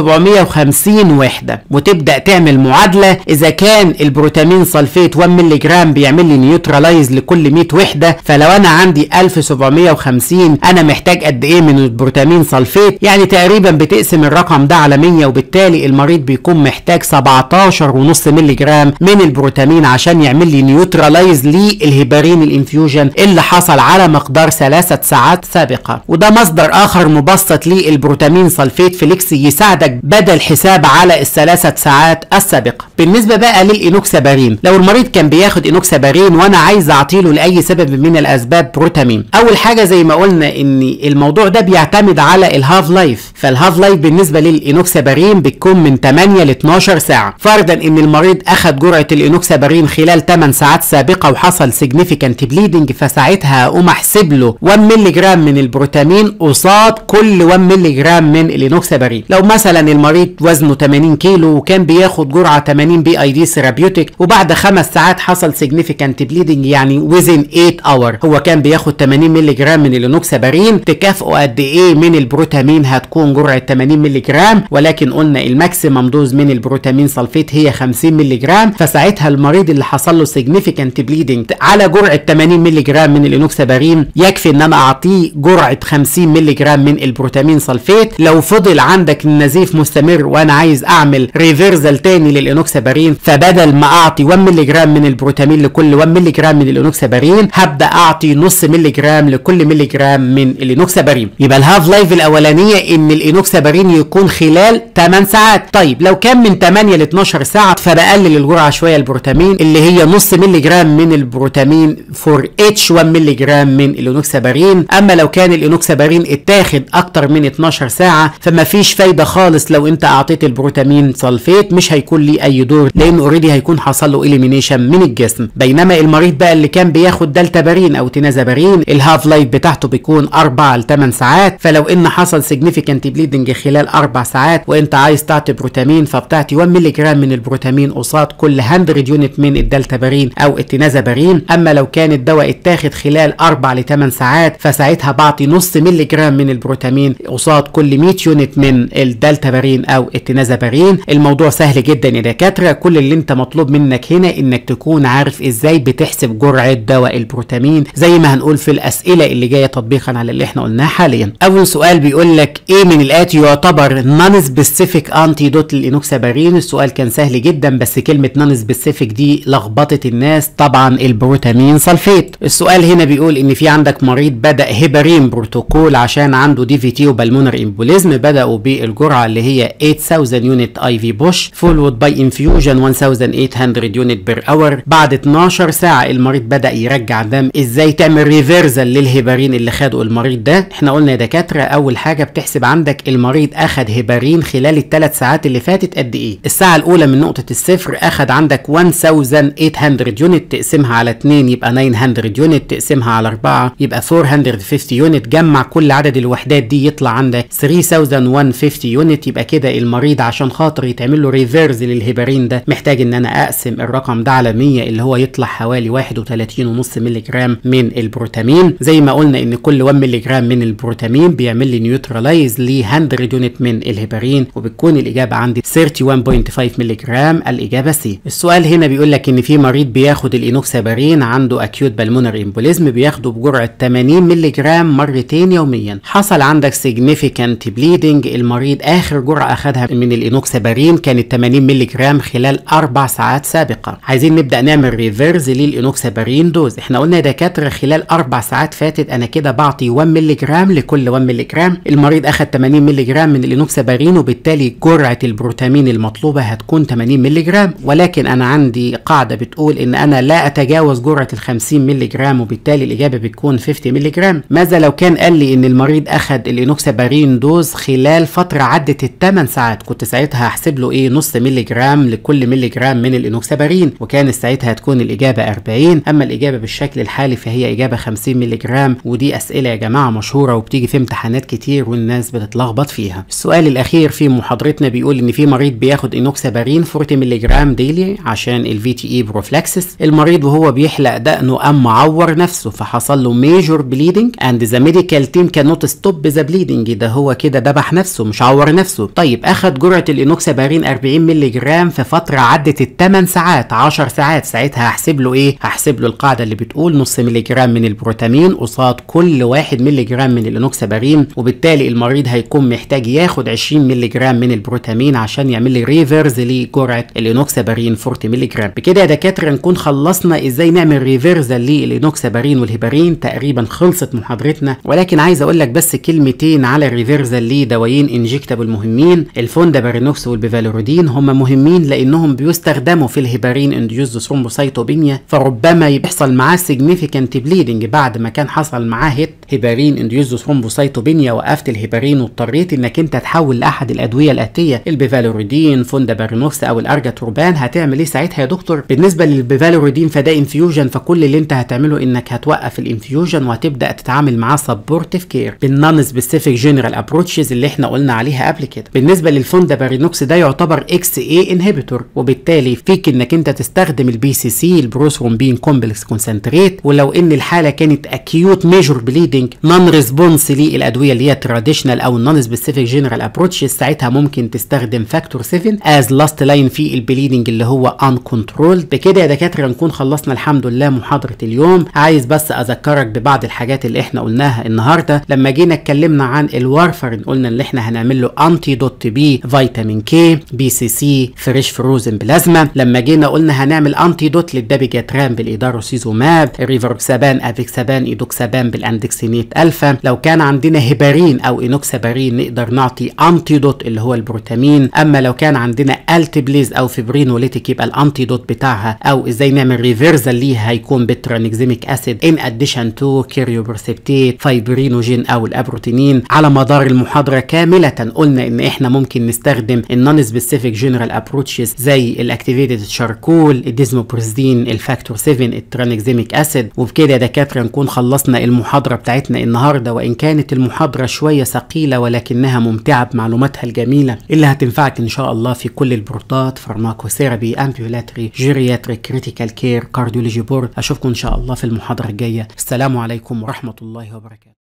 1750 وحدة وتبدأ تعمل معادلة اذا كان البروتامين سلفيت 1 مللي جرام بيعمل لي نيوتراليز لكل 100 وحدة فلو انا عندي 1750 انا محتاج قد ايه من البروتامين سلفيت يعني تقريبا بتقسم الرقم ده على 100 وبالتالي المريض بيكون محتاج 17 ونص مللي جرام من البروتامين عشان يعمل لي نيوتراليز للهيبارين الانفيوجن اللي حصل على مقدار ثلاثة ساعات سابقة وده مصدر آخر مبسط للبروتامين سلفيت فليكس يساعدك بدل حساب على الثلاثة ساعات السابقة بالنسبة بقى للإنوكسابارين لو المريض كان بياخد إنوكسابارين وأنا عايز أعطيله لأي سبب من الأسباب بروتامين أول حاجة زي ما قلنا إن الموضوع ده بيعتمد على الهاف لايف فالهاف لايف بالنسبة للإنوكسابارين بتكون من 8 ل 12 ساعة فرضا إن المريض أخد جرعة الإنوكسابارين خلال 8 ساعات سابقة وحصل significant bleeding فساعتها أقوم أحسب له 1 مللي جرام من البروتامين قصاد كل 1 مللي جرام من الانوكسابارين لو مثلا المريض وزنه 80 كيلو وكان بياخد جرعه 80 بي اي دي ثيرابيوتيك وبعد خمس ساعات حصل سيجنيفيكانت بليدنج يعني وزن 8 اور هو كان بياخد 80 مللي جرام من الانوكسابارين تكافئه قد ايه من البروتامين هتكون جرعه 80 مللي جرام ولكن قلنا الماكسيمم دوز من البروتامين سلفيت هي 50 مللي جرام فساعتها المريض اللي حصل له سيجنيفيكانت بليدنج على جرعه 80 مللي جرام من الانوكسابارين يكفي ان انا اعطيه جرعه 50 مللي جرام من البروتامين سلفيت لو فضل عندك النزيف مستمر وانا عايز اعمل ريفيرزل تاني للانوكسابارين فبدل ما اعطي 1 مللي جرام من البروتامين لكل 1 مللي جرام من الانوكسابارين هبدا اعطي نص مللي جرام لكل مللي جرام من الانوكسابارين يبقى الهاف لايف الاولانيه ان الانوكسابارين يكون خلال 8 ساعات طيب لو كان من 8 ل 12 ساعه فبقلل الجرعه شويه البروتامين اللي هي نص مللي جرام من البروتامين فور اتش 1 مللي جرام جرام من الانوكسابارين اما لو كان الانوكسابارين اتاخد اكتر من 12 ساعه فما فيش فايده خالص لو انت اعطيت البروتامين سلفيت مش هيكون ليه اي دور لان اوريدي هيكون حصل له اليمينيشن من الجسم بينما المريض بقى اللي كان بياخد دلتابارين او تينازابارين الهاف لايف بتاعته بيكون 4 ل 8 ساعات فلو ان حصل سيجنيفيكانت بليدنج خلال 4 ساعات وانت عايز تعطي بروتامين فبتعطي 1 مللي جرام من البروتامين قصاد كل 100 يونت من الدلتابارين او التينازابارين اما لو كان الدواء اتاخد خلال 4 ل 8 ساعات فساعتها بعطي نص مللي جرام من البروتامين قصاد كل 100 يونت من الدلتابارين او التينازابارين الموضوع سهل جدا يا دكاتره كل اللي انت مطلوب منك هنا انك تكون عارف ازاي بتحسب جرعه دواء البروتامين زي ما هنقول في الاسئله اللي جايه تطبيقا على اللي احنا قلناه حاليا اول سؤال بيقول لك ايه من الاتي يعتبر نون سبيسيفيك انتي دوت للانوكسابارين السؤال كان سهل جدا بس كلمه نون سبيسيفيك دي لخبطت الناس طبعا البروتامين سلفيت السؤال هنا بيقول ان في عندك مريض بدا هيبرين بروتوكول عشان عنده دي في تي وبالمونر امبوليزم بداوا بالجرعه اللي هي 8000 يونت اي في بوش فولود باي انفيوجن 1800 يونت بير اور بعد 12 ساعه المريض بدا يرجع دم ازاي تعمل ريفيرزل للهيبرين اللي خده المريض ده احنا قلنا يا دكاتره اول حاجه بتحسب عندك المريض اخد هيبرين خلال الثلاث ساعات اللي فاتت قد ايه الساعه الاولى من نقطه الصفر اخد عندك 1800 يونت تقسمها على 2 يبقى 900 يونت تقسمها على 4 يبقى 450 يونت جمع كل عدد الوحدات دي يطلع عندك 3150 يونت يبقى كده المريض عشان خاطر يتعمل له ريفيرز للهيبرين ده محتاج ان انا اقسم الرقم ده على 100 اللي هو يطلع حوالي 31.5 مللي جرام من البروتامين زي ما قلنا ان كل 1 مللي جرام من البروتامين بيعمل لي نيوترلايز ل 100 يونت من الهيبرين وبتكون الاجابه عندي 31.5 مللي جرام الاجابه سي السؤال هنا بيقول لك ان في مريض بياخد الانوكسابارين عنده اكيوت بالمونر امبوليزم بياخده بجرعه 80 مللي جرام مرتين يوميا حصل عندك سيجنيفيكانت بليدنج المريض اخر جرعه اخدها من الانوكسابارين كانت 80 مللي جرام خلال اربع ساعات سابقه عايزين نبدا نعمل ريفيرز للانوكسابارين دوز احنا قلنا يا دكاتره خلال اربع ساعات فاتت انا كده بعطي 1 مللي جرام لكل 1 مللي جرام المريض اخد 80 مللي جرام من الانوكسابارين وبالتالي جرعه البروتامين المطلوبه هتكون 80 مللي جرام ولكن انا عندي قاعده بتقول ان انا لا اتجاوز جرعه ال 50 مللي جرام وبالتالي الاجابه بتكون 50 مللي جرام ماذا لو كان قال لي ان المريض اخد الانوكسابارين دوز خلال فتره عدت ال 8 ساعات كنت ساعتها هحسب له ايه نص مللي جرام لكل مللي جرام من الانوكسابارين وكان ساعتها هتكون الاجابه 40 اما الاجابه بالشكل الحالي فهي اجابه 50 مللي جرام ودي اسئله يا جماعه مشهوره وبتيجي في امتحانات كتير والناس بتتلخبط فيها السؤال الاخير في محاضرتنا بيقول ان في مريض بياخد انوكسابارين 40 مللي جرام ديلي عشان الفي تي اي بروفلاكسس المريض وهو بيحلق دقنه قام معور نفسه فحصل له ميجور بليدنج اند ذا ميديكال تيم كان نوت ستوب ذا بليدنج ده هو كده ذبح نفسه مش عور نفسه طيب اخد جرعه الانوكسابارين 40 مللي جرام في فتره عدت ال 8 ساعات 10 ساعات ساعتها هحسب له ايه هحسب له القاعده اللي بتقول نص مللي جرام من البروتامين قصاد كل 1 مللي جرام من الانوكسابارين وبالتالي المريض هيكون محتاج ياخد 20 مللي جرام من البروتامين عشان يعمل لي ريفرز لجرعه الانوكسابارين 40 مللي جرام بكده يا دكاتره نكون خلصنا ازاي نعمل ريفرزال للانوكسابارين والهيبارين تقريبا خلصت محاضرتنا ولكن عايز اقول لك بس كلمتين على الريفرزال لدوايين انجكتابل مهمين الفوندابارينوكس والبيفالورودين هم مهمين لانهم بيستخدموا في الهيبارين انديوز ثرومبوسايتوبينيا فربما يحصل معاه سيجنيفيكانت بليدنج بعد ما كان حصل معاه هيت هيبارين انديوز ثرومبوسايتوبينيا وقفت الهيبارين واضطريت انك انت تحول لاحد الادويه الاتيه البيفالورودين فوندابارينوكس او الارجاتوربان هتعمل ايه ساعتها يا دكتور بالنسبه للبيفالورودين فده انفيوجن فكل اللي انت هتعمله انك هتوقف الانفيوجن وهتبدا تتعامل معاه سبورتيف كير بالنون سبيسيفيك جنرال ابروتشز اللي احنا قلنا عليها قبل كده بالنسبه للفوندابارينوكس ده يعتبر اكس اي انهبيتور وبالتالي فيك انك انت تستخدم البي سي سي البروثرومبين كومبلكس كونسنتريت ولو ان الحاله كانت اكيوت ميجور بليدنج نون ريسبونس للادويه اللي هي تراديشنال او النون سبيسيفيك جنرال ابروتشز ساعتها ممكن تستخدم فاكتور 7 از لاست لاين في البليدنج اللي هو ان كنترول بكده يا دكاتره نكون خلصنا الحمد لله محاضره اليوم عايز بس اذكرك ببعض الحاجات اللي احنا قلناها النهارده لما جينا اتكلمنا عن الوارفرين قلنا ان احنا هنعمل له انتي دوت بي فيتامين كي بي سي سي فريش فروزن بلازما لما جينا قلنا هنعمل انتي دوت للدابيجاترام بالاداروسيزوماب ريفروكسابان افيكسابان ايدوكسابان بالاندكسينيت الفا لو كان عندنا هيبارين او انوكسابارين نقدر نعطي انتي دوت اللي هو البروتامين اما لو كان عندنا التبليز او فيبرينوليتيك يبقى الانتي دوت بتاعها او ازاي نعمل ريفيرزال ليها هيكون بترانكزيميك اسيد ان ان اديشن تو كيريوبرسبتيت فايبرينوجين او الابروتينين على مدار المحاضره كامله قلنا ان احنا ممكن نستخدم النون سبيسيفيك جنرال ابروتشز زي الاكتيفيتد شاركول الديزموبريزدين الفاكتور 7 الترانكزيميك اسيد وبكده يا دكاتره نكون خلصنا المحاضره بتاعتنا النهارده وان كانت المحاضره شويه ثقيله ولكنها ممتعه بمعلوماتها الجميله اللي هتنفعك ان شاء الله في كل البروتات فارماكوثيرابي امبيولاتري جيرياتريك كريتيكال كير كارديولوجي بورد اشوفكم ان شاء الله في المحاضره الجايه السلام عليكم ورحمه الله وبركاته